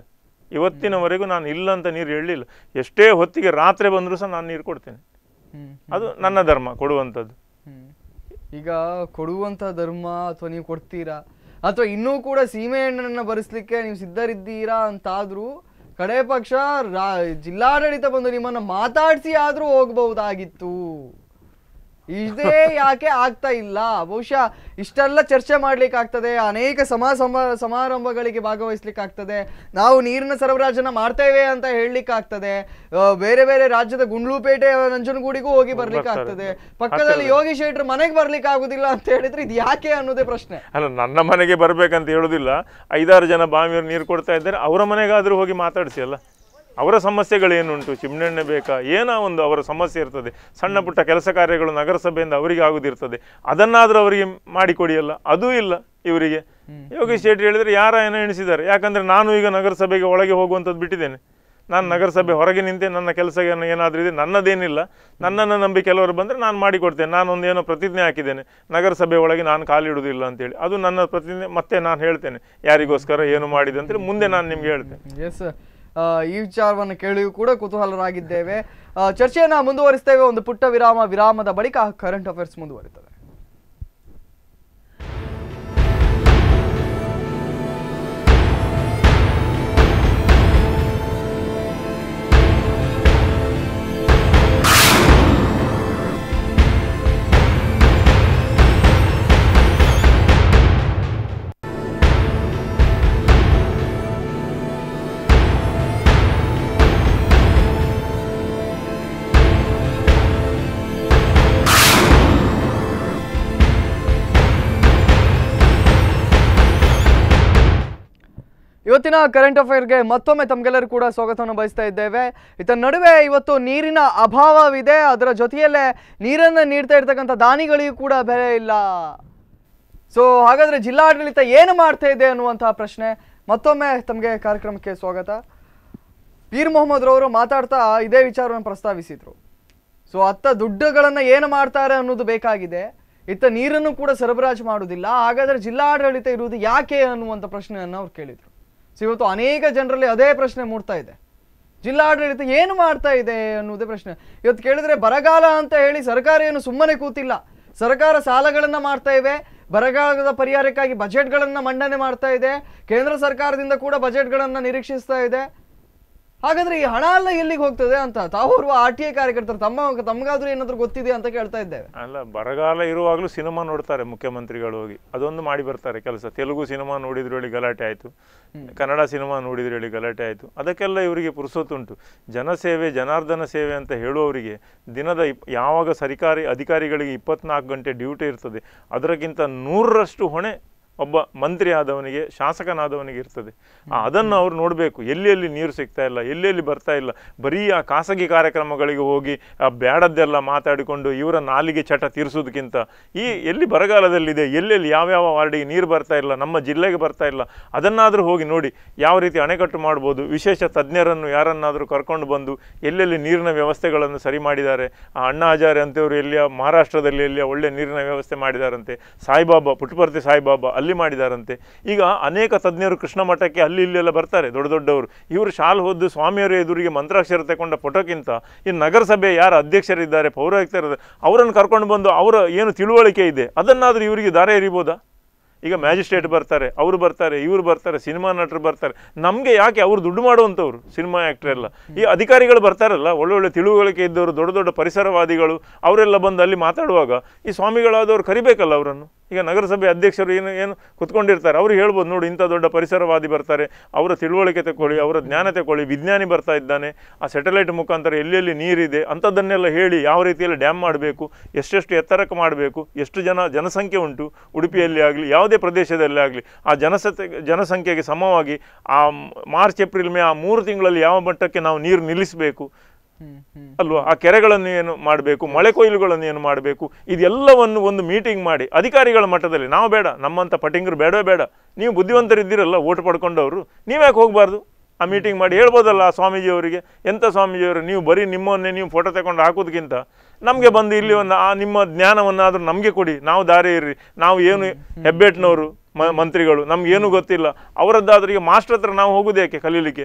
ಇವತ್ತಿನವರೆಗೂ ನಾನು ಇಲ್ಲ ಅಂತ ನೀರು ಹೇಳಲಿಲ್ಲ ಎಷ್ಟೇ ಹೊತ್ತಿಗೆ ರಾತ್ರಿ ಬಂದರೂ ಸಹ ನಾನು ನೀರು ಕೊಡ್ತೇನೆ ಹ್ಮ್ ಅದು ನನ್ನ ಧರ್ಮ ಕೊಡುವಂಥದ್ದು ಹ್ಮ್. ಈಗ ಕೊಡುವಂತ ಧರ್ಮ ಅಥವಾ ನೀವು ಕೊಡ್ತೀರಾ ಅಥವಾ ಇನ್ನೂ ಕೂಡ ಸೀಮೆ ಎಣ್ಣೆನ ಭರಿಸ್ಲಿಕ್ಕೆ ನೀವು ಸಿದ್ಧರಿದ್ದೀರಾ ಅಂತಾದ್ರೂ ಕಡೆ ಪಕ್ಷ ರಾ- ಜಿಲ್ಲಾಡಳಿತ ಬಂದು ನಿಮ್ಮನ್ನ ಮಾತಾಡಿಸಿ ಆದ್ರೂ ಹೋಗ್ಬಹುದಾಗಿತ್ತು ಇದೇ ಯಾಕೆ ಆಗ್ತಾ ಇಲ್ಲ ಬಹುಶಃ ಇಷ್ಟೆಲ್ಲ ಚರ್ಚೆ ಮಾಡ್ಲಿಕ್ಕೆ ಆಗ್ತದೆ ಅನೇಕ ಸಮಾ ಸಮ ಸಮಾರಂಭಗಳಿಗೆ ಭಾಗವಹಿಸ್ಲಿಕ್ಕೆ ಆಗ್ತದೆ ನಾವು ನೀರಿನ ಸರಬರಾಜನ್ನ ಮಾಡ್ತೇವೆ ಅಂತ ಹೇಳಲಿಕ್ಕೆ ಆಗ್ತದೆ ಆ, ಬೇರೆ ಬೇರೆ ರಾಜ್ಯದ ಗುಂಡ್ಲುಪೇಟೆ ನಂಜನಗೂಡಿಗೂ ಹೋಗಿ ಬರ್ಲಿಕ್ಕೆ ಆಗ್ತದೆ ಪಕ್ಕದಲ್ಲಿ ಯೋಗಿ ಶೆಟ್ರ್ ಮನೆಗೆ ಬರ್ಲಿಕ್ಕೆ ಆಗುದಿಲ್ಲ ಅಂತ ಹೇಳಿದ್ರೆ ಇದು ಯಾಕೆ ಅನ್ನೋದೇ ಪ್ರಶ್ನೆ ಅಲ್ಲ ನನ್ನ ಮನೆಗೆ ಬರಬೇಕಂತ ಹೇಳೋದಿಲ್ಲ ಐದಾರು ಜನ ಬಾವಿಯವರು ನೀರು ಕೊಡ್ತಾ ಇದ್ದಾರೆ ಅವರ ಮನೆಗಾದರೂ ಹೋಗಿ ಮಾತಾಡಿಸಿ ಅಲ್ಲ ಅವರ ಸಮಸ್ಯೆಗಳೇನುಂಟು ಚಿಮ್ನೆಣ್ಣೆ ಬೇಕಾ ಏನೋ ಒಂದು ಅವರ ಸಮಸ್ಯೆ ಇರ್ತದೆ ಸಣ್ಣ ಪುಟ್ಟ ಕೆಲಸ ಕಾರ್ಯಗಳು ನಗರಸಭೆಯಿಂದ ಅವರಿಗೆ ಆಗುದಿರ್ತದೆ ಅದನ್ನಾದರೂ ಅವರಿಗೆ ಮಾಡಿಕೊಡಿಯಲ್ಲ ಅದೂ ಇಲ್ಲ ಇವರಿಗೆ ಯೋಗೇಶ್ ಶೆಟ್ಟಿ ಹೇಳಿದರೆ ಯಾರ ಏನೋ ಎಣಿಸಿದ್ದಾರೆ ಯಾಕಂದರೆ ನಾನು ಈಗ ನಗರಸಭೆಗೆ ಒಳಗೆ ಹೋಗುವಂಥದ್ದು ಬಿಟ್ಟಿದ್ದೇನೆ ನಾನು ನಗರಸಭೆ ಹೊರಗೆ ನಿಂತೆ ನನ್ನ ಕೆಲಸ ಏನಾದರೂ ಇದೆ ನನ್ನದೇನಿಲ್ಲ ನನ್ನನ್ನು ನಂಬಿ ಕೆಲವರು ಬಂದರೆ ನಾನು ಮಾಡಿಕೊಡ್ತೇನೆ ನಾನೊಂದು ಏನೋ ಪ್ರತಿಜ್ಞೆ ಹಾಕಿದ್ದೇನೆ ನಗರಸಭೆ ಒಳಗೆ ನಾನು ಕಾಲಿಡುವುದಿಲ್ಲ ಅಂತೇಳಿ ಅದು ನನ್ನ ಪ್ರತಿಜ್ಞೆ ಮತ್ತೆ ನಾನು ಹೇಳ್ತೇನೆ ಯಾರಿಗೋಸ್ಕರ ಏನು ಮಾಡಿದೆ ಅಂತೇಳಿ ಮುಂದೆ ನಾನು ನಿಮ್ಗೆ ಹೇಳ್ತೇನೆ ಎಸ್ ಈ ವಿಚಾರವನ್ನು ಕೇಳಿಯೂ ಕೂಡ ಕುತೂಹಲರಾಗಿದ್ದೇವೆ ಆ, ಚರ್ಚೆಯನ್ನ ಮುಂದುವರಿಸ್ತೇವೆ ಒಂದು ಪುಟ್ಟ ವಿರಾಮ ವಿರಾಮದ ಬಳಿಕ ಕರೆಂಟ್ ಅಫೇರ್ಸ್ ಮುಂದುವರಿತದೆ ಇವತ್ತಿನ ಕರೆಂಟ್ ಅಫೇರ್ಗೆ ಮತ್ತೊಮ್ಮೆ ತಮಗೆಲ್ಲರೂ ಕೂಡ ಸ್ವಾಗತವನ್ನು ಬಯಸ್ತಾ ಇದ್ದೇವೆ ಇದರ ನಡುವೆ ಇವತ್ತು ನೀರಿನ ಅಭಾವವಿದೆ ಅದರ ಜೊತೆಯಲ್ಲೇ ನೀರನ್ನು ನೀಡ್ತಾ ಇರ್ತಕ್ಕಂಥ ದಾನಿಗಳಿಗೂ ಕೂಡ ಬೆಲೆ ಇಲ್ಲ ಸೊ ಹಾಗಾದ್ರೆ ಜಿಲ್ಲಾಡಳಿತ ಏನು ಮಾಡ್ತಾ ಇದೆ ಅನ್ನುವಂತಹ ಪ್ರಶ್ನೆ ಮತ್ತೊಮ್ಮೆ ತಮಗೆ ಕಾರ್ಯಕ್ರಮಕ್ಕೆ ಸ್ವಾಗತ ಪೀರ್ ಮೊಹಮ್ಮದ್ ರವರು ಮಾತಾಡ್ತಾ ಇದೇ ವಿಚಾರವನ್ನು ಪ್ರಸ್ತಾವಿಸಿದ್ರು ಸೊ ಅತ್ತ ದುಡ್ಡುಗಳನ್ನು ಏನು ಮಾಡ್ತಾರೆ ಅನ್ನೋದು ಬೇಕಾಗಿದೆ ಇತ್ತ ನೀರನ್ನು ಕೂಡ ಸರಬರಾಜು ಮಾಡುವುದಿಲ್ಲ ಹಾಗಾದ್ರೆ ಜಿಲ್ಲಾಡಳಿತ ಇರುವುದು ಯಾಕೆ ಅನ್ನುವಂಥ ಪ್ರಶ್ನೆಯನ್ನು ಅವ್ರು ಕೇಳಿದ್ರು ಸೊ ಇವತ್ತು ಅನೇಕ ಜನರಲ್ಲಿ ಅದೇ ಪ್ರಶ್ನೆ ಮೂಡ್ತಾ ಇದೆ ಜಿಲ್ಲಾಡಳಿತ ಏನು ಮಾಡ್ತಾ ಇದೆ ಅನ್ನುವುದೇ ಪ್ರಶ್ನೆ ಇವತ್ತು ಕೇಳಿದ್ರೆ ಬರಗಾಲ ಅಂತ ಹೇಳಿ ಸರ್ಕಾರ ಏನು ಸುಮ್ಮನೆ ಕೂತಿಲ್ಲ ಸರ್ಕಾರ ಸಾಲಗಳನ್ನ ಮಾಡ್ತಾ ಇವೆ ಬರಗಾಲದ ಪರಿಹಾರಕ್ಕಾಗಿ ಬಜೆಟ್ಗಳನ್ನ ಮಂಡನೆ ಮಾಡ್ತಾ ಇದೆ ಕೇಂದ್ರ ಸರ್ಕಾರದಿಂದ ಕೂಡ ಬಜೆಟ್ಗಳನ್ನ ನಿರೀಕ್ಷಿಸ್ತಾ ಇದೆ ಹಾಗಾದ್ರೆ ಈ ಹಣ ಎಲ್ಲ ಎಲ್ಲಿಗೆ ಹೋಗ್ತದೆ ಅಂತ ತಾವು ಆರ್ ಟಿ ಐ ಕಾರ್ಯಕರ್ತರು ತಮ್ಮ ತಮಗಾದ್ರೂ ಏನಾದ್ರೂ ಗೊತ್ತಿದೆ ಅಂತ ಕೇಳ್ತಾ ಇದ್ದೇವೆ ಅಲ್ಲ ಬರಗಾಲ ಇರುವಾಗಲೂ ಸಿನಿಮಾ ನೋಡ್ತಾರೆ ಮುಖ್ಯಮಂತ್ರಿಗಳು ಹೋಗಿ ಅದೊಂದು ಮಾಡಿ ಬರ್ತಾರೆ ಕೆಲಸ ತೆಲುಗು ಸಿನಿಮಾ ನೋಡಿದ್ರು ಹೇಳಿ ಗಲಾಟೆ ಆಯಿತು ಕನ್ನಡ ಸಿನಿಮಾ ನೋಡಿದ್ರು ಹೇಳಿ ಗಲಾಟೆ ಆಯಿತು ಅದಕ್ಕೆಲ್ಲ ಇವರಿಗೆ ಪುರುಸೊತ್ತುಂಟು ಜನಸೇವೆ ಜನಾರ್ದನ ಸೇವೆ ಅಂತ ಹೇಳುವವರಿಗೆ ದಿನದ ಇಪ್ ಯಾವಾಗ ಸರ್ಕಾರಿ ಅಧಿಕಾರಿಗಳಿಗೆ ಇಪ್ಪತ್ನಾಲ್ಕು ಗಂಟೆ ಡ್ಯೂಟಿ ಇರ್ತದೆ ಅದಕ್ಕಿಂತ ನೂರರಷ್ಟು ಹೊಣೆ ಒಬ್ಬ ಮಂತ್ರಿ ಆದವನಿಗೆ ಶಾಸಕನಾದವನಿಗೆ ಇರ್ತದೆ ಆ, ಅದನ್ನು ಅವ್ರು ನೋಡಬೇಕು ಎಲ್ಲಿ ಎಲ್ಲಿ ನೀರು ಸಿಗ್ತಾ ಇಲ್ಲ ಎಲ್ಲೆಲ್ಲಿ ಬರ್ತಾ ಇಲ್ಲ ಬರೀ ಆ ಖಾಸಗಿ ಕಾರ್ಯಕ್ರಮಗಳಿಗೆ ಹೋಗಿ ಆ ಬ್ಯಾಡದ್ದೆಲ್ಲ ಮಾತಾಡಿಕೊಂಡು ಇವರ ನಾಲಿಗೆ ಚಟ ತೀರಿಸೋದಕ್ಕಿಂತ ಈ ಎಲ್ಲಿ ಬರಗಾಲದಲ್ಲಿದೆ ಎಲ್ಲೆಲ್ಲಿ ಯಾವ್ಯಾವ ವಾರ್ಡಿಗೆ ನೀರು ಬರ್ತಾ ಇಲ್ಲ ನಮ್ಮ ಜಿಲ್ಲೆಗೆ ಬರ್ತಾ ಇಲ್ಲ ಅದನ್ನಾದರೂ ಹೋಗಿ ನೋಡಿ ಯಾವ ರೀತಿ ಅಣೆಕಟ್ಟು ಮಾಡ್ಬೋದು ವಿಶೇಷ ತಜ್ಞರನ್ನು ಯಾರನ್ನಾದರೂ ಕರ್ಕೊಂಡು ಬಂದು ಎಲ್ಲೆಲ್ಲಿ ನೀರಿನ ವ್ಯವಸ್ಥೆಗಳನ್ನು ಸರಿ ಮಾಡಿದ್ದಾರೆ ಆ ಅಣ್ಣಾ ಹಜಾರೆ ಅಂತೇವರು ಎಲ್ಲಿಯ ಮಹಾರಾಷ್ಟ್ರದಲ್ಲಿ ಎಲ್ಲಿಯ ಒಳ್ಳೆ ನೀರಿನ ವ್ಯವಸ್ಥೆ ಮಾಡಿದಾರಂತೆ ಸಾಯಿಬಾಬಾ ಪುಟ್ಟಪರ್ತಿ ಸಾಯಿಬಾಬಾ ಅಲ್ಲಿ ಮಾಡಿದಾರಂತೆ ಈಗ ಅನೇಕ ತಜ್ಞರು ಕೃಷ್ಣ ಮಠಕ್ಕೆ ಅಲ್ಲಿ ಇಲ್ಲೆಲ್ಲ ಬರ್ತಾರೆ ದೊಡ್ಡ ದೊಡ್ಡವರು ಇವರು ಶಾಲು ಹೊದ್ದು ಸ್ವಾಮಿಯವರ ಎದುರಿಗೆ ಮಂತ್ರಾಕ್ಷರ ತಗೊಂಡ ಫೋಟೋಕ್ಕಿಂತ ಈ ನಗರಸಭೆ ಯಾರು ಅಧ್ಯಕ್ಷರಿದ್ದಾರೆ ಪೌರಾಯುಕ್ತರಿದ್ದಾರೆ ಅವರನ್ನು ಕರ್ಕೊಂಡು ಬಂದು ಅವರ ಏನು ತಿಳುವಳಿಕೆ ಇದೆ ಅದನ್ನಾದರೂ ಇವರಿಗೆ ದಾರ ಎರಿಬೋದಾ ಈಗ ಮ್ಯಾಜಿಸ್ಟ್ರೇಟ್ ಬರ್ತಾರೆ ಅವರು ಬರ್ತಾರೆ ಇವರು ಬರ್ತಾರೆ ಸಿನಿಮಾ ನಟರು ಬರ್ತಾರೆ ನಮಗೆ ಯಾಕೆ ಅವರು ದುಡ್ಡು ಮಾಡುವಂಥವ್ರು ಸಿನಿಮಾ ಆ್ಯಕ್ಟರ್ ಎಲ್ಲ ಈ ಅಧಿಕಾರಿಗಳು ಬರ್ತಾರಲ್ಲ ಒಳ್ಳೊಳ್ಳೆ ತಿಳುವಳಿಕೆ ಇದ್ದವರು ದೊಡ್ಡ ದೊಡ್ಡ ಪರಿಸರವಾದಿಗಳು ಅವರೆಲ್ಲ ಬಂದು ಅಲ್ಲಿ ಮಾತಾಡುವಾಗ ಈ ಸ್ವಾಮಿಗಳಾದವರು ಕರಿಬೇಕಲ್ಲ ಅವರನ್ನು ಈಗ ನಗರಸಭೆ ಅಧ್ಯಕ್ಷರು ಏನು ಏನು ಕುತ್ಕೊಂಡಿರ್ತಾರೆ ಅವ್ರು ಹೇಳ್ಬೋದು ನೋಡಿ ಇಂಥ ದೊಡ್ಡ ಪರಿಸರವಾದಿ ಬರ್ತಾರೆ ಅವರ ತಿಳುವಳಿಕೆ ತಗೊಳ್ಳಿ ಅವರ ಜ್ಞಾನ ತಗೊಳ್ಳಿ ವಿಜ್ಞಾನಿ ಬರ್ತಾ ಇದ್ದಾನೆ ಆ ಸ್ಯಾಟಲೈಟ್ ಮುಖಾಂತರ ಎಲ್ಲೆಲ್ಲಿ ನೀರಿದೆ ಅಂಥದ್ದನ್ನೆಲ್ಲ ಹೇಳಿ ಯಾವ ರೀತಿಯಲ್ಲಿ ಡ್ಯಾಮ್ ಮಾಡಬೇಕು ಎಷ್ಟೆಷ್ಟು ಎತ್ತರಕ್ಕೆ ಮಾಡಬೇಕು ಎಷ್ಟು ಜನ ಜನಸಂಖ್ಯೆ ಉಂಟು ಉಡುಪಿಯಲ್ಲಿ ಆಗಲಿ ಯಾವುದೇ ಪ್ರದೇಶದಲ್ಲಿ ಆಗಲಿ ಆ ಜನಸತೆ ಜನಸಂಖ್ಯೆಗೆ ಸಮವಾಗಿ ಆ ಮಾರ್ಚ್ ಏಪ್ರಿಲ್ ಮೇ ಆ ಮೂರು ತಿಂಗಳಲ್ಲಿ ಯಾವ ಮಟ್ಟಕ್ಕೆ ನಾವು ನೀರು ನಿಲ್ಲಿಸಬೇಕು ಹ್ಮ್ ಹ್ಮ್ ಅಲ್ವಾ ಆ ಕೆರೆಗಳನ್ನು ಏನು ಮಾಡಬೇಕು ಮಳೆ ಕೊಯ್ಲುಗಳನ್ನು ಏನು ಮಾಡಬೇಕು ಇದೆಲ್ಲವನ್ನು ಒಂದು ಮೀಟಿಂಗ್ ಮಾಡಿ ಅಧಿಕಾರಿಗಳ ಮಟ್ಟದಲ್ಲಿ ನಾವು ಬೇಡ ನಮ್ಮಂಥ ಪಟಿಂಗರು ಬೇಡವೇ ಬೇಡ ನೀವು ಬುದ್ಧಿವಂತರಿದ್ದೀರಲ್ಲ ಓಟ್ ಪಡ್ಕೊಂಡವರು ನೀವ್ಯಾಕೆ ಹೋಗಬಾರ್ದು ಆ ಮೀಟಿಂಗ್ ಮಾಡಿ ಹೇಳ್ಬೋದಲ್ಲ ಆ ಸ್ವಾಮೀಜಿಯವರಿಗೆ ಎಂಥ ಸ್ವಾಮೀಜಿಯವರು ನೀವು ಬರೀ ನಿಮ್ಮನ್ನೇ ನೀವು ಫೋಟೋ ತಗೊಂಡು ಹಾಕೋದಕ್ಕಿಂತ ನಮಗೆ ಬಂದು ಇಲ್ಲಿ ಒಂದು ಆ ನಿಮ್ಮ ಜ್ಞಾನವನ್ನಾದರೂ ನಮಗೆ ಕೊಡಿ ನಾವು ದಾರಿ ಇರ್ರಿ ನಾವು ಏನು ಹೆಬ್ಬೆಟ್ನವರು ಮ ಮಂತ್ರಿಗಳು ನಮ್ಗೇನು ಗೊತ್ತಿಲ್ಲ ಅವರದ್ದಾದ್ರೂ ಈಗ ಮಾಸ್ಟರ್ ಹತ್ರ ನಾವು ಹೋಗೋದು ಯಾಕೆ ಕಲೀಲಿಕ್ಕೆ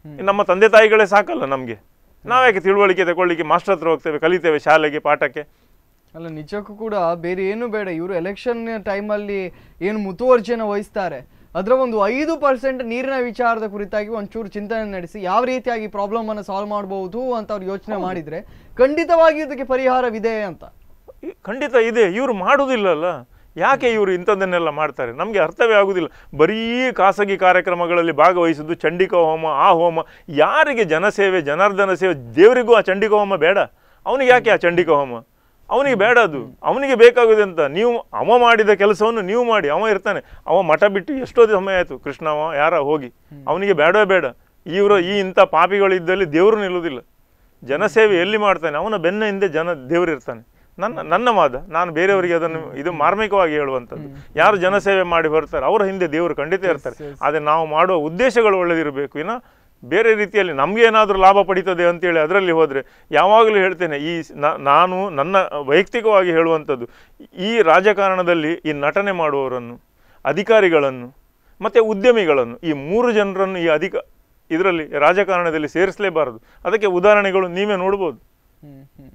ನಮ್ಮ ತಂದೆ ತಾಯಿಗಳೇ ಸಾಕಲ್ಲ ನಮಗೆ ನಾವ್ಯಾಕೆ ತಿಳುವಳಿಕೆ ತಗೊಳ್ಳಿಕ್ಕೆ ಮಾಸ್ಟರ್ ಹತ್ರ ಹೋಗ್ತೇವೆ ಕಲಿತೇವೆ ಶಾಲೆಗೆ ಪಾಠಕ್ಕೆ ಅಲ್ಲ ನಿಜಕ್ಕೂ ಕೂಡ ಬೇರೆ ಏನು ಬೇಡ ಇವರು ಎಲೆಕ್ಷನ್ ಟೈಮಲ್ಲಿ ಏನು ಮುತುವರ್ಜಿಯನ್ನು ವಹಿಸ್ತಾರೆ ಅದರ ಒಂದು ಐದು ಪರ್ಸೆಂಟ್ ನೀರಿನ ವಿಚಾರದ ಕುರಿತಾಗಿ ಒಂಚೂರು ಚಿಂತನೆ ನಡೆಸಿ ಯಾವ ರೀತಿಯಾಗಿ ಪ್ರಾಬ್ಲಮ್ ಅನ್ನು ಸಾಲ್ವ್ ಮಾಡಬಹುದು ಅಂತ ಅವ್ರು ಯೋಚನೆ ಮಾಡಿದ್ರೆ ಖಂಡಿತವಾಗಿ ಇದಕ್ಕೆ ಪರಿಹಾರವಿದೆ ಅಂತ ಈ- ಖಂಡಿತ ಇದೆ ಇವರು ಮಾಡುವುದಿಲ್ಲಲ್ಲ ಯಾಕೆ ಇವರು ಇಂಥದ್ದನ್ನೆಲ್ಲ ಮಾಡ್ತಾರೆ ನಮಗೆ ಅರ್ಥವೇ ಆಗುದಿಲ್ಲ ಬರೀ ಖಾಸಗಿ ಕಾರ್ಯಕ್ರಮಗಳಲ್ಲಿ ಭಾಗವಹಿಸುದು ಚಂಡಿಕಾ ಹೋಮ ಆ ಹೋಮ ಯಾರಿಗೆ ಜನಸೇವೆ ಜನಾರ್ದನ ಸೇವೆ ದೇವರಿಗೂ ಆ ಚಂಡಿಕಾ ಹೋಮ ಬೇಡ ಅವನಿಗೆ ಯಾಕೆ ಆ ಚಂಡಿಕಾ ಹೋಮ ಅವನಿಗೆ ಬೇಡ ಅದು ಅವನಿಗೆ ಬೇಕಾಗುದಂತ ನೀವು ಅವ ಮಾಡಿದ ಕೆಲಸವನ್ನು ನೀವು ಮಾಡಿ ಅವ ಇರ್ತಾನೆ ಅವ ಮಠ ಬಿಟ್ಟು ಎಷ್ಟೋ ಸಮಯ ಆಯಿತು ಕೃಷ್ಣ ಅವ ಯಾರ ಹೋಗಿ ಅವನಿಗೆ ಬೇಡವೇ ಬೇಡ ಇವರು ಈ ಇಂಥ ಪಾಪಿಗಳಿದ್ದಲ್ಲಿ ದೇವರು ನಿಲ್ಲುವುದಿಲ್ಲ ಜನಸೇವೆ ಎಲ್ಲಿ ಮಾಡ್ತಾನೆ ಅವನ ಬೆನ್ನ ಹಿಂದೆ ಜನ ದೇವರಿರ್ತಾನೆ ನನ್ನ ನನ್ನ ವಾದ ನಾನು ಬೇರೆಯವರಿಗೆ ಅದನ್ನು ಇದು ಮಾರ್ಮಿಕವಾಗಿ ಹೇಳುವಂಥದ್ದು ಯಾರು ಜನಸೇವೆ ಮಾಡಿ ಬರ್ತಾರೆ ಅವರ ಹಿಂದೆ ದೇವರು ಖಂಡಿತ ಇರ್ತಾರೆ ಆದರೆ ನಾವು ಮಾಡುವ ಉದ್ದೇಶಗಳು ಒಳ್ಳೆದಿರಬೇಕು ಇನ್ನು ಬೇರೆ ರೀತಿಯಲ್ಲಿ ನಮ್ಗೆ ಏನಾದರೂ ಲಾಭ ಪಡೀತದೆ ಅಂತೇಳಿ ಅದರಲ್ಲಿ ಹೋದರೆ ಯಾವಾಗಲೂ ಹೇಳ್ತೇನೆ ಈ ಸ್- ನಾ- ನಾನು ನನ್ನ ವೈಯಕ್ತಿಕವಾಗಿ ಹೇಳುವಂಥದ್ದು ಈ ರಾಜಕಾರಣದಲ್ಲಿ ಈ ನಟನೆ ಮಾಡುವವರನ್ನು ಅಧಿಕಾರಿಗಳನ್ನು ಮತ್ತು ಉದ್ಯಮಿಗಳನ್ನು ಈ ಮೂರು ಜನರನ್ನು ಈ ಅಧಿಕ ಇದರಲ್ಲಿ ರಾಜಕಾರಣದಲ್ಲಿ ಸೇರಿಸಲೇಬಾರದು ಅದಕ್ಕೆ ಉದಾಹರಣೆಗಳು ನೀವೇ ನೋಡ್ಬೋದು ಹ್ಮ್, ಹ್ಮ್.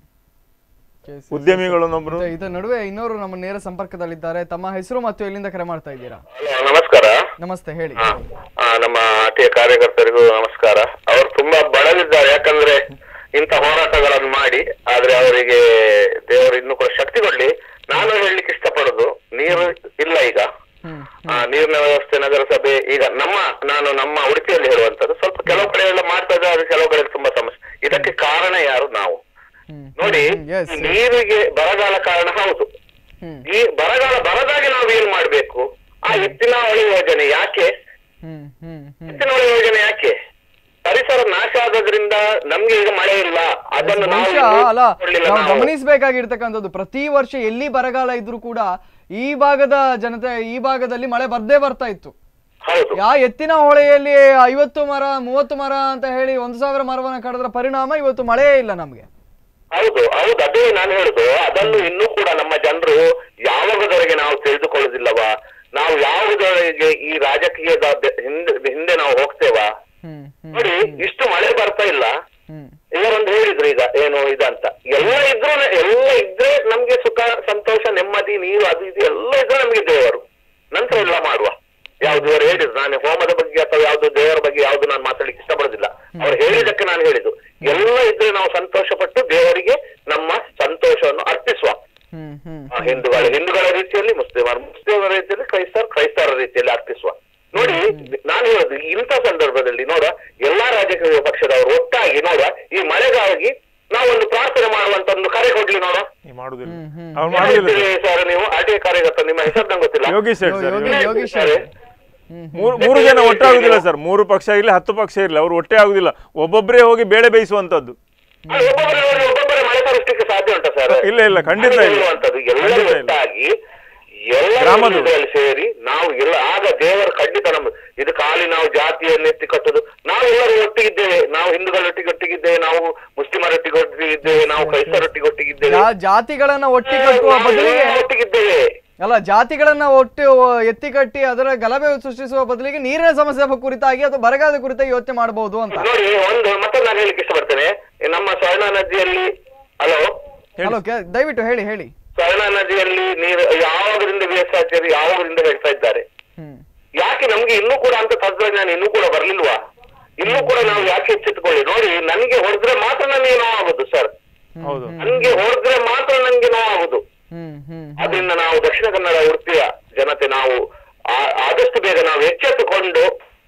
Okay, ಸರಿ. ಉದ್ಯಮಿಗಳನ್ನೊಬ್ಬರು ಮತ್ತೆ ಇದರ ನಡುವೆ ಇನ್ನೋರು ನಮ್ಮ ನೇರ ಸಂಪರ್ಕದಲ್ಲಿದ್ದಾರೆ ತಮ್ಮ ಹೆಸರು ಮತ್ತು ಎಲ್ಲಿಂದ ಕರೆ ಮಾಡ್ತಾ ಇದ್ದೀರಾ ಹಲೋ, ನಮಸ್ಕಾರ ನಮಸ್ತೆ ಹೇಳಿ ಆ, ಆ, ನಮ್ಮ ಆಟಿಯ ಕಾರ್ಯಕರ್ತರಿಗೂ ನಮಸ್ಕಾರ ಅವರು ತುಂಬಾ ಬಳಲಿದ್ದಾರೆ ಯಾಕಂದ್ರೆ ಇಂಥ ಹೋರಾಟಗಳನ್ನು ಮಾಡಿ ಆದ್ರೆ ಅವರಿಗೆ ದೇವರು ಇನ್ನೂ ಕೂಡ ಶಕ್ತಿ ಕೊಡ್ಲಿ ನಾನು ಹೇಳಲಿಕ್ಕೆ ಇಷ್ಟಪಡೋದು ನೀರು ಇಲ್ಲ ಈಗ ಹ್ಮ್ ಆ, ನೀರಿನ ವ್ಯವಸ್ಥೆ ನಗರಸಭೆ ಈಗ ನಮ್ಮ ನಾನು ನಮ್ಮ ಉಡುಪಿಯಲ್ಲಿ ಹೇಳುವಂತದ್ದು ಸ್ವಲ್ಪ ಕೆಲವು ಕಡೆ ಎಲ್ಲ ಮಾಡ್ತಾ ಇದ್ದಾರೆ ಆದ್ರೆ ಕೆಲವು ಕಡೆ ತುಂಬಾ ಸಮಸ್ಯೆ ಇದಕ್ಕೆ ಕಾರಣ ಯಾರು ನಾವು ಹ್ಮ್ ನೋಡಿ ಎಸ್ ಈ ನೀರಿಗೆ ಬರಗಾಲ ಕಾರಣ ಹೌದು ಹ್ಮ್ ಈ ಬರಗಾಲ ಬರದಾಗ ನಾವು ಏನ್ ಮಾಡ್ಬೇಕು ಆ ಎತ್ತಿನಹೊಳೆ ಯೋಜನೆ ಯಾಕೆ ಹ್ಮ್ ಹ್ಮ್ ಹ್ಮ್ ಎತ್ತಿನಹೊಳೆ ಯೋಜನೆ ಯಾಕೆ ಪರಿಸರ ನಾಶ ಆಗೋದ್ರಿಂದ ನಮ್ಗೆ ಈಗ ಮಳೆ ಇಲ್ಲ ಅದನ್ನು ನಾವು ಬಹುಶಃ ಅಲ್ಲ ನೋಡ್ಲಿಲ್ಲ ನಾವು ನಾವು. ಗಮನಿಸಬೇಕಾಗಿರ್ತಕ್ಕಂಥದ್ದು ಪ್ರತಿ ವರ್ಷ ಎಲ್ಲಿ ಬರಗಾಲ ಇದ್ರೂ ಕೂಡ ಈ ಭಾಗದ ಜನತೆ ಈ ಭಾಗದಲ್ಲಿ ಮಳೆ ಬರ್ದೇ ಬರ್ತಾ ಇತ್ತು ಹೌದು ಯಾ ಎತ್ತಿನ ಹೊಳೆಯಲ್ಲಿ ಐವತ್ತು ಮರ ಮೂವತ್ತು ಮರ ಅಂತ ಹೇಳಿ ಒಂದು ಸಾವಿರ ಮರವನ್ನ ಕಡಿದ್ರ ಪರಿಣಾಮ ಇವತ್ತು ಮಳೆಯೇ ಇಲ್ಲ ನಮ್ಗೆ ಹೌದು ಹೌದು ಅದೇ ನಾನು ಹೇಳುದು ಅದನ್ನು ಇನ್ನೂ ಕೂಡ ನಮ್ಮ ಜನರು ಯಾವಾಗದವರೆಗೆ ನಾವು ತಿಳಿದುಕೊಳ್ಳುದಿಲ್ಲವಾ ನಾವು ಯಾವಾಗದವರೆಗೆ ಈ ರಾಜಕೀಯದ ಬೆ- ಹಿಂದೆ ಹಿಂದೆ ನಾವು ಹೋಗ್ತೇವಾ ಹ್ಮ್ ಹ್ಮ್ ನೋಡಿ ಇಷ್ಟು ಮಳೆ ಬರ್ತಾ ಇಲ್ಲ ಹ್ಮ್ ಇವರೊಂದು ಹೇಳಿದ್ರು ಈಗ ಏನು ಇದಂತ ಎಲ್ಲ ಇದ್ರು ಎಲ್ಲ ಇದ್ರೆ ನಮ್ಗೆ ಸುಖ ಸಂತೋಷ ನೆಮ್ಮದಿ ನೀರು ಅದು ಇದು ಎಲ್ಲ ಇದ್ರೆ ನಮ್ಗೆ ದೇವರು ನಂತರ ಎಲ್ಲ ಮಾಡುವ ಯಾವ್ದು ಇವರು ಹೇಳಿದ್ರು ನಾನು ಹೋಮದ ಬಗ್ಗೆ ಅಥವಾ ಯಾವ್ದು ದೇವರ ಬಗ್ಗೆ ಯಾವ್ದು ನಾನು ಮಾತಾಡ್ಲಿಕ್ಕೆ ಇಷ್ಟಪಡೋದಿಲ್ಲ ಅವ್ರು ಹೇಳಿದಕ್ಕೆ ನಾನು ಹೇಳಿದ್ದು ಎಲ್ಲ ಇದ್ರೆ ನಾವು ಸಂತೋಷ ಪಟ್ಟು ದೇವರಿಗೆ ನಮ್ಮ ಸಂತೋಷವನ್ನು ಅರ್ಪಿಸುವ ಹ್ಮ್ ಹ್ಮ್ ಆ, ಹಿಂದೂಗಳ ಹಿಂದೂಗಳ ರೀತಿಯಲ್ಲಿ ಮುಸ್ಲಿಮರ ಮುಸ್ಲಿಮರ ರೀತಿಯಲ್ಲಿ ಕ್ರೈಸ್ತರ ಕ್ರೈಸ್ತರ ರೀತಿಯಲ್ಲಿ ಅರ್ಪಿಸುವ ನೋಡಿ ನಾನು ಹೇಳೋದು ಇಂಥ ಸಂದರ್ಭದಲ್ಲಿ ನೋಡ ಎಲ್ಲಾ ರಾಜಕೀಯ ಪಕ್ಷದವರು ಒಟ್ಟಾಗಿ ನೋಡ ಈ ಮಳೆಗಾಗಿ ನಾವೊಂದು ಪ್ರಾರ್ಥನೆ ಮಾಡುವಂತ ಒಂದು ಕರೆ ಕೊಡ್ಲಿ ನೋಡ ಈ ಮಾಡುದಿಲ್ಲ ಹ್ಮ್, ಹ್ಮ್. ಅವ್ರು ಮಾಡುದಿಲ್ಲ ಸರ್ ನೀವು ಆರ್ ಟಿ ಕಾರ್ಯಕರ್ತ ನಿಮ್ಮ ಹೆಸರು ನಂಗೆ ಗೊತ್ತಿಲ್ಲ ಯೋಗೀಶ್ ಹೇಳಿ ಸರ್ ಯೋಗಿ- ಯೋಗೀಶ್. ಯೋಗೀಶ್ ಸರ್, ಹ್ಮ್ ಮೂರು ಮೂರು ಜನ ಒಟ್ಟಾಗುದಿಲ್ಲ ಸರ್ ಮೂರು ಪಕ್ಷ ಇರಲಿ ಹತ್ತು ಪಕ್ಷ ಇರಲಿ ಅವ್ರು ಒಟ್ಟೆ ಆಗುದಿಲ್ಲ ಒಬ್ಬೊಬ್ಬರೇ ಹೋಗಿ ಬೇಳೆ ಬೇಯಿಸುವಂತದ್ದು ಅದು ಒಬ್ಬೊಬ್ಬರೇ ನೋಡಿ ಒಬ್ಬೊಬ್ಬರೇ ಮಳೆ ತರಿಸ್ಲಿಕ್ಕೆ ಸಾಧ್ಯ ಉಂಟಾ ಸರ್ ಇಲ್ಲ, ಇಲ್ಲ, ಖಂಡಿತ ಇಲ್ಲ. ಹೇಳುವಂತದ್ದು ಎಲ್ಲರೂ ಖಂಡಿತ ಇಲ್ಲ. ಒಟ್ಟಾಗಿ ಎಲ್ಲ ಗ್ರಾಮದವರು. ಹಿಂದೂಗಳಲ್ಲಿ ಸೇರಿ ನಾವು ಎಲ್ಲ ಆಗ ದೇವರು ಖಂಡಿತ ನಮ್ಮ ಇದು ಖಾಲಿ ನಾವು ಜಾತಿಯನ್ನು ಎತ್ತಿ ಕಟ್ಟುದು ನಾವು ಎಲ್ಲರೂ ಒಟ್ಟಿಗಿದ್ದೇವೆ ನಾವು ಹಿಂದೂಗಳೊಟ್ಟಿಗೆ ಒಟ್ಟಿಗಿದ್ದೇವೆ ನಾವು ಮುಸ್ಲಿಮರೊಟ್ಟಿಗೆ ಒಟ್ಟಿಗಿದ್ದೇವೆ ನಾವು ಕ್ರೈಸ್ತರೊಟ್ಟಿಗೆ ಒಟ್ಟಿಗಿದ್ದೇವೆ ಯಾ ಜಾತಿಗಳನ್ನ ಒಟ್ಟಿ ಕಟ್ಟುವ ನಾವು ಬದಲಿಗೆ ಎಲ್ಲ ಒಟ್ಟಿಗಿದ್ದೇವೆ ಅಲ್ಲ ಜಾತಿಗಳನ್ನ ಒಟ್ಟು ಎತ್ತಿ ಕಟ್ಟಿ ಅದರ ಗಲಭೆ ಸೃಷ್ಟಿಸುವ ಬದಲಿಗೆ ನೀರಿನ ಸಮಸ್ಯೆ ಕುರಿತಾಗಿ ಅಥವಾ ಬರಗಾಲದ ಕುರಿತಾಗಿ ಯೋಚನೆ ಮಾಡಬಹುದು ಅಂತ ನೋಡಿ ಒಂದು ಮತ್ತೆ ನಾನು ಹೇಳಿಕ್ಕೆ ಇಷ್ಟಪಡ್ತೇನೆ ನಮ್ಮ ಸ್ವರ್ಣ ನದಿಯಲ್ಲಿ ಹಲೋ ಹಲೋ ದಯವಿಟ್ಟು ಹೇಳಿ ಹೇಳಿ ಸ್ವರ್ಣ ನದಿಯಲ್ಲಿ ನೀರು ಯಾವಾಗದಿಂದ ಬೇಸಾಚಾರಿ ಯಾವಾಗದಿಂದ ಹೇಳ್ತಾ ಇದ್ದಾರೆ ಹ್ಮ್ ಯಾಕೆ ನಮ್ಗೆ ಇನ್ನೂ ಕೂಡ ಅಂತ ತಂತ್ರಜ್ಞಾನ ಇನ್ನೂ ಕೂಡ ಬರ್ಲಿಲ್ವಾ ಇನ್ನೂ ಕೂಡ ನಾವು ಯಾಕೆ ಎಚ್ಚೆತ್ತುಕೊಳ್ಳಿ ನೋಡಿ ನನಗೆ ಹೊಡೆದ್ರೆ ಮಾತ್ರ ನನಗೆ ನೋವಾಗುದು ಸರ್ ಹೌದು ನನ್ಗೆ ಹೊಡೆದ್ರೆ ಮಾತ್ರ ನನ್ಗೆ ನೋವಾಗುದು ಹ್ಮ್ ಹ್ಮ್ ಅದರಿಂದ ನಾವು ದಕ್ಷಿಣ ಕನ್ನಡ ಉಡುಪಿಯ ಜನತೆ ನಾವು ಆ- ಆದಷ್ಟು ಬೇಗ ನಾವು ಎಚ್ಚೆತ್ತುಕೊಂಡು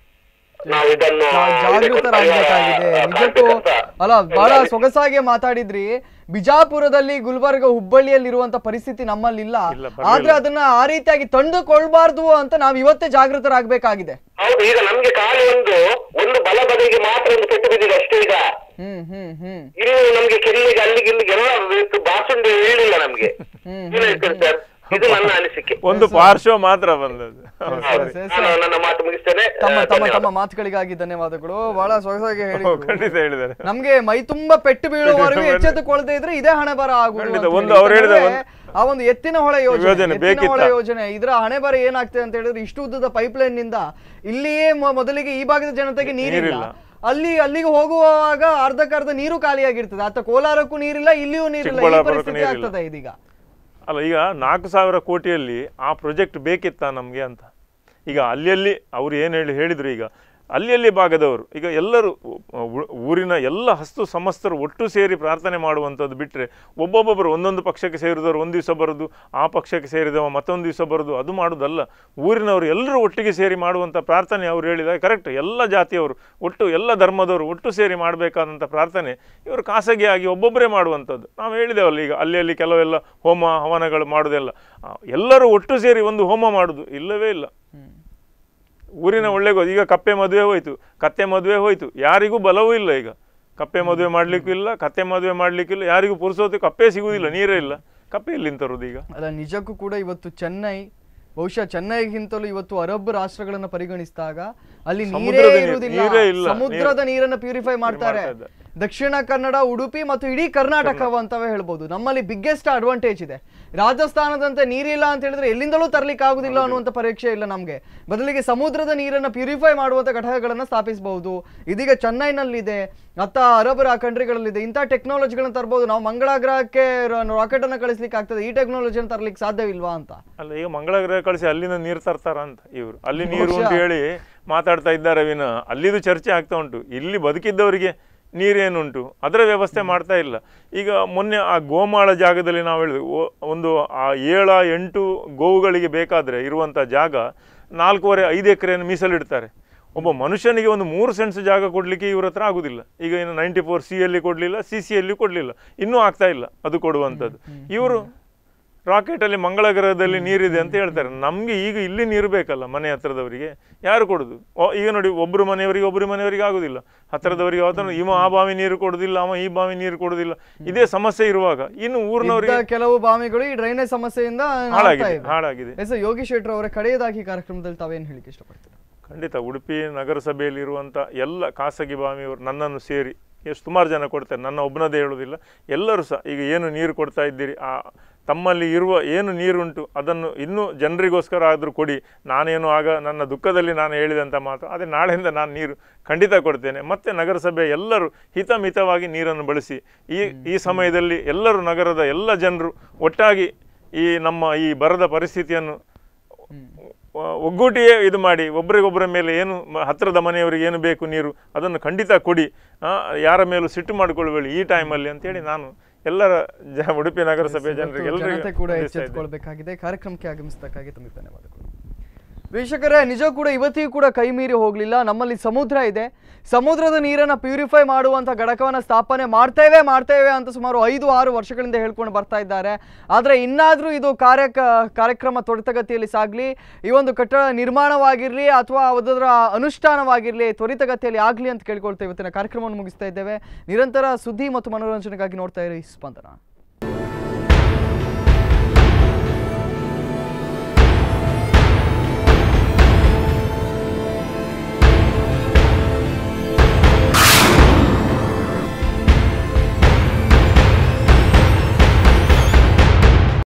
ನಾವು ಇದನ್ನು ನಾವು ಜಾಗೃತರಾಗಬೇಕಾಗಿದೆ ನಿಜಕ್ಕೂ ಅಲ್ಲ ಬಹಳ ಸೊಗಸಾಗಿ ಮಾತಾಡಿದ್ರಿ ಬಿಜಾಪುರದಲ್ಲಿ ಗುಲ್ಬರ್ಗ ಹುಬ್ಬಳ್ಳಿಯಲ್ಲಿರುವಂತ ಪರಿಸ್ಥಿತಿ ನಮ್ಮಲ್ಲಿಲ್ಲ ಇಲ್ಲ, ಬರ್ಲಿಲ್ಲ. ಆದ್ರೆ ಅದನ್ನ ಆ ರೀತಿಯಾಗಿ ತಂದುಕೊಳ್ಬಾರ್ದು ಅಂತ ನಾವ್ ಇವತ್ತೇ ಜಾಗೃತರಾಗಬೇಕಾಗಿದೆ ಹೌದು ಈಗ ನಮ್ಗೆ ಖಾಲಿ ಒಂದು ಒಂದು ಬಲ ಬದಿಗೆ ಮಾತ್ರ ಒಂದು ಪೆಟ್ಟು ಬಿದ್ದಿದೆ ಅಷ್ಟೇ ಈಗ ಹ್ಮ್ ಹ್ಮ್ ಹ್ಮ್ ಇನ್ನು ನಮ್ಗೆ ಕೆಲ್ಲಿಗೆ ಅಲ್ಲಿಗೆ ಇಲ್ಲಿಗೆ ಎಲ್ಲ ಇತ್ತು, ಬಾಸುಂಡಿ ಇಳಿಲ್ಲ ನಮ್ಗೆ ಹ್ಮ್, ಏನ್ ಹೇಳ್ತೀರಿ ಸರ್ ಇದು ನನ್ನ ಅನಿಸಿಕೆ ಒಂದು ಪಾರ್ಶ್ವ ಮಾತ್ರ ಬಂದದ್ದು ಹೌದು. ಹೌದು. ಸರಿ, ನಾನು ನನ್ನ ಮಾತು ಮುಗಿಸ್ತೇನೆ ತಮ್ಮ ಆ, ತಮ್ಮ ಧನ್ಯವಾದ. ತಮ್ಮ ಮಾತುಗಳಿಗಾಗಿ ಧನ್ಯವಾದಗಳು ಬಹಳ ಸೊಗಸಾಗಿ ಹೌದು, ಹೇಳಿದ್ರು ಖಂಡಿತ ಹೇಳಿದ್ದಾರೆ ನಮ್ಗೆ ಮೈ ತುಂಬಾ ಪೆಟ್ಟು ಬೀಳುವವರೆಗೂ ಎಚ್ಚೆತ್ತುಕೊಳ್ಳದೆ ಇದ್ರೆ ಇದೇ ಹಣೆ ಬರ ಆಗುವುದು ಖಂಡಿತ. ಅಂತ ಒಂದು ಹೇಳಿ. ಅವ್ರು ಹೇಳಿದ ಯಾಕಂದ್ರೆ ಆ ಒಂದು ಎತ್ತಿನ ಹೊಳೆ ಯೋಜನೆ ಯೋಜನೆ ಎತ್ತಿನ ಬೇಕಿತ್ತ? ಹೊಳೆ ಯೋಜನೆ ಇದರ ಹಣೆ ಬರ ಏನಾಗ್ತದೆ ಅಂತ ಹೇಳಿದ್ರೆ ಇಷ್ಟು ಉದ್ದದ ಪೈಪ್ ಲೈನ್ ನಿಂದ ಇಲ್ಲಿಯೇ ಮೊ- ಮೊದಲಿಗೆ ಈ ಭಾಗದ ಜನತೆಗೆ ನೀರಿಲ್ಲ ನೀರಿಲ್ಲ. ಅಲ್ಲಿ ಅಲ್ಲಿಗೆ ಹೋಗುವಾಗ ಅರ್ಧಕ್ಕರ್ಧ ನೀರು ಖಾಲಿಯಾಗಿರ್ತದೆ ಆತ ಕೋಲಾರಕ್ಕೂ ನೀರಿಲ್ಲ ಇಲ್ಲಿಯೂ ನೀರಿಲ್ಲ ಈ ಚಿಕ್ಕಬಳ್ಳಾಪುರಕ್ಕೂ ಪರಿಸ್ಥಿತಿ ನೀರಿಲ್ಲ. ಆಗ್ತದೆ ಇದೀಗ ಅಲ್ಲ ಈಗ ನಾಲ್ಕು ಸಾವಿರ ಕೋಟಿಯಲ್ಲಿ ಆ ಪ್ರಾಜೆಕ್ಟ್ ಬೇಕಿತ್ತಾ ನಮಗೆ ಅಂತ ಈಗ ಅಲ್ಲಿ ಅವ್ರು ಏನು ಹೇಳಿ ಹೇಳಿದ್ರು ಈಗ ಅಲ್ಲಿ ಅಲ್ಲಿ ಭಾಗದವರು ಈಗ ಎಲ್ಲರೂ ಉ- ಊರಿನ ಎಲ್ಲ ಹಸ್ತು ಸಮಸ್ತರು ಒಟ್ಟು ಸೇರಿ ಪ್ರಾರ್ಥನೆ ಮಾಡುವಂಥದ್ದು ಬಿಟ್ಟರೆ ಒಬ್ಬೊಬ್ಬೊಬ್ಬರು ಒಂದೊಂದು ಪಕ್ಷಕ್ಕೆ ಸೇರಿದವರು ಒಂದು ದಿವಸ ಬರೋದು ಆ ಪಕ್ಷಕ್ಕೆ ಸೇರಿದವ ಮತ್ತೊಂದು ದಿವಸ ಬರೋದು ಅದು ಮಾಡೋದಲ್ಲ ಊರಿನವರು ಎಲ್ಲರೂ ಒಟ್ಟಿಗೆ ಸೇರಿ ಮಾಡುವಂಥ ಪ್ರಾರ್ಥನೆ ಅವ್ರು ಹೇಳಿದ ಕರೆಕ್ಟ್ ಎಲ್ಲ ಜಾತಿಯವರು ಒಟ್ಟು ಎಲ್ಲ ಧರ್ಮದವರು ಒಟ್ಟು ಸೇರಿ ಮಾಡಬೇಕಾದಂಥ ಪ್ರಾರ್ಥನೆ ಇವರು ಖಾಸಗಿಯಾಗಿ ಒಬ್ಬೊಬ್ಬರೇ ಮಾಡುವಂಥದ್ದು ನಾವು ಹೇಳಿದೆವಲ್ಲ ಈಗ ಅಲ್ಲಿ ಅಲ್ಲಿ ಕೆಲವೆಲ್ಲ ಹೋಮ ಹವನಗಳು ಮಾಡೋದೆಲ್ಲ ಆ, ಎಲ್ಲರೂ ಒಟ್ಟು ಸೇರಿ ಒಂದು ಹೋಮ ಮಾಡೋದು ಇಲ್ಲವೇ ಇಲ್ಲ ಊರಿನ ಒಳ್ಳೆ ಗೊ- ಈಗ ಕಪ್ಪೆ ಮದುವೆ ಹೋಯ್ತು ಕತ್ತೆ ಮದುವೆ ಹೋಯ್ತು ಯಾರಿಗೂ ಬಲವೂ ಇಲ್ಲ ಈಗ ಕಪ್ಪೆ ಮದುವೆ ಮಾಡ್ಲಿಕ್ಕೂ ಇಲ್ಲ ಕತ್ತೆ ಮದುವೆ ಮಾಡ್ಲಿಕ್ಕಿಲ್ಲ ಯಾರಿಗೂ ಪುರುಸೋತಿ ಕಪ್ಪೆ ಸಿಗುವುದಿಲ್ಲ ನೀರೇ ಇಲ್ಲ ಕಪ್ಪೆ ಎಲ್ಲಿಂದ ತರುದು ಈಗ ಅಲ್ಲ ನಿಜಕ್ಕೂ ಕೂಡ ಇವತ್ತು ಚೆನ್ನೈ ಬಹುಶಃ ಚೆನ್ನೈಗಿಂತಲೂ ಇವತ್ತು ಅರಬ್ ರಾಷ್ಟ್ರಗಳನ್ನ ಪರಿಗಣಿಸಿದಾಗ ಅಲ್ಲಿ ನೀರೇ ಸಮುದ್ರದ ನೀರು- ಇರುವುದಿಲ್ಲ ನೀರೇ ಇಲ್ಲ. ಸಮುದ್ರದ ನೀರನ್ನ ಪ್ಯೂರಿಫೈ ಮಾಡ್ತಾರೆ ಮಾಡ್ತಾ ಇದ್ದಾರೆ. ದಕ್ಷಿಣ ಕನ್ನಡ ಉಡುಪಿ ಮತ್ತು ಇಡೀ ಕರ್ನಾಟಕ ಅಂತವೇ ಹೇಳ್ಬೋದು ನಮ್ಮಲ್ಲಿ ಬಿಗ್ಗೆಸ್ಟ್ ಅಡ್ವಾಂಟೇಜ್ ಇದೆ ರಾಜಸ್ಥಾನದಂತೆ ನೀರಿಲ್ಲ ಅಂತ ಹೇಳಿದ್ರೆ ಎಲ್ಲಿಂದಲೂ ತರ್ಲಿಕ್ಕೆ ಆಗುದಿಲ್ಲ ಅನ್ನುವಂಥ ಪರೀಕ್ಷೆ ಇಲ್ಲ ನಮಗೆ ಬದಲಿಗೆ ಸಮುದ್ರದ ನೀರನ್ನ ಪ್ಯೂರಿಫೈ ಮಾಡುವಂತ ಘಟಕಗಳನ್ನ ಸ್ಥಾಪಿಸಬಹುದು ಇದೀಗ ಚೆನ್ನೈನಲ್ಲಿದೆ ಅತ್ತ ಅರಬ್ ಕಂಟ್ರಿಗಳಲ್ಲಿದೆ ಇಂಥ ಟೆಕ್ನಾಲಜಿಗಳನ್ನ ತರಬಹುದು ನಾವು ಮಂಗಳ ಗ್ರಹಕ್ಕೆ ರಾಕೆಟ್ ಅನ್ನ ಕಳಿಸ್ಲಿಕ್ಕೆ ಆಗ್ತದೆ ಈ ಟೆಕ್ನಾಲಜಿಯನ್ನು ತರ್ಲಿಕ್ಕೆ ಸಾಧ್ಯವಿಲ್ವಾ ಅಂತ ಅಲ್ಲ ಈಗ ಮಂಗಳ ಗ್ರಹ ಕಳಿಸಿ ಅಲ್ಲಿಂದ ನೀರು ತರ್ತಾರ ಅಂತ ಇವರು ಅಲ್ಲಿ ನೀರು ಅಂತ ಹೇಳಿ ಮಾತಾಡ್ತಾ ಇದ್ದಾರೆ ವಿನ ಅಲ್ಲಿದು ಚರ್ಚೆ ಆಗ್ತಾ ಉಂಟು ಇಲ್ಲಿ ಬದುಕಿದ್ದವರಿಗೆ ನೀರೇನುಂಟು ಅದರ ವ್ಯವಸ್ಥೆ ಮಾಡ್ತಾ ಇಲ್ಲ ಈಗ ಮೊನ್ನೆ ಆ ಗೋಮಾಳ ಜಾಗದಲ್ಲಿ ನಾವು ಹೇಳಿದ್ವಿ ಓ- ಒಂದು ಆ ಏಳ ಎಂಟು ಗೋವುಗಳಿಗೆ ಬೇಕಾದರೆ ಇರುವಂಥ ಜಾಗ ನಾಲ್ಕೂವರೆ ಐದು ಎಕರೆಯನ್ನು ಮೀಸಲಿಡ್ತಾರೆ ಒಬ್ಬ ಮನುಷ್ಯನಿಗೆ ಒಂದು ಮೂರು ಸೆಂಟ್ಸ್ ಜಾಗ ಕೊಡಲಿಕ್ಕೆ ಇವ್ರ ಹತ್ರ ಆಗುದಿಲ್ಲ ಈಗ ಇನ್ನು ನೈಂಟಿ ಫೋರ್ ಸಿ ಅಲ್ಲಿ ಕೊಡಲಿಲ್ಲ ಸಿ ಸಿ ಅಲ್ಲಿ ಕೊಡಲಿಲ್ಲ ಇನ್ನೂ ಆಗ್ತಾ ಇಲ್ಲ ಅದು ಕೊಡುವಂಥದ್ದು ಇವರು ರಾಕೆಟಲ್ಲಿ ಮಂಗಳ ಗ್ರಹದಲ್ಲಿ ನೀರಿದೆ ಅಂತ ಹೇಳ್ತಾರೆ ನಮಗೆ ಈಗ ಇಲ್ಲಿ ನೀರು ಬೇಕಲ್ಲ ಮನೆ ಹತ್ರದವರಿಗೆ ಯಾರು ಕೊಡುದು ಓ- ಈಗ ನೋಡಿ ಒಬ್ರು ಮನೆಯವರಿಗೆ ಒಬ್ರು ಮನೆಯವರಿಗೆ ಆಗುದಿಲ್ಲ ಹತ್ರದವರಿಗೆ ಅವತ್ತನ್ನು ಇವ ಆ ಬಾವಿ ನೀರು ಕೊಡುದಿಲ್ಲ ಅವ ಈ ಬಾವಿ ನೀರು ಕೊಡುದಿಲ್ಲ ಇದೇ ಸಮಸ್ಯೆ ಇರುವಾಗ ಇನ್ನು ಊರಿನವರಿಗೆ ಇದ್ದ ಕೆಲವು ಬಾವಿಗಳು ಈ ಡ್ರೈನೇಜ್ ಸಮಸ್ಯೆಯಿಂದ ಆಗ್ತಾ ಹಾಳಾಗಿದೆ ಇವೆ. ಹಾಳಾಗಿದೆ ಎಸ್ ಯೋಗೇಶ್ ಶೆಟ್ಟರ್ ಅವರ ಕಡೆಯದಾಗಿ ಕಾರ್ಯಕ್ರಮದಲ್ಲಿ ತಾವೇನು ಹೇಳಿಕ್ಕೆ ಇಷ್ಟಪಡ್ತೀರಾ ಖಂಡಿತ ಉಡುಪಿ ನಗರಸಭೆಯಲ್ಲಿ ಇರುವಂಥ ಎಲ್ಲ ಖಾಸಗಿ ಬಾವಿಯವರು ನನ್ನನ್ನು ಸೇರಿ ಎಷ್ಟು ಸುಮಾರು ಜನ ಕೊಡ್ತಾರೆ ನನ್ನ ಒಬ್ಬನದೇ ಹೇಳೋದಿಲ್ಲ ಎಲ್ಲರೂ ಸಹ ಈಗ ಏನು ನೀರು ಕೊಡ್ತಾ ಇದ್ದೀರಿ ಆ ತಮ್ಮಲ್ಲಿ ಇರುವ ಏನು ನೀರುಂಟು ಅದನ್ನು ಇನ್ನೂ ಜನರಿಗೋಸ್ಕರ ಆದರೂ ಕೊಡಿ ನಾನೇನು ಆಗ ನನ್ನ ದುಃಖದಲ್ಲಿ ನಾನು ಹೇಳಿದಂಥ ಮಾತು ಅದೇ ನಾಳೆಯಿಂದ ನಾನು ನೀರು ಖಂಡಿತ ಕೊಡ್ತೇನೆ ಮತ್ತು ನಗರಸಭೆ ಎಲ್ಲರೂ ಹಿತಮಿತವಾಗಿ ನೀರನ್ನು ಬಳಸಿ ಈ ಈ ಸಮಯದಲ್ಲಿ ಎಲ್ಲರೂ ನಗರದ ಎಲ್ಲ ಜನರು ಒಟ್ಟಾಗಿ ಈ ನಮ್ಮ ಈ ಬರದ ಪರಿಸ್ಥಿತಿಯನ್ನು ಒ- ಒಗ್ಗೂಟಿಯೇ ಇದು ಮಾಡಿ ಒಬ್ಬರಿಗೊಬ್ಬರ ಮೇಲೆ ಏನು ಮ- ಹತ್ತಿರದ ಮನೆಯವರಿಗೆ ಏನು ಬೇಕು ನೀರು ಅದನ್ನು ಖಂಡಿತ ಕೊಡಿ ಆ, ಯಾರ ಮೇಲೂ ಸಿಟ್ಟು ಮಾಡಿಕೊಳ್ಳಬೇಡಿ ಈ ಟೈಮಲ್ಲಿ ಅಂತೇಳಿ ನಾನು ಎಲ್ಲರ ಜ ಉಡುಪಿ ನಗರಸಭೆ ಜನರಿಗೆ ಇವತ್ತು ಜನತೆ ಎಲ್ಲರಿಗೂ ಕೂಡ ತಿಳಿಸ್ತಾ ಇದ್ದೇನೆ. ಎಚ್ಚೆತ್ತುಕೊಳ್ಬೇಕಾಗಿದೆ ಕಾರ್ಯಕ್ರಮಕ್ಕೆ ಆಗಮಿಸಬೇಕಾಗಿ ತಮಗೆ ಧನ್ಯವಾದಗಳು ವೀಕ್ಷಕರೇ ನಿಜ ಕೂಡ ಇವತ್ತಿಗೂ ಕೂಡ ಕೈ ಮೀರಿ ಹೋಗಲಿಲ್ಲ ನಮ್ಮಲ್ಲಿ ಸಮುದ್ರ ಇದೆ ಸಮುದ್ರದ ನೀರನ್ನು ಪ್ಯೂರಿಫೈ ಮಾಡುವಂಥ ಘಟಕವನ್ನು ಸ್ಥಾಪನೆ ಮಾಡ್ತೇವೆ ಮಾಡ್ತೇವೆ ಅಂತ ಸುಮಾರು ಐದು ಆರು ವರ್ಷಗಳಿಂದ ಹೇಳ್ಕೊಂಡು ಬರ್ತಾ ಇದ್ದಾರೆ ಆದರೆ ಇನ್ನಾದರೂ ಇದು ಕಾರ್ಯ ಕಾರ್ಯಕ್ರಮ ತ್ವರಿತಗತಿಯಲ್ಲಿ ಸಾಗಲಿ ಈ ಒಂದು ಕಟ್ಟಡ ನಿರ್ಮಾಣವಾಗಿರಲಿ ಅಥವಾ ಅದರ ಅನುಷ್ಠಾನವಾಗಿರಲಿ ತ್ವರಿತಗತಿಯಲ್ಲಿ ಆಗಲಿ ಅಂತ ಕೇಳ್ಕೊಳ್ತೇವೆ ಇವತ್ತಿನ ಕಾರ್ಯಕ್ರಮವನ್ನು ಮುಗಿಸ್ತಾ ಇದ್ದೇವೆ ನಿರಂತರ ಸುದ್ದಿ ಮತ್ತು ಮನೋರಂಜನೆಗಾಗಿ ನೋಡ್ತಾ ಇರಿ ಸ್ಪಂದನ